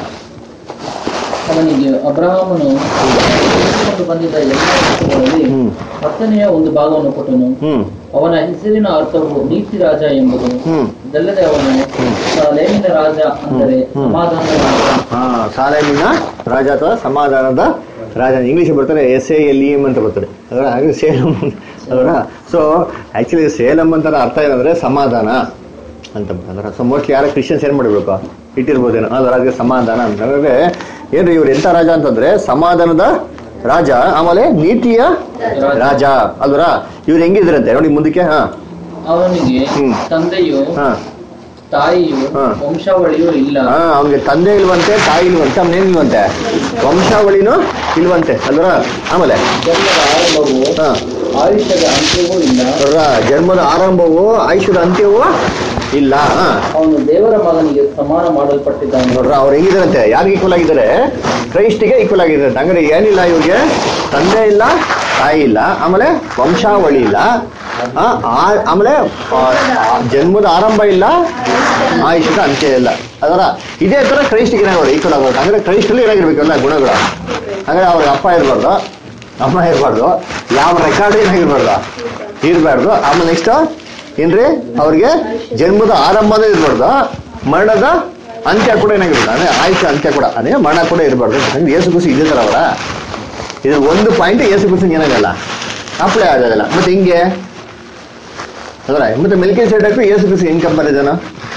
ಅವನಿಗೆ ಅಬ್ರಹಾಮನು ತೆಗೆದುಕೊಂಡು ಬಂದಿದ್ದ ಎಲ್ಲ ವಸ್ತುಗಳಲ್ಲಿ ಹ್ಮ್. ಹತ್ತನೆಯ ಒಂದು ಭಾಗವನ್ನು ಕೊಟ್ಟನು ಹ್ಮ್ ಅವನ ಹೆಸರಿನ ಅರ್ಥವು ನೀತಿ ರಾಜ ಎಂಬುದು ಹ್ಮ್ ಇದಲ್ಲದೆ ಅವನು ಲೇಮಿನ ರಾಜ ಅಂದರೆ ಹ್ಮ್. ಸಮಾಧಾನ ರಾಜ ಹಾ ಸಾಲೇಮಿನ ರಾಜ ಅಥವಾ ಸಮಾಧಾನದ ರಾಜ ಇಂಗ್ಲಿಷ್ ಬರ್ತಾರೆ ಎಸ್ ಎ ಎಲ್ ಎಂ ಅಂತ ಬರ್ತಾರೆ ಅದರ ಹಾಗೆ ಸೇಲಂ ಅದರ ಸೊ ಆಕ್ಚುಲಿ ಸೇಲಂ ಅಂತಾರ ಅರ್ಥ ಏನಂದ್ರೆ ಸಮಾಧಾನ ಅಂತ ಅದರ ಸೊ ಮೋಸ್ಟ್ಲಿ ಯಾರ ಕ್ರಿಶ್ಚಿಯನ್ಸ್ ಏನ್ ಮಾಡ್ಬೇಕು ಇಟ್ಟಿರ್ಬೋದೇನೋ ಅದರ ಹಾಗೆ ಸಮಾಧಾನ ಅಂತ ಅಂದ್ರೆ ಏನ್ರಿ ಇವ್ರು ಎಂತ ರಾಜ ಅಂತಂದ್ರೆ ಸಮಾಧಾನದ ರಾಜ ಆಮೇಲೆ ನೀತಿಯ ರಾಜ ಅಲ್ವರ ಇವ್ರು ಹೆಂಗಿದ್ರಂತೆ ನೋಡಿ ಮುಂದಕ್ಕೆ ಹಾ ಅವನಿಗೆ ಹ್ಮ್. ತಂದೆಯು ಹಾ ತಾಯಿಯು ಹಾ. ವಂಶಾವಳಿಯೂ ಇಲ್ಲ ಹಾ ಅವ್ನಿಗೆ ತಂದೆ ಇಲ್ವಂತೆ ತಾಯಿ ಇಲ್ವಂತೆ ಅವನೇನ್ ಇಲ್ವಂತೆ ವಂಶಾವಳಿನೂ ಇಲ್ವಂತೆ ಅಲ್ವರ ಆಮೇಲೆ ಜನ್ಮದ ಆರಂಭವು ಹಾ ಆಯುಷ್ಯದ ಅಂತ್ಯವೂ ಇಲ್ಲ ನೋಡ್ರ ಜನ್ಮದ ಆರಂಭವು ಆಯುಷ್ಯದ ಅಂತ್ಯವೂ ಇಲ್ಲ ಹಾ ಅವನು ದೇವರ ಮಗನಿಗೆ ಸಮಾನ ಮಾಡಲ್ಪಟ್ಟಿದ್ದಾನೆ ನೋಡ್ರ ಅವ್ರು ಹೆಂಗಿದಾರಂತೆ ಯಾರಿಗೆ ಈಕ್ವಲ್ ಆಗಿದ್ದಾರೆ ಕ್ರೈಸ್ಟಿಗೆ ಈಕ್ವಲ್ ಆಗಿದ್ದಾರೆ ಹಂಗಾರೆ ಏನಿಲ್ಲ ಇವ್ರಿಗೆ ತಂದೆ ಇಲ್ಲ ತಾಯಿ ಇಲ್ಲ ಆಮೇಲೆ ವಂಶಾವಳಿ ಇಲ್ಲ ಆ, ಆ- ಆಮೇಲೆ ಆ, ಆ, ಜನ್ಮದ ಆರಂಭ ಇಲ್ಲ ಆಯುಷ್ಯದ ಅಂತ್ಯ ಇಲ್ಲ ಅದರ ಇದೇ ತರ ಕ್ರೈಸ್ಟಿಗೆ ಏನಾಗೋದು ಈಕ್ವಲ್ ಆಗೋದು ಅಂದ್ರೆ ಕ್ರೈಸ್ಟಲ್ಲಿ ಏನಾಗಿರ್ಬೇಕಲ್ಲ ಗುಣಗಳು ಅಂದ್ರೆ ಅವ್ರಿಗೆ ಅಪ್ಪ ಇರಬಾರ್ದು ಅಮ್ಮ ಇರಬಾರ್ದು ಯಾವ ರೆಕಾರ್ಡ್ ಏನಾಗಿರ್ಬಾರ್ದು ಇರಬಾರ್ದು ಆಮೇಲೆ ನೆಕ್ಸ್ಟ್ ಏನ್ರಿ ಅವ್ರಿಗೆ ಜನ್ಮದ ಆರಂಭನೇ ಇರಬಾರ್ದು ಮರಣದ ಅಂತ್ಯ ಕೂಡ ಏನಾಗಿರ್ಬಾರ್ದು ಅಂದ್ರೆ ಆಯುಷ್ಯ ಅಂತ್ಯ ಕೂಡ ಅದೇ ಮರಣ ಕೂಡ ಇರಬಾರ್ದು ಯಾಕಂದ್ರೆ ಏಸು ಕುಸಿ ಇದೇ ತರ ಅವರ ಇದು ಒಂದು ಪಾಯಿಂಟ್ ಏಸು ಕುಸಿ ಏನಾಗಲ್ಲ ಅಪ್ಲೈ ಆಗೋದಿಲ್ಲ ಮತ್ತೆ ಹಿಂಗೆ ಅದರ ಮತ್ತೆ ಮೆಲ್ಕೆ ಸೈಡಕ್ಕೂ ಏಸು ಕುಸಿ ಹೆಂಗ್ ಕಂಪಾರಿಸನ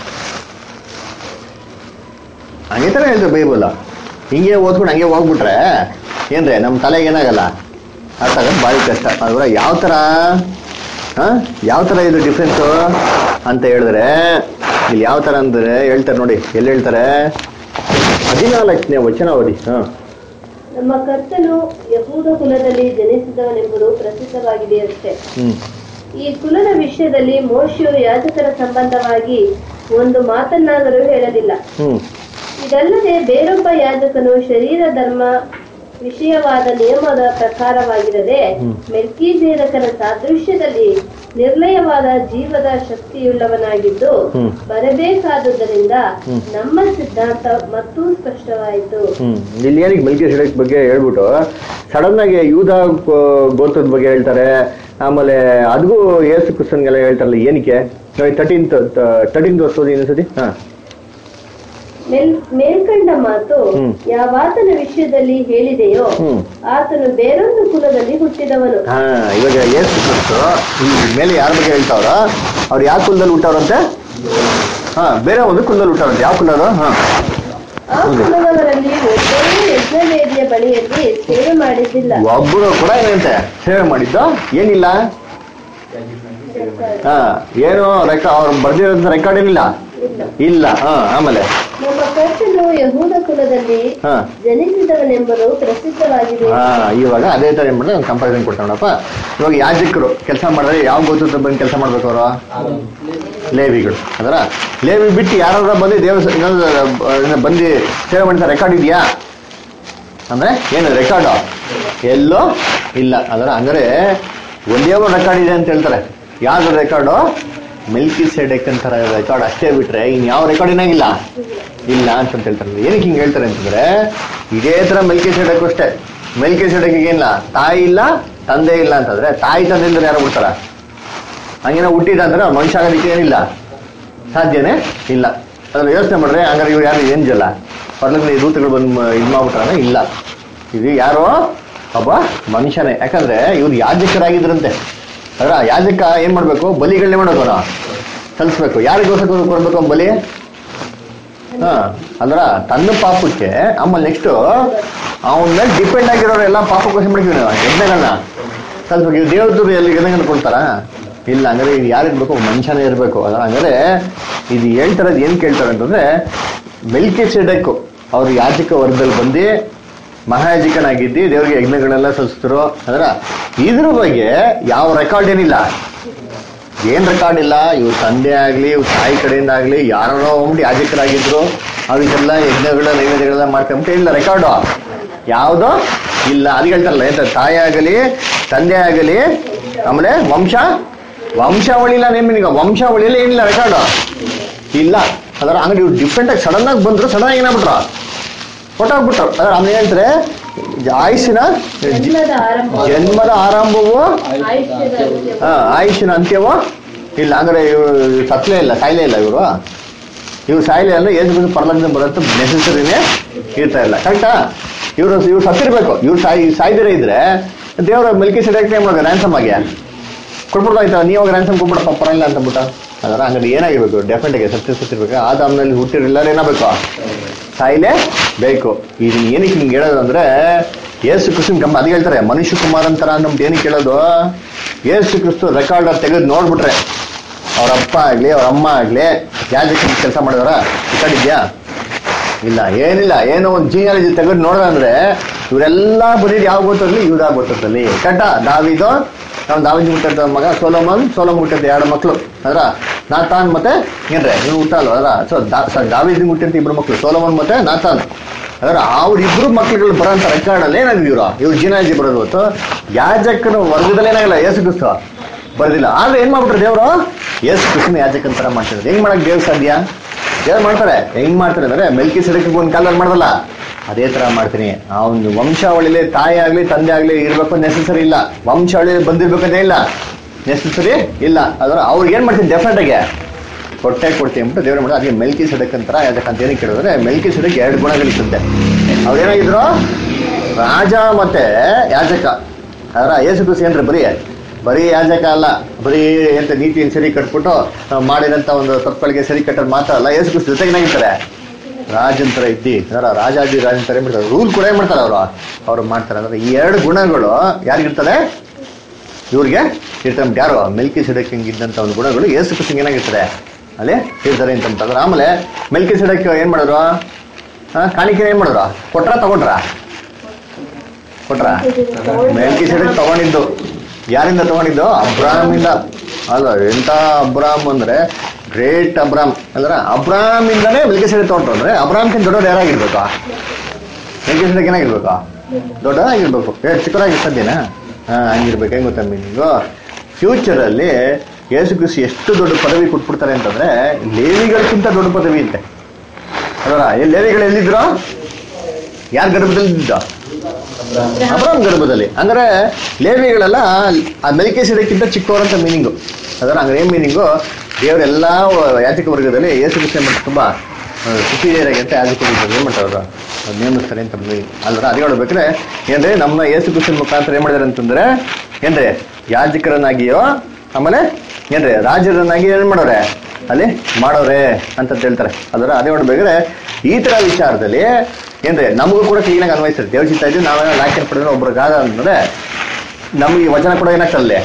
ಹಂಗೆ ತರ ಹೇಳ್ತಾರೆ ಬೈಬಲ್ ಹಿಂಗೆ ಓದ್ಕೊಂಡು ಹಂಗೆ ಹೋಗ್ಬಿಟ್ರೆ ಏನ್ರಿ ನಮ್ಮ ತಲೆಗೆ ಏನಾಗಲ್ಲ ಅರ್ಥ ಆಗೋದು ಭಾರಿ ಕಷ್ಟ ಅದರ ಯಾವ ಥರ ಹಾಂ ಯಾವ ಥರ ಇದು ಡಿಫ್ರೆನ್ಸು ಅಂತ ಹೇಳಿದ್ರೆ ಇಲ್ಲಿ ಯಾವ ಥರ ಅಂದ್ರೆ ಹೇಳ್ತಾರೆ ನೋಡಿ ಎಲ್ಲಿ ಹೇಳ್ತಾರೆ ಹದಿನಾಲ್ಕನೇ ವಚನ ಓದಿ ಹಾಂ ನಮ್ಮ ಕರ್ತನು ಯಹೂದ ಕುಲದಲ್ಲಿ ಜನಿಸಿದವನೆಂಬುದು ಪ್ರಸಿದ್ಧವಾಗಿದೆ ಅಷ್ಟೇ ಹ್ಞೂ ಈ ಕುಲದ ವಿಷಯದಲ್ಲಿ ಮೋಶೆಯು ಯಾಜಕರ ಸಂಬಂಧವಾಗಿ ಒಂದು ಮಾತನ್ನಾದರೂ ಹೇಳಲಿಲ್ಲ ಹ್ಞೂ ಇದಲ್ಲದೆ ಬೇರೊಬ್ಬ ಯಾಜಕನು ಶರೀರ ಧರ್ಮ ವಿಷಯವಾದ ನಿಯಮದ ಪ್ರಕಾರವಾಗಿರದೆ ಮೆಲ್ಕೀಜೇದಕನ ಸಾದೃಶ್ಯದಲ್ಲಿ ನಿರ್ಲಯವಾದ ಜೀವದ ಶಕ್ತಿಯುಳ್ಳವನಾಗಿದ್ದು ಹ್ಮ್. ಬರಬೇಕಾದುದರಿಂದ ನಮ್ಮ ಸಿದ್ಧಾಂತ ಮತ್ತೂ ಸ್ಪಷ್ಟವಾಯಿತು ಹ್ಮ್ ಇಲ್ಲಿ ಏನಕ್ಕೆ ಮೆಲ್ಕೆ ಸಿಡಕ್ ಬಗ್ಗೆ ಹೇಳ್ಬಿಟ್ಟು ಸಡನ್ ಆಗಿ ಯೂದ ಗೋ- ಗೋತ್ರದ ಬಗ್ಗೆ ಹೇಳ್ತಾರೆ ಆಮೇಲೆ ಅದಗೂ ಏಸು ಕ್ರಿಸ್ತನ್ಗೆಲ್ಲ ಹೇಳ್ತಾರಲ್ಲ ಏನಕ್ಕೆ ತರ್ಟೀನ್ತ್ ತರ್ಟೀನ್ತ್ ವರ್ಷದ ಇನ್ನೊಂದ್ಸತಿ ಹಾ ಮೇಲ್ ಮೇಲ್ಕಂಡ ಮಾತು ಹ್ಮ್. ಯಾವಾತನ ವಿಷಯದಲ್ಲಿ ಹೇಳಿದೆಯೋ ಹ್ಮ್. ಆತನು ಬೇರೊಂದು ಕುಲದಲ್ಲಿ ಹುಟ್ಟಿದವನು ಹಾ ಇವಾಗ ಏಸು ಕ್ರಿಸ್ತು ಈ ಮೇಲೆ ಯಾರ ಬಗ್ಗೆ ಹೇಳ್ತಾವ್ರ ಅವ್ರು ಯಾವ ಕುಲದಲ್ಲಿ ಹುಟ್ಟವ್ರಂತೆ ಹಾ ಬೇರೆ ಒಂದು ಕುಲದಲ್ಲಿ ಹುಟ್ಟವ್ರಂತೆ ಯಾವ ಕುಲ ಅದು ಹಾ ಆ ಕುಲದವರಲ್ಲಿ ಒಬ್ಬರೂ ಯಜ್ಞವೇದಿಯ ಬಳಿಯಲ್ಲಿ ಸೇವೆ ಮಾಡಿದ್ದಿಲ್ಲ ಒಬ್ಬರು ಕೂಡ ಏನಂತೆ ಸೇವೆ ಮಾಡಿದ್ದು ಏನಿಲ್ಲ ಹಾ ಏನು ರೆಕ ಅವ್ರು ಬರ್ದಿರೋಂಥ ರೆಕಾರ್ಡ್ ಏನಿಲ್ಲ ಇಲ್ಲ ಇಲ್ಲ ಹಾ ಆಮೇಲೆ ನಮ್ಮ ಕರ್ತನು ಯಹೂದ ಕುಲದಲ್ಲಿ ಹಾ ಜನಿಸಿದವನೆಂಬುದು ಪ್ರಸಿದ್ಧವಾಗಿದೆ ಹಾ ಇವಾಗ ಅದೇ ತರ ಏನ್ ಮಾಡಿದ್ರೆ ಒಂದು ಕಂಪಾರಿಸನ್ ಕೊಡ್ತಾನಪ್ಪ ಇವಾಗ ಯಾಜಕರು ಕೆಲಸ ಮಾಡಿದ್ರೆ ಯಾವ ಗೋತ್ರ ಬಂದು ಕೆಲಸ ಮಾಡ್ಬೇಕು ಅವರು ಲೇವಿಗಳು ಅದರ ಲೇವಿ ಬಿಟ್ಟು ಯಾರಾದ್ರೂ ಬಂದು ದೇವ ಬಂದು ಸೇವೆ ಮಾಡಿದ ರೆಕಾರ್ಡ್ ಇದೆಯಾ ಅಂದ್ರೆ ಏನು ರೆಕಾರ್ಡು ಎಲ್ಲೋ ಇಲ್ಲ ಅದರ ಅಂದ್ರೆ ಒಂದೇ ಒಂದು ರೆಕಾರ್ಡ್ ಇದೆ ಅಂತ ಹೇಳ್ತಾರೆ ಯಾವ್ದು ರೆಕಾರ್ಡು ಮಿಲ್ಕಿ ಸೆಡೆಕ್ ಅಂತಾರ ರೆಕಾರ್ಡ್ ಅಷ್ಟೇ ಬಿಟ್ರೆ ಇನ್ ಯಾವ ರೆಕಾರ್ಡ್ ಏನಾಗಿಲ್ಲ ಇಲ್ಲ ಅಂತ ಹೇಳ್ತಾರೆ ಏನಕ್ಕೆ ಹಿಂಗೆ ಹೇಳ್ತಾರೆ ಅಂತಂದ್ರೆ ಇದೇ ತರ ಮೆಲ್ಕಿ ಸೆಡಕ್ ಅಷ್ಟೇ ಮೆಲ್ಕಿ ಸೆಡಕ್ಗೆ ಏನಿಲ್ಲ ತಾಯಿ ಇಲ್ಲ ತಂದೆ ಇಲ್ಲ ಅಂತಂದ್ರೆ ತಾಯಿ ತಂದೆ ಇಲ್ದ್ರೆ ಯಾರು ಬಿಡ್ತಾರ ಹಂಗೇನೋ ಹುಟ್ಟಿದ ಅಂದ್ರೆ ಅವ್ನ್ ಮನುಷ್ಯ ಆಗೋದಕ್ಕೆ ಏನಿಲ್ಲ ಸಾಧ್ಯನೇ ಇಲ್ಲ ಅದ್ರ ಯೋಚನೆ ಮಾಡ್ರೆ ಹಂಗಾರೆ ಇವ್ರು ಯಾರು ಏನ್ಜಲ್ಲ ಪರ್ಲಲ್ಲಿ ದೂತಗಳು ಬಂದು ಇದು ಮಾಡ್ಬಿಟ್ರಾನೆ ಇಲ್ಲ ಇದು ಯಾರೋ ಒಬ್ಬ ಮನುಷ್ಯನೇ ಯಾಕಂದ್ರೆ ಇವ್ರು ಯಾಜಕರಾಗಿದ್ರಂತೆ ಅದ್ರ ಯಾಜಕ ಏನ್ ಮಾಡ್ಬೇಕು ಬಲಿಗಳನ್ನೇ ಮಾಡೋದು ಅವನು ಸಲ್ಲಿಸ್ಬೇಕು ಯಾರಿಗೋಸ್ಕರ ಕೊಡ್ಬೇಕು ಅವ್ನ್ ಬಲಿ ಹಾ ಅಂದ್ರ ತನ್ನ ಪಾಪಕ್ಕೆ ಆಮೇಲೆ ನೆಕ್ಸ್ಟ್ ಅವನ ಮೇಲೆ ಡಿಪೆಂಡ್ ಆಗಿರೋರು ಎಲ್ಲ ಪಾಪಕ್ಕೋಸ್ಕರ ಮಾಡ್ತೀವಿ ನಾವು ಯಜ್ಞಗಳನ್ನ ಸಲ್ಸ್ಬೇಕು ಇವ್ ದೇವ್ರದ್ದು ಎಲ್ಲಿ ಯಜ್ಞಗಳನ್ನ ಕೊಡ್ತಾರಾ ಇಲ್ಲ ಹಂಗಾರೆ ಇದು ಯಾರು ಇರ್ಬೇಕು ಒಬ್ಬ ಮನುಷ್ಯನೇ ಇರಬೇಕು ಅದ ಹಂಗಾರೆ ಇದು ಹೇಳ್ತಾರದು ಏನ್ ಕೇಳ್ತಾರೆ ಅಂತಂದ್ರೆ ಮೆಲ್ಕೆ ಸಿಡಕ್ಕು ಅವ್ರು ಯಾಜಕ ವರ್ಗದಲ್ಲಿ ಬಂದು ಮಹಾಯಾಜಕನಾಗಿದ್ದು ದೇವರಿಗೆ ಯಜ್ಞಗಳೆಲ್ಲ ಸಲ್ಲಿಸಿದ್ರು ಅದರ ಇದ್ರ ಬಗ್ಗೆ ಯಾವ ರೆಕಾರ್ಡ್ ಏನಿಲ್ಲ ಏನ್ ರೆಕಾರ್ಡ್ ಇಲ್ಲ ಇವ್ರ ತಂದೆ ಆಗ್ಲಿ ಇವ್ರ ತಾಯಿ ಕಡೆಯಿಂದ ಆಗ್ಲಿ ಯಾರೋ ಒಮ್ಮೆ ಯಾಜಕರಾಗಿದ್ರು ಅದಕ್ಕೆಲ್ಲ ಯಜ್ಞಗಳ ನೈವೇದ್ಯಗಳೆಲ್ಲ ಮಾಡ್ಕೊಂಬಿಟ್ಟು ಇಲ್ಲ ರೆಕಾರ್ಡು ಯಾವ್ದು ಇಲ್ಲ ಅದು ಹೇಳ್ತಾರಲ್ಲ ಎಂತ ತಾಯಿ ಆಗಲಿ ತಂದೆ ಆಗಲಿ ಆಮೇಲೆ ವಂಶ ವಂಶಾವಳಿ ಇಲ್ಲ ನೇಮಿನಿಗ ವಂಶಾವಳಿಯಲ್ಲಿ ಏನಿಲ್ಲ ರೆಕಾರ್ಡು ಇಲ್ಲ ಅದರ ಅಂಗಡಿ ಇವ್ರು ಡಿಫ್ರೆಂಟ್ ಆಗಿ ಸಡನ್ ಆಗಿ ಬಂದ್ರು ಸಡನ್ ಆಗಿ ಏನಾಗ್ಬಿಟ್ರು ಕೊಟ್ಟಾಗ್ಬಿಟ್ರು ಅದ್ರ ಆಮೇಲೆ ಹೇಳ್ತಾರೆ ಆಯುಷ್ಯನ ಜನ್ಮದ ಆರಂಭ ಜನ್ಮದ ಆರಂಭವು ಆಯುಷ್ಯದ ಅಂತ್ಯ. ಹಾ ಆಯುಷ್ಯನ ಅಂತ್ಯವೋ ಇಲ್ಲ ಅಂದ್ರೆ ಇವರು ಸತ್ಲೇ ಇಲ್ಲ ಸಾಯ್ಲೇ ಇಲ್ಲ ಇವರು ಇವ್ರು ಸಾಯ್ಲೇ ಅಲ್ಲ ಏಜ್ ಬಂದು ಪರಲಂಜನ್ ಬರೋಂಥ ನೆಸೆಸರಿನೇ ಇರ್ತಾ ಇಲ್ಲ ಕರೆಕ್ಟಾ ಇವರು ಇವ್ರು ಸತ್ತಿರ್ಬೇಕು ಇವ್ರು ಸಾಯ್ ಸಾಯ್ದಿರೇ ಇದ್ರೆ ದೇವರ ಮೆಲ್ಕಿ ಸಿಡಕ್ಕೆ ಏನ್ ಮಾಡೋದು ರ್ಯಾನ್ಸಮ್ ಆಗಿ ಕೊಟ್ಬಿಡ್ತಾಯ್ತಾ ನೀವು ರ್ಯಾನ್ಸಮ್ ಕೊಟ್ಬಿಡಪ್ಪ ಪರಲ್ಲ ಅಂತ ಬಿಟ್ಟ ಅದರ ಹಂಗಾರೆ ಏನಾಗಿರ್ಬೇಕು ಡೆಫಿನೆಟ್ ಆಗಿ ಸತ್ಯ ಸತ್ತಿರ್ಬೇಕು ಆದಾಮ್ನಲ್ಲಿ ಹುಟ್ಟಿರಲಿಲ್ಲ ಏನಾಗಬೇಕು ಸಾಯಿಲೆ ಬೇಕು ಇದನ್ನ ಏನಕ್ಕೆ ಹಿಂಗೆ ಹೇಳೋದು ಅಂದ್ರೆ ಯೇಸು ಕ್ರಿಸ್ತನ್ ಗಮ್ಮ ಅದು ಹೇಳ್ತಾರೆ ಮನುಷ್ಯ ಕುಮಾರ್ ಅಂತರ ನಮ್ದು ಏನಕ್ಕೆ ಹೇಳೋದು ಯೇಸು ಕ್ರಿಸ್ತು ರೆಕಾರ್ಡ್ ತೆಗೆದು ನೋಡ್ಬಿಟ್ರೆ ಅವ್ರ ಅಪ್ಪ ಆಗ್ಲಿ ಅವ್ರ ಅಮ್ಮ ಆಗ್ಲಿ ಯಾಜಕನ ಕೆಲಸ ಮಾಡಿದವರ ಇದ್ಯಾ ಇಲ್ಲ ಏನಿಲ್ಲ ಏನೋ ಒಂದು ಜೀನಿಯಾಲಜಿ ತೆಗೆದು ನೋಡೋದಂದ್ರೆ ಇವರೆಲ್ಲ ಬರೀ ಯಾವ ಗೊತ್ತಲ್ಲಿ ಇವ್ರ ಗೊತ್ತಲ್ಲಿ ಕಟ್ಟ ದಾವಿದು ನಾವು ದಾವಿದ್ ಹುಟ್ಟಿದ ಮಗ ಸೋಲೋಮನ್ ಸೋಲೋಮ್ ಹುಟ್ಟಿದ ಎರಡು ಮಕ್ಳು ಅದ್ರ ನಾತಾನ್ ಮತ್ತೆ ಏನ್ರೆ ಇವ್ನು ಹುಟ್ಟಲ್ವ ಅದ್ರ ಸೊ ದಾವಿದ್ ಹುಟ್ಟಿದ ಇಬ್ರು ಮಕ್ಳು ಸೋಲೋಮನ್ ಮತ್ತೆ ನಾತಾನ್ ಅದರ ಅವ್ರ ಇಬ್ರು ಮಕ್ಳುಗಳು ಬರೋಂಥ ರೆಕಾರ್ಡಲ್ಲಿ ಏನಾಗಿದೆ ಇವ್ರು ಇವ್ರು ಜೀನಾಲಜಿ ಬರೋದು ಹೊತ್ತು ಯಾಜಕನ ವರ್ಗದಲ್ಲಿ ಏನಾಗಿಲ್ಲ ಯೇಸು ಕ್ರಿಸ್ತ ಬರ್ದಿಲ್ಲ ಆದ್ರೆ ಏನ್ ಮಾಡ್ಬಿಟ್ರು ದೇವರು ಯೇಸು ಕ್ರಿಸ್ತನ ಯಾಜಕನ ತರ ಮಾಡ್ತಿದ್ರು ಹೆಂಗ್ ಮಾಡಕ್ ದೇವ್ರು ಸಾಧ್ಯ ದೇವ್ರು ಮಾಡ್ತಾರೆ ಹೆಂಗ್ ಮಾಡ್ತಾರೆ ಅಂದ್ರೆ ಮೆಲ್ಕಿ ಸಿಡಕ್ಕೆ ಒಂದ್ ಕಾಲದಲ್ಲಿ ಮಾಡದಲ್ಲ ಅದೇ ತರ ಮಾಡ್ತೀನಿ ಆ ಒಂದು ವಂಶಾವಳಿಲಿ ತಾಯಿ ಆಗ್ಲಿ ತಂದೆ ಆಗ್ಲಿ ಇರ್ಬೇಕು ನೆಸೆಸರಿ ಇಲ್ಲ ವಂಶಾವಳಿಲಿ ಬಂದಿರ್ಬೇಕಂತ ಇಲ್ಲ ನೆಸೆಸರಿ ಇಲ್ಲ ಅದರ ಅವ್ರಿಗೆ ಏನ್ ಮಾಡ್ತೀನಿ ಡೆಫಿನೆಟ್ ಆಗಿ ಕೊಟ್ಟೆ ಕೊಡ್ತೀನಿ ಅಂದ್ಬಿಟ್ಟು ದೇವ್ರು ಮಾಡೋದು ಅದಕ್ಕೆ ಮೆಲ್ಕಿ ಸಿಡಕ್ ಅಂತಾರ ಯಾಕಂತ ಏನಕ್ಕೆ ಕೇಳಿದ್ರೆ ಮೆಲ್ಕಿ ಸಿಡಕ್ ಎರಡು ಗುಣಗಳಿರ್ತದೆ ಅವ್ರು ಏನಾಗಿದ್ರು ರಾಜ ಮತ್ತೆ ಯಾಜಕ ಅದರ ಯೇಸು ಕ್ರಿಸ್ತ ಏನ್ರಿ ಬರೀ ಬರೀ ಯಾಜಕ ಅಲ್ಲ ಬರೀ ಎಂತ ನೀತಿಯನ್ನು ಸರಿ ಕಟ್ಬಿಟ್ಟು ನಾವು ಮಾಡಿದಂತ ಒಂದು ತಪ್ಪುಗಳಿಗೆ ಸರಿ ಕಟ್ಟೋದು ಮಾತ್ರ ಅಲ್ಲ ಯೇಸು ಕ್ರಿಸ್ತ ಜೊತೆಗೆ ಏನಾಗಿರ್ತಾರೆ ರಾಜನ್ ತರ ಇದ್ದಿ ಅದರ ರಾಜಾಜಿ ರಾಜನ್ ತರ ಏನ್ ಮಾಡ್ತಾರೆ ರೂಲ್ ಕೂಡ ಏನ್ ಮಾಡ್ತಾರೆ ಅವರು ಅವ್ರು ಮಾಡ್ತಾರೆ ಅಂದ್ರೆ ಈ ಎರಡು ಗುಣಗಳು ಯಾರಿಗಿರ್ತದೆ ಇವ್ರಿಗೆ ಇರ್ತಾರೆ ಯಾರು ಮೆಲ್ಕಿ ಸಿಡಕ್ ಇದ್ದಂತ ಒಂದು ಗುಣಗಳು ಏಸು ಕೃಷ್ಣ ಏನಾಗಿರ್ತದೆ ಅಲ್ಲಿ ಇರ್ತಾರೆ ಅಂತಂದ್ರೆ ಆಮೇಲೆ ಮೆಲ್ಕಿ ಸಿಡಕ್ ಏನ್ ಮಾಡಿದ್ರು ಆ, ಕಾಣಿಕೆ ಏನ್ ಮಾಡಿದ್ರು ಕೊಟ್ರ ತಗೊಂಡ್ರ ಕೊಟ್ರ ಮೆಲ್ಕಿ ಸಿಡಕ್ ತಗೊಂಡಿದ್ದು ಯಾರಿಂದ ತಗೊಂಡಿದ್ದು ಅಬ್ರಾಮಿಂದ ಅಲ್ಲ ಎಂತ ಅಬ್ರಾಮ್ ಅಂದ್ರೆ ಗ್ರೇಟ್ ಅಬ್ರಾಮ್ ಅಂದ್ರೆ ಅಬ್ರಾಮಿಂದನೇ ಮೆಲ್ಕಿ ಸಿಡಕ್ ತಗೊಂಡ್ರು ಅಂದ್ರೆ ಅಬ್ರಾಮ್ಕಿಂತ ದೊಡ್ಡವ್ರು ಯಾರಾಗಿರ್ಬೇಕು ಮೆಲ್ಕಿ ಸಿಡಕ್ ಏನಾಗಿರ್ಬೇಕು ದೊಡ್ಡದಾಗಿರ್ಬೇಕು ಏ ಚಿಕ್ಕದಾಗಿ ಸದ್ಯನಾ ಹಾ ಹಂಗಿರ್ಬೇಕು ಹೆಂಗ್ ಗೊತ್ತಾ ಮೀನಿಂಗು ಫ್ಯೂಚರ್ ಅಲ್ಲಿ ಯೇಸು ಕ್ರಿಸ್ತು ಎಷ್ಟು ದೊಡ್ಡ ಪದವಿ ಕೊಟ್ಬಿಡ್ತಾರೆ ಅಂತಂದ್ರೆ ಲೇವಿಗಳಿಗಿಂತ ದೊಡ್ಡ ಪದವಿ ಅಂತೆ ಅದರ ಲೇವಿಗಳು ಎಲ್ಲಿದ್ರು ಯಾರ ಗರ್ಭದಲ್ಲಿ ಇದ್ದ ಅಬ್ರಾಮ್ ಗರ್ಭದಲ್ಲಿ ಅಂದ್ರೆ ಲೇವಿಗಳೆಲ್ಲ ಆ ಮೆಲಿಕೆ ಸಿಡಕ್ಕಿಂತ ಚಿಕ್ಕವರಂತ ಮೀನಿಂಗು ಅದರ ಹಂಗಾರೆ ಏನ್ ಮೀನಿಂಗು ದೇವರೆಲ್ಲ ಯಾಜಕ ವರ್ಗದಲ್ಲಿ ಯೇಸು ಕ್ರಿಸ್ತ ಮತ್ತೆ ತುಂಬಾ ಸುಪೀರಿಯರ್ ಆಗಿ ಅಂತ ಯಾಜಕ ವರ್ಗದಲ್ಲಿ ಏನ್ ಮಾಡ್ತಾರೆ ಅವ್ರು? ಅವ್ರು ನೇಮಿಸ್ತಾರೆ ಅಂತ ಮೀನಿಂಗ್ ಅಲ್ರ ಅದೇ ಹೇಳ್ಬೇಕ್ರೆ ಏನ್ರಿ ನಮ್ಮ ಯೇಸು ಕ್ರಿಸ್ತನ ಮುಖಾಂತರ ಏನ್ ಮಾಡಿದಾರೆ ಅಂತಂದ್ರೆ ಏನ್ರಿ ಯಾಜಕರನ್ನಾಗಿಯೋ ಆಮೇಲೆ ಏನ್ರಿ ರಾಜರನ್ನಾಗಿ ಏನ್ ಮಾಡೋರೆ ಅಲ್ಲಿ ಮಾಡೋರೆ ಅಂತ ಹೇಳ್ತಾರೆ ಅದರ ಅದೇ ನೋಡ್ಬೇಕಾದ್ರೆ ಈ ತರ ವಿಚಾರದಲ್ಲಿ ಏನ್ರಿ ನಮಗೂ ಕೂಡ ಕ್ಲೀನಾಗಿ ಅನ್ವಯಿಸ್ತಾರೆ ದೇವ್ರ ಚಿತ್ತ ಇದ್ದು ನಾವೇನೋ ಲಾಕ್ಯನ್ ಪಡೆದ್ರೆ ಒಬ್ರಿಗಾದ ಅಂತಂದ್ರೆ ನಮ್ಗೆ ಈ ವಚನ ಕೂಡ ಏನಾಗ್ತದೆ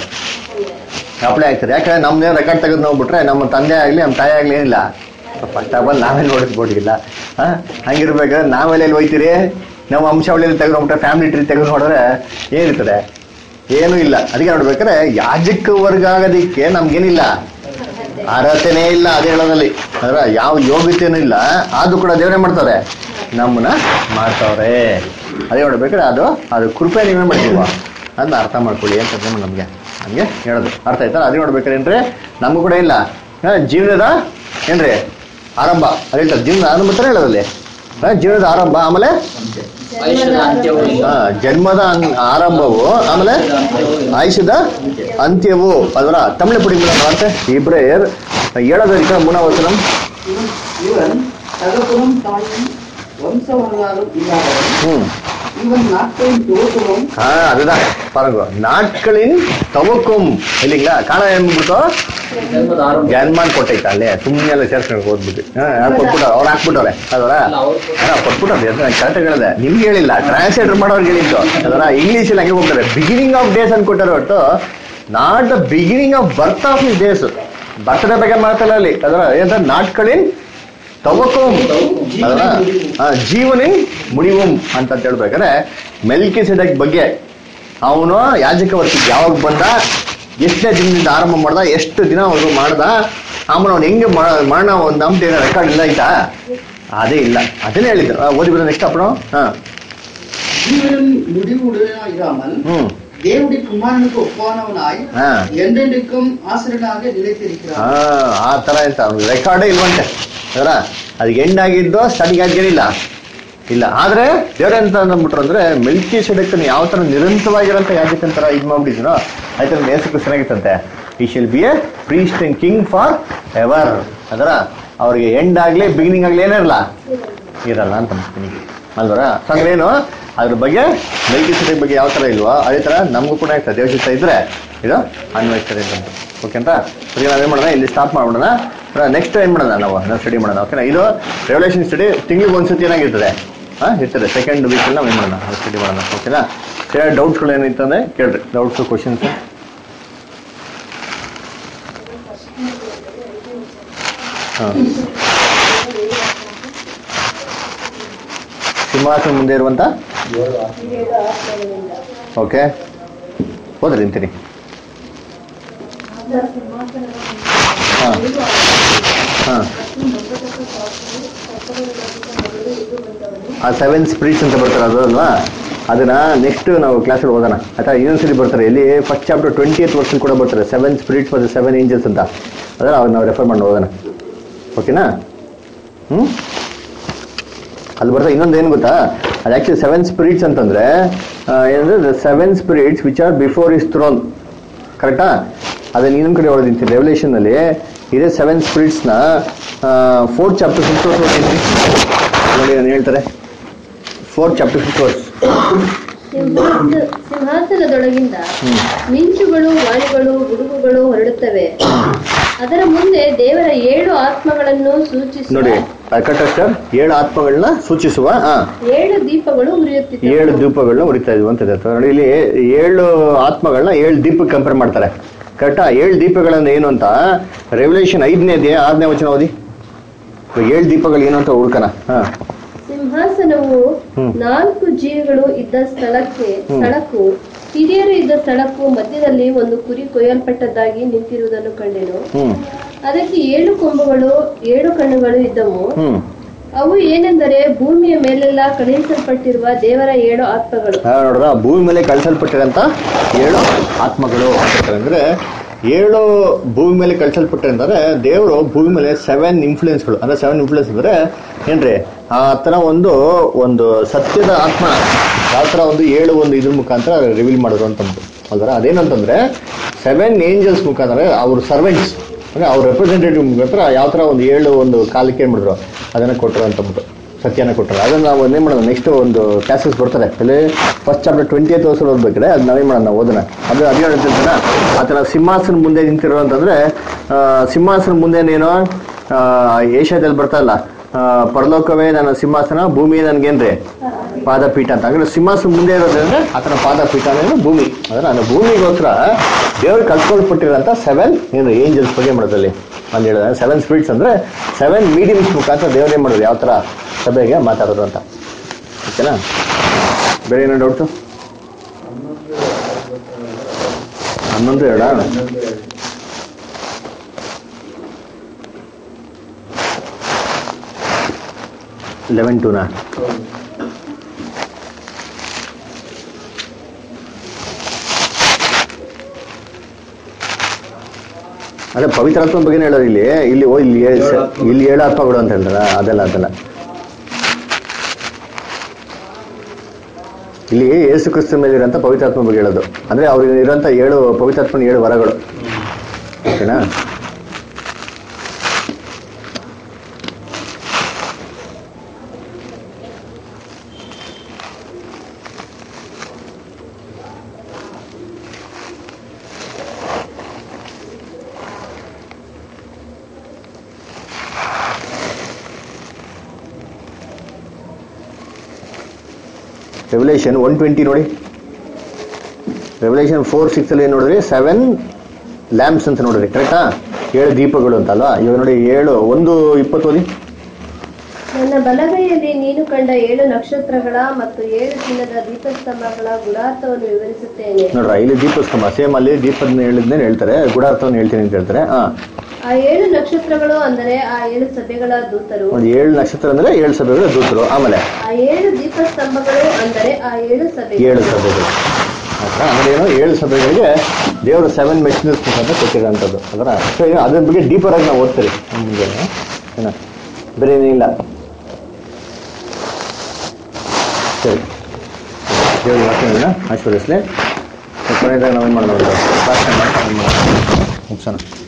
ಅಪ್ಲೈ ಆಗ್ತದೆ ಯಾಕಂದ್ರೆ ನಮ್ದೇ ರೆಕಾರ್ಡ್ ತೆಗೆದು ನೋಡ್ಬಿಟ್ರೆ ನಮ್ಮ ತಂದೆ ಆಗ್ಲಿ ನಮ್ಮ ತಾಯಿ ಆಗ್ಲಿ ಏನಿಲ್ಲ ಫಸ್ಟ್ ಆಫ್ ಆಲ್ ನಾವೇ ನೋಡಿಸ್ಬೋದಿಲ್ಲ ಹಾ ಹಂಗಿರ್ಬೇಕಾದ್ರೆ ನಾವೆಲ್ಲ ಎಲ್ಲಿ ಹೋಯ್ತೀರಿ ನಮ್ಮ ವಂಶಾವಳಿಯಲ್ಲಿ ತೆಗೆದು ನೋಡ್ಬಿಟ್ರೆ ಫ್ಯಾಮಿಲಿ ಟ್ರೀ ತೆಗೆದು ನೋಡಿದ್ರೆ ಏನಿರ್ತದೆ ಏನೂ ಇಲ್ಲ ಅದಕ್ಕೆ ನೋಡ್ಬೇಕಾದ್ರೆ ಯಾಜಕ ವರ್ಗ ಆಗೋದಿಕ್ಕೆ ನಮ್ಗೇನಿಲ್ಲ ಅರ್ಹತೆನೇ ಇಲ್ಲ ಅದೇ ಹೇಳೋದಲ್ಲಿ ಅದರ ಯಾವ ಯೋಗ್ಯತೆನೂ ಇಲ್ಲ ಆದ್ರೂ ಕೂಡ ದೇವರೇ ಮಾಡ್ತಾರೆ ನಮ್ಮನ್ನ ಮಾಡ್ತಾವ್ರೆ ಅದೇ ನೋಡ್ಬೇಕಾದ್ರೆ ಅದು ಅದು ಕೃಪೆ ನೀವೇ ಮಾಡ್ತೀವ ಅದನ್ನ ಅರ್ಥ ಮಾಡ್ಕೊಳ್ಳಿ ಅಂತ ನಮ್ಗೆ ನಮ್ಗೆ ಹೇಳೋದು ಅರ್ಥ ಆಯ್ತಾ ಅದೇ ನೋಡ್ಬೇಕಾದ್ರೆ ಏನ್ರಿ ನಮಗೂ ಕೂಡ ಇಲ್ಲ ಹಾ, ಜೀವನದ ಏನ್ರಿ ಆರಂಭ ಅದೇ ಹೇಳ್ತಾರೆ ಜೀವನದ ಆರಂಭ ಅಂತಾನೆ ಹೇಳೋದಲ್ಲಿ ಹಾ, ಜೀವನದ ಆರಂಭ ಆಮೇಲೆ ಆಯುಷ್ಯದ ಅಂತ್ಯವು ಹಾ, ಜನ್ಮದ ಅನ್- ಆರಂಭವು ಆಮೇಲೆ ಆಯುಷದ ಅಂತ್ಯವು ಅದರ ತಮಿಳು ಪುಡಿ ಮತ್ತೆ ಇಬ್ರೇರ್ ಏಳದರಿಕ ಮೂನವಚನಂ இவன் இவன் தகப்பனும் தாயும் வம்ச வரலாறும் இல்லாதவன் ಹ್ಮ್ இவன் நாட்களின் துவக்கமும் ಹಾ அதுதான் பாருங்க நாட்களின் துவக்கம் இல்லைங்களா ಕಾಣ ಏನ್ಬಿಟ್ಟು ಜನ್ಮದ ಆರಂಭ ಜನ್ಮಾನ್ ಕೊಟ್ಟೈತ ಅಲ್ಲೇ ಸುಮ್ಮನೆ ಎಲ್ಲ ಸೇರ್ಸ್ಕೊಂಡು ಓದ್ಬಿಟ್ಟು ಹಾ ಯಾರು ಕೊಟ್ಬಿಟ್ಟು ಅವ್ರು ಹಾಕ್ಬಿಟ್ಟವ್ರೆ ಅದರ ಅಲ್ಲ, ಅವ್ರು ಕೊಟ್ಬಿಟ್ಟವ್ರೆ ಕರೆಕ್ಟ್ ಹೇಳಿದೆ ನಿಮ್ಗೆ ಹೇಳಿಲ್ಲ ಟ್ರಾನ್ಸ್ಲೇಟರ್ ಮಾಡೋರ್ಗೆ ಹೇಳಿದ್ದು ಅದರ ಇಂಗ್ಲಿಷ್ ಅಲ್ಲಿ ಹಂಗೆ ಹೋಗ್ತಾರೆ ಬಿಗಿನಿಂಗ್ ಆಫ್ ಡೇಸ್ ಅಂತ ಕೊಟ್ಟಾರೆ ಒಟ್ಟು not the beginning of birth of his days birthday ಬಗ್ಗೆ ಮಾತಲ್ಲ ಅಲ್ಲಿ ಅದರ ಏನಂತ ನಾಟ್ಗಳಿನ್ ತವಕಂ ಅದರ ಆ, ಜೀವನಿನ್ ಮುಡಿವಂ ಅಂತ ಹೇಳ್ಬೇಕಾದ್ರೆ ಮೆಲ್ಕಿ ಸಿಡಕ್ ಬಗ್ಗೆ ಅವನು ಯಾಜಕ ವರ್ಗಕ್ಕೆ ಯಾವಾಗ ಬಂದ ಎಷ್ಟನೇ ದಿನದಿಂದ ಆರಂಭ ಮಾಡ್ದ ಎಷ್ಟು ದಿನ ಅವ್ರು ಮಾಡ್ದ ಆಮೇಲೆ ಅವ್ನು ಹೆಂಗೆ ಮಾ- ಮರಣ ಒಂದು ನಮ್ದು ಏನೋ ರೆಕಾರ್ಡ್ ಇಲ್ಲ ಆಯ್ತಾ ಅದೇ ಇಲ್ಲ ಅದನ್ನೇ ಹೇಳಿದ್ರು ಆ, ಓದಿ ಬಿಡ ನೆಕ್ಸ್ಟ್ ಅಪ್ಪಣ ಹಾ ஜீவனின் முடிவுடையவனாய் இராமல் ಹ್ಮ್ தேவனுடைய குமாரனுக்கு ஒப்பானவனாய் ಹಾ என்றென்றைக்கும் ஆசிரியனாக நிலைத்திருக்கிறான் ಹಾ ಆ ತರ ಅಂತ ಅವ್ನಿಗೆ ರೆಕಾರ್ಡೇ ಇಲ್ವಂತೆ ಅದರ ಅದಕ್ಕೆ ಎಂಡಾಗಿದ್ದು ಸ್ಟಾರ್ಟಿಂಗ್ ಆಗಿರಲಿಲ್ಲ ಇಲ್ಲ ಆದ್ರೆ ದೇವ್ರ ಅಂತ ಅಂದ್ಬಿಟ್ರು ಅಂದ್ರೆ ಮೆಲ್ಕಿ ಸೆಡಕ್ಕನ್ನು ಯಾವ ತರ ನಿರಂತರವಾಗಿರೋಂಥ ಯಾಜಕನ ತರ ಇದು ಮಾಡ್ಬಿಟ್ಟಿದ್ರು ಆಯ್ತು ನಮ್ಮ ಹೆಸರು ಚೆನ್ನಾಗಿತ್ತಂತೆ ಈ shall be a priest and king for ever ಅದರ ಅವ್ರಿಗೆ ಎಂಡ್ ಆಗ್ಲಿ ಬಿಗಿನಿಂಗ್ ಆಗ್ಲಿ ಏನಿರಲ್ಲ ಇರಲ್ಲ ಅಂತ ಅನ್ಸ್ತೀನಿ ಅಲ್ವರ ಏನು ಅದ್ರ ಬಗ್ಗೆ ಮೆಲ್ಕಿ ಸೆಡಕ್ ಬಗ್ಗೆ ಯಾವ ತರ ಇಲ್ವೋ ಅದೇ ತರ ನಮಗೂ ಕೂಡ ಇರ್ತದೆ ದೇವ್ರ ಚಿತ್ತ ಇದ್ರೆ ಇದು ಅನ್ವಯಿಸ್ತದೆ ಅಂತ ಓಕೆ ಅಂತ ಸರಿ ನಾವೇನ್ ಮಾಡೋಣ ಇಲ್ಲಿ ಸ್ಟಾಪ್ ಮಾಡ್ಬಿಡೋಣ ನೆಕ್ಸ್ಟ್ ಏನ್ ಮಾಡೋಣ ನಾವು ನಾವು ಸ್ಟಡಿ ಮಾಡೋಣ ಓಕೆನಾ ಇದು ರೆವಲ್ಯೂಷನ್ ಸ್ಟಡಿ ತಿಂಗಳಿಗೆ ಒಂದ್ಸತಿ ಏನಾಗಿರ್ತದೆ ಹಾ ಇರ್ತದೆ ಸೆಕೆಂಡ್ ವೀಕಲ್ಲಿ ನಾವು ಏನು ಮಾಡೋಣ ಸ್ಟಡಿ ಮಾಡೋಣ ಓಕೆನಾ ಡೌಟ್ಸ್ಗಳು ಏನಿತ್ತಂದ್ರೆ ಕೇಳ್ರಿ ಡೌಟ್ಸು ಕ್ವಶನ್ಸ್ ಹಾಂ ಸಿಂಹಾಸನ ಮುಂದೆ ಇರುವಂತ ಓಕೆ ಹೋದ್ರಿ ನಿಂತೀನಿ ಹಾಂ ಹಾಂ ಆ ಸೆವೆನ್ ಸ್ಪಿರಿಟ್ಸ್ ಅಂತ ಬರ್ತಾರೆ ಅದು ಅಲ್ವಾ ಅದನ್ನ ನೆಕ್ಸ್ಟ್ ನಾವು ಕ್ಲಾಸಲ್ಲಿ ಓದೋಣ ಆಯ್ತಾ ಇನ್ನೊಂದ್ಸರಿ ಬರ್ತಾರೆ ಇಲ್ಲಿ first chapter twenty eighth version ಕೂಡ ಬರ್ತಾರೆ ಸೆವೆನ್ ಸ್ಪಿರಿಟ್ಸ್ ಮತ್ತು ಸೆವೆನ್ ಏಂಜಲ್ಸ್ ಅಂತ ಅದನ್ನ ಅವ್ರು ನಾವು ರೆಫರ್ ಮಾಡಿ ಓದೋಣ ಓಕೆನಾ ಹ್ಞೂ ಅಲ್ಲಿ ಬರ್ತಾ ಇನ್ನೊಂದು ಏನು ಗೊತ್ತಾ ಅದು ಆ್ಯಕ್ಚುಲಿ ಸೆವೆನ್ ಸ್ಪಿರಿಟ್ಸ್ ಅಂತಂದ್ರೆ ಆ, ಏನಂದ್ರೆ the seven spirits which are before his throne ಕರೆಕ್ಟಾ ಅದನ್ನ ಇನ್ನೊಂದು ಕಡೆ ಹೊಡೆದಿರ್ತೀನಿ ರೆವಲ್ಯೂಷನ್ ಅಲ್ಲಿ ಇದೇ ಸೆವೆನ್ ಸ್ಪಿರಿಟ್ಸ್ನ ಫೋರ್ತ್ ಚಾಪ್ಟರ್ ಫಿಫ್ತ್ ವರ್ಸ್ ನೋಡಿ ನಾನು ಹೇಳ್ತಾರೆ ಫೋರ್ತ್ ಚಾಪ್ಟರ್ ಫಿಫ್ತ್ ವರ್ಸ್ ಸಿಂಹಾಸ- ಸಿಂಹಾಸನದೊಳಗಿಂದ ಹ್ಮ್. ಮಿಂಚುಗಳು ವಾಣಿಗಳು ಗುಡುಗುಗಳು ಹೊರಡುತ್ತವೆ ಅದರ ಮುಂದೆ ದೇವರ ಏಳು ಆತ್ಮಗಳನ್ನು ಸೂಚಿಸುವ ನೋಡಿ ಕರೆಕ್ಟ್ ಏಳು ಆತ್ಮಗಳನ್ನ ಸೂಚಿಸುವ ಆ, ಏಳು ದೀಪಗಳು ಉರಿಯುತ್ತಿದ್ದವು ಏಳು ದೀಪಗಳನ್ನ ಉರಿತಾ ಇದ್ವು ಅಂತ ಇದೆ. ನೋಡಿ ಇಲ್ಲಿ ಏಳು ಆತ್ಮಗಳನ್ನ ಏಳು ದೀಪಕ್ಕೆ ಕಂಪೇರ್ ಮಾಡ್ತಾರೆ ಕರೆಕ್ಟಾ ಏಳು ದೀಪಗಳನ್ನ ಏನು ಅಂತ ರೆವಲ್ಯೂಷನ್ ಐದನೇ ಅಧ್ಯಾಯ ಆರನೇ ವಚನ ಓದಿ ಇವಾಗ ಏಳು ದೀಪಗಳು ಏನು ಅಂತ ಹುಡ್ಕನ ಹಾ ಸಿಂಹಾಸನವು ಹ್ಮ್. ನಾಲ್ಕು ಜೀವಿಗಳು ಇದ್ದ ಸ್ಥಳಕ್ಕೆ ಹ್ಮ್. ಸ್ಥಳಕ್ಕೂ ಹಿರಿಯರು ಇದ್ದ ಸ್ಥಳಕ್ಕೂ ಮಧ್ಯದಲ್ಲಿ ಒಂದು ಕುರಿ ಕೊಯ್ಯಲ್ಪಟ್ಟದ್ದಾಗಿ ನಿಂತಿರುವುದನ್ನು ಕಂಡೆನು ಹ್ಮ್ ಅದಕ್ಕೆ ಏಳು ಕೊಂಬುಗಳು ಏಳು ಕಣ್ಣುಗಳು ಇದ್ದವು ಹ್ಮ್ ಅವು ಏನೆಂದರೆ ಭೂಮಿಯ ಮೇಲೆಲ್ಲ ಕಳುಹಿಸಲ್ಪಟ್ಟಿರುವ ದೇವರ ಏಳು ಆತ್ಮಗಳು ಆ, ನೋಡ್ರ ಭೂಮಿ ಮೇಲೆ ಕಳಿಸಲ್ಪಟ್ಟಿರಂತ ಏಳು ಆತ್ಮಗಳು ಅಂತ ಹೇಳ್ತಾರೆ. ಅಂದ್ರೆ ಏಳು ಭೂಮಿ ಮೇಲೆ ಕಳಿಸಲ್ಪಟ್ಟರೆ ಅಂದ್ರೆ ದೇವರು ಭೂಮಿ ಮೇಲೆ ಸೆವೆನ್ ಇನ್ಫ್ಲೂಯೆನ್ಸ್ಗಳು ಅಂದ್ರೆ ಸೆವೆನ್ ಇನ್ಫ್ಲೂಯೆನ್ಸ್ ಅಂದ್ರೆ ಏನ್ರಿ ಆ ತರ ಒಂದು ಒಂದು ಸತ್ಯದ ಆತ್ಮ ಯಾವ ತರ ಒಂದು ಏಳು ಒಂದು ಇದ್ರ ಮುಖಾಂತರ ರಿವೀಲ್ ಮಾಡೋದು ಅಂತ ಅಲ್ವರ ಅದೇನಂತಂದ್ರೆ ಸೆವೆನ್ ಏಂಜಲ್ಸ್ ಮುಖಾಂತರ ಅವ್ರ ಸರ್ವೆಂಟ್ಸ್ ಅಂದ್ರೆ ಅವ್ರ ರೆಪ್ರೆಸೆಂಟೇಟಿವ್ ಮುಖಾಂತರ ಯಾವ ತರ ಒಂದು ಏಳು ಒಂದು ಕಾಲಕ್ಕೆ ಏನ್ ಮಾಡಿದ್ರು ಅದನ್ನ ಕೊಟ್ಟರು ಅಂತಂದ್ಬಿಟ್ಟು ಸತ್ಯನ ಕೊಟ್ಟರು ಅದನ್ನ ನಾವು ಏನ್ ಮಾಡೋಣ ನೆಕ್ಸ್ಟ್ ಒಂದು ಕ್ಲಾಸಸ್ ಬರ್ತಾರೆ ಅಲ್ಲಿ ಫಸ್ಟ್ ಚಾಪ್ಟರ್ ಟ್ವೆಂಟಿ ಏತ್ ವರ್ಷ ಓದ್ಬೇಕಾದ್ರೆ ಅದು ನಾವೇನ್ ಮಾಡೋಣ ನಾವು ಓದೋಣ ಅದು ಅದೇ ಹೇಳ್ತಿರ್ತಾನ ಆ ಥರ ಸಿಂಹಾಸನ ಮುಂದೆ ನಿಂತಿರೋ ಅಂತಂದ್ರೆ ಆ, ಸಿಂಹಾಸನ ಮುಂದೆನೇನು ಏಷ್ಯಾದಲ್ಲಿ ಬರ್ತಾ ಇಲ್ಲ ಆ, ಪರಲೋಕವೇ ನನ್ನ ಸಿಂಹಾಸನ ಭೂಮಿ ನನ್ಗೇನ್ರಿ ಪಾದಪೀಠ ಅಂತ ಅಂದ್ರೆ ಸಿಂಹಾಸನ ಮುಂದೆ ಇರೋದಂದ್ರೆ ಆತನ ಪಾದಪೀಠ ಅಂದ್ರೆ ಭೂಮಿ ಅಂದ್ರೆ ನಾನು ಭೂಮಿಗೋಸ್ಕರ ದೇವ್ರು ಕಲ್ತ್ಕೊಳ್ಪಟ್ಟಿರೋಂಥ ಸೆವೆನ್ ಏನು ಏಂಜಲ್ಸ್ ಬಗ್ಗೆ ಮಾಡೋದಲ್ಲಿ ಅಂತ ಹೇಳಿದ್ರೆ ಸೆವೆನ್ ಸ್ಪಿರಿಟ್ಸ್ ಅಂದ್ರೆ ಸೆವೆನ್ ಮೀಡಿಯಮ್ಸ್ ಮುಖಾಂತರ ದೇವ್ರು ಏನ್ ಮಾಡೋದು ಯಾವ ತರ ಸಭೆಗೆ ಮಾತಾಡೋದು ಅಂತ ಓಕೆನಾ ಬೇರೆ ಏನೋ ಡೌಟ್ಸು ಹನ್ನೊಂದು ಹೇಳ ಲೆವೆನ್ ಟೂನಾ ಅದೇ ಪವಿತ್ರಾತ್ಮ ಬಗ್ಗೆ ಹೇಳೋದು ಇಲ್ಲಿ ಇಲ್ಲಿ ಓ ಇಲ್ಲಿ ಏ- ಸ- ಇಲ್ಲಿ ಏಳು ಆತ್ಮಗಳು ಅಂತ ಹೇಳ್ತಾರ ಅದೆಲ್ಲ ಅದೆಲ್ಲ ಇಲ್ಲಿ ಯೇಸು ಕ್ರಿಸ್ತ ಮೇಲೆ ಇರೋಂಥ ಪವಿತ್ರಾತ್ಮ ಬಗ್ಗೆ ಹೇಳೋದು ಅಂದ್ರೆ ಅವ್ರಿಗೆ ಇರೋಂಥ ಏಳು ಪವಿತ್ರಾತ್ಮನ ಏಳು ವರಗಳು ಓಕೆನಾ ರೆವಲ್ಯೂಷನ್ ಒನ್ ಟ್ವೆಂಟಿ ನೋಡಿ ರೆವಲ್ಯೂಷನ್ ಫೋರ್ ಸಿಕ್ಸ್ ಅಲ್ಲಿ ಏನ್ ನೋಡಿದ್ರಿ ಸೆವೆನ್ ಲ್ಯಾಂಪ್ಸ್ ಅಂತ ನೋಡಿದ್ರಿ ಕರೆಕ್ಟಾ ಏಳು ದೀಪಗಳು ಅಂತ ಅಲ್ವಾ ಇವಾಗ ನೋಡಿ ಏಳು ಒಂದು ಇಪ್ಪತ್ತು ಓದಿ ನನ್ನ ಬಲಗೈಯಲ್ಲಿ ನೀನು ಕಂಡ ಏಳು ನಕ್ಷತ್ರಗಳ ಮತ್ತು ಏಳು ಚಿನ್ನದ ದೀಪಸ್ತಂಭಗಳ ಗುಡಾರ್ಥವನ್ನು ವಿವರಿಸುತ್ತೇನೆ ನೋಡ್ರ ಇಲ್ಲಿ ದೀಪಸ್ತಂಭ ಸೇಮ್ ಅಲ್ಲಿ ದೀಪದ ಹೇಳಿದ್ನೇನು ಹೇಳ್ತಾರೆ ಗುಡಾರ್ಥವನ್ನು ಹೇಳ್ತೀನಿ ಅಂತ ಹೇಳ್ತಾರೆ ಹಾ ಆ ಏಳು ನಕ್ಷತ್ರಗಳು ಅಂದರೆ ಆ ಏಳು ಸಭೆಗಳ ದೂತರು ಒಂದು ಏಳು ನಕ್ಷತ್ರ ಅಂದ್ರೆ ಏಳು ಸಭೆಗಳು ದೂತರು ಆಮೇಲೆ ಆ ಏಳು ದೀಪಸ್ತಂಭಗಳು ಅಂದರೆ ಆ ಏಳು ಸಭೆ ಏಳು ಸಭೆಗಳು ಆಯ್ತಾ ಅಂದ್ರೆ ಏನು ಏಳು ಸಭೆಗಳಿಗೆ ದೇವರು ಸೆವೆನ್ ಮೆಷಿನರ್ಸ್ ಮುಖಾಂತರ ಕೊಟ್ಟಿರೋಂಥದ್ದು ಅದರ ಸೊ ಏನು ಅದ್ರ ಬಗ್ಗೆ ಡೀಪರ್ ಆಗಿ ನಾವು ಓದ್ತೀರಿ ಮುಂದೆ ಏನ ಬೇರೆ ಏನಿಲ್ಲ ಸರಿ ದೇವ್ರ ವಾಕ್ಯಗಳನ್ನ ಆಶೀರ್ವದಿಸ್ಲಿ ಕೊನೆಯದಾಗ ನಾವೇನು ಮಾಡೋಣ ಪ್ರಾರ್ಥನೆ ಮಾಡ್ತಾ ಮುಗಿಸೋಣ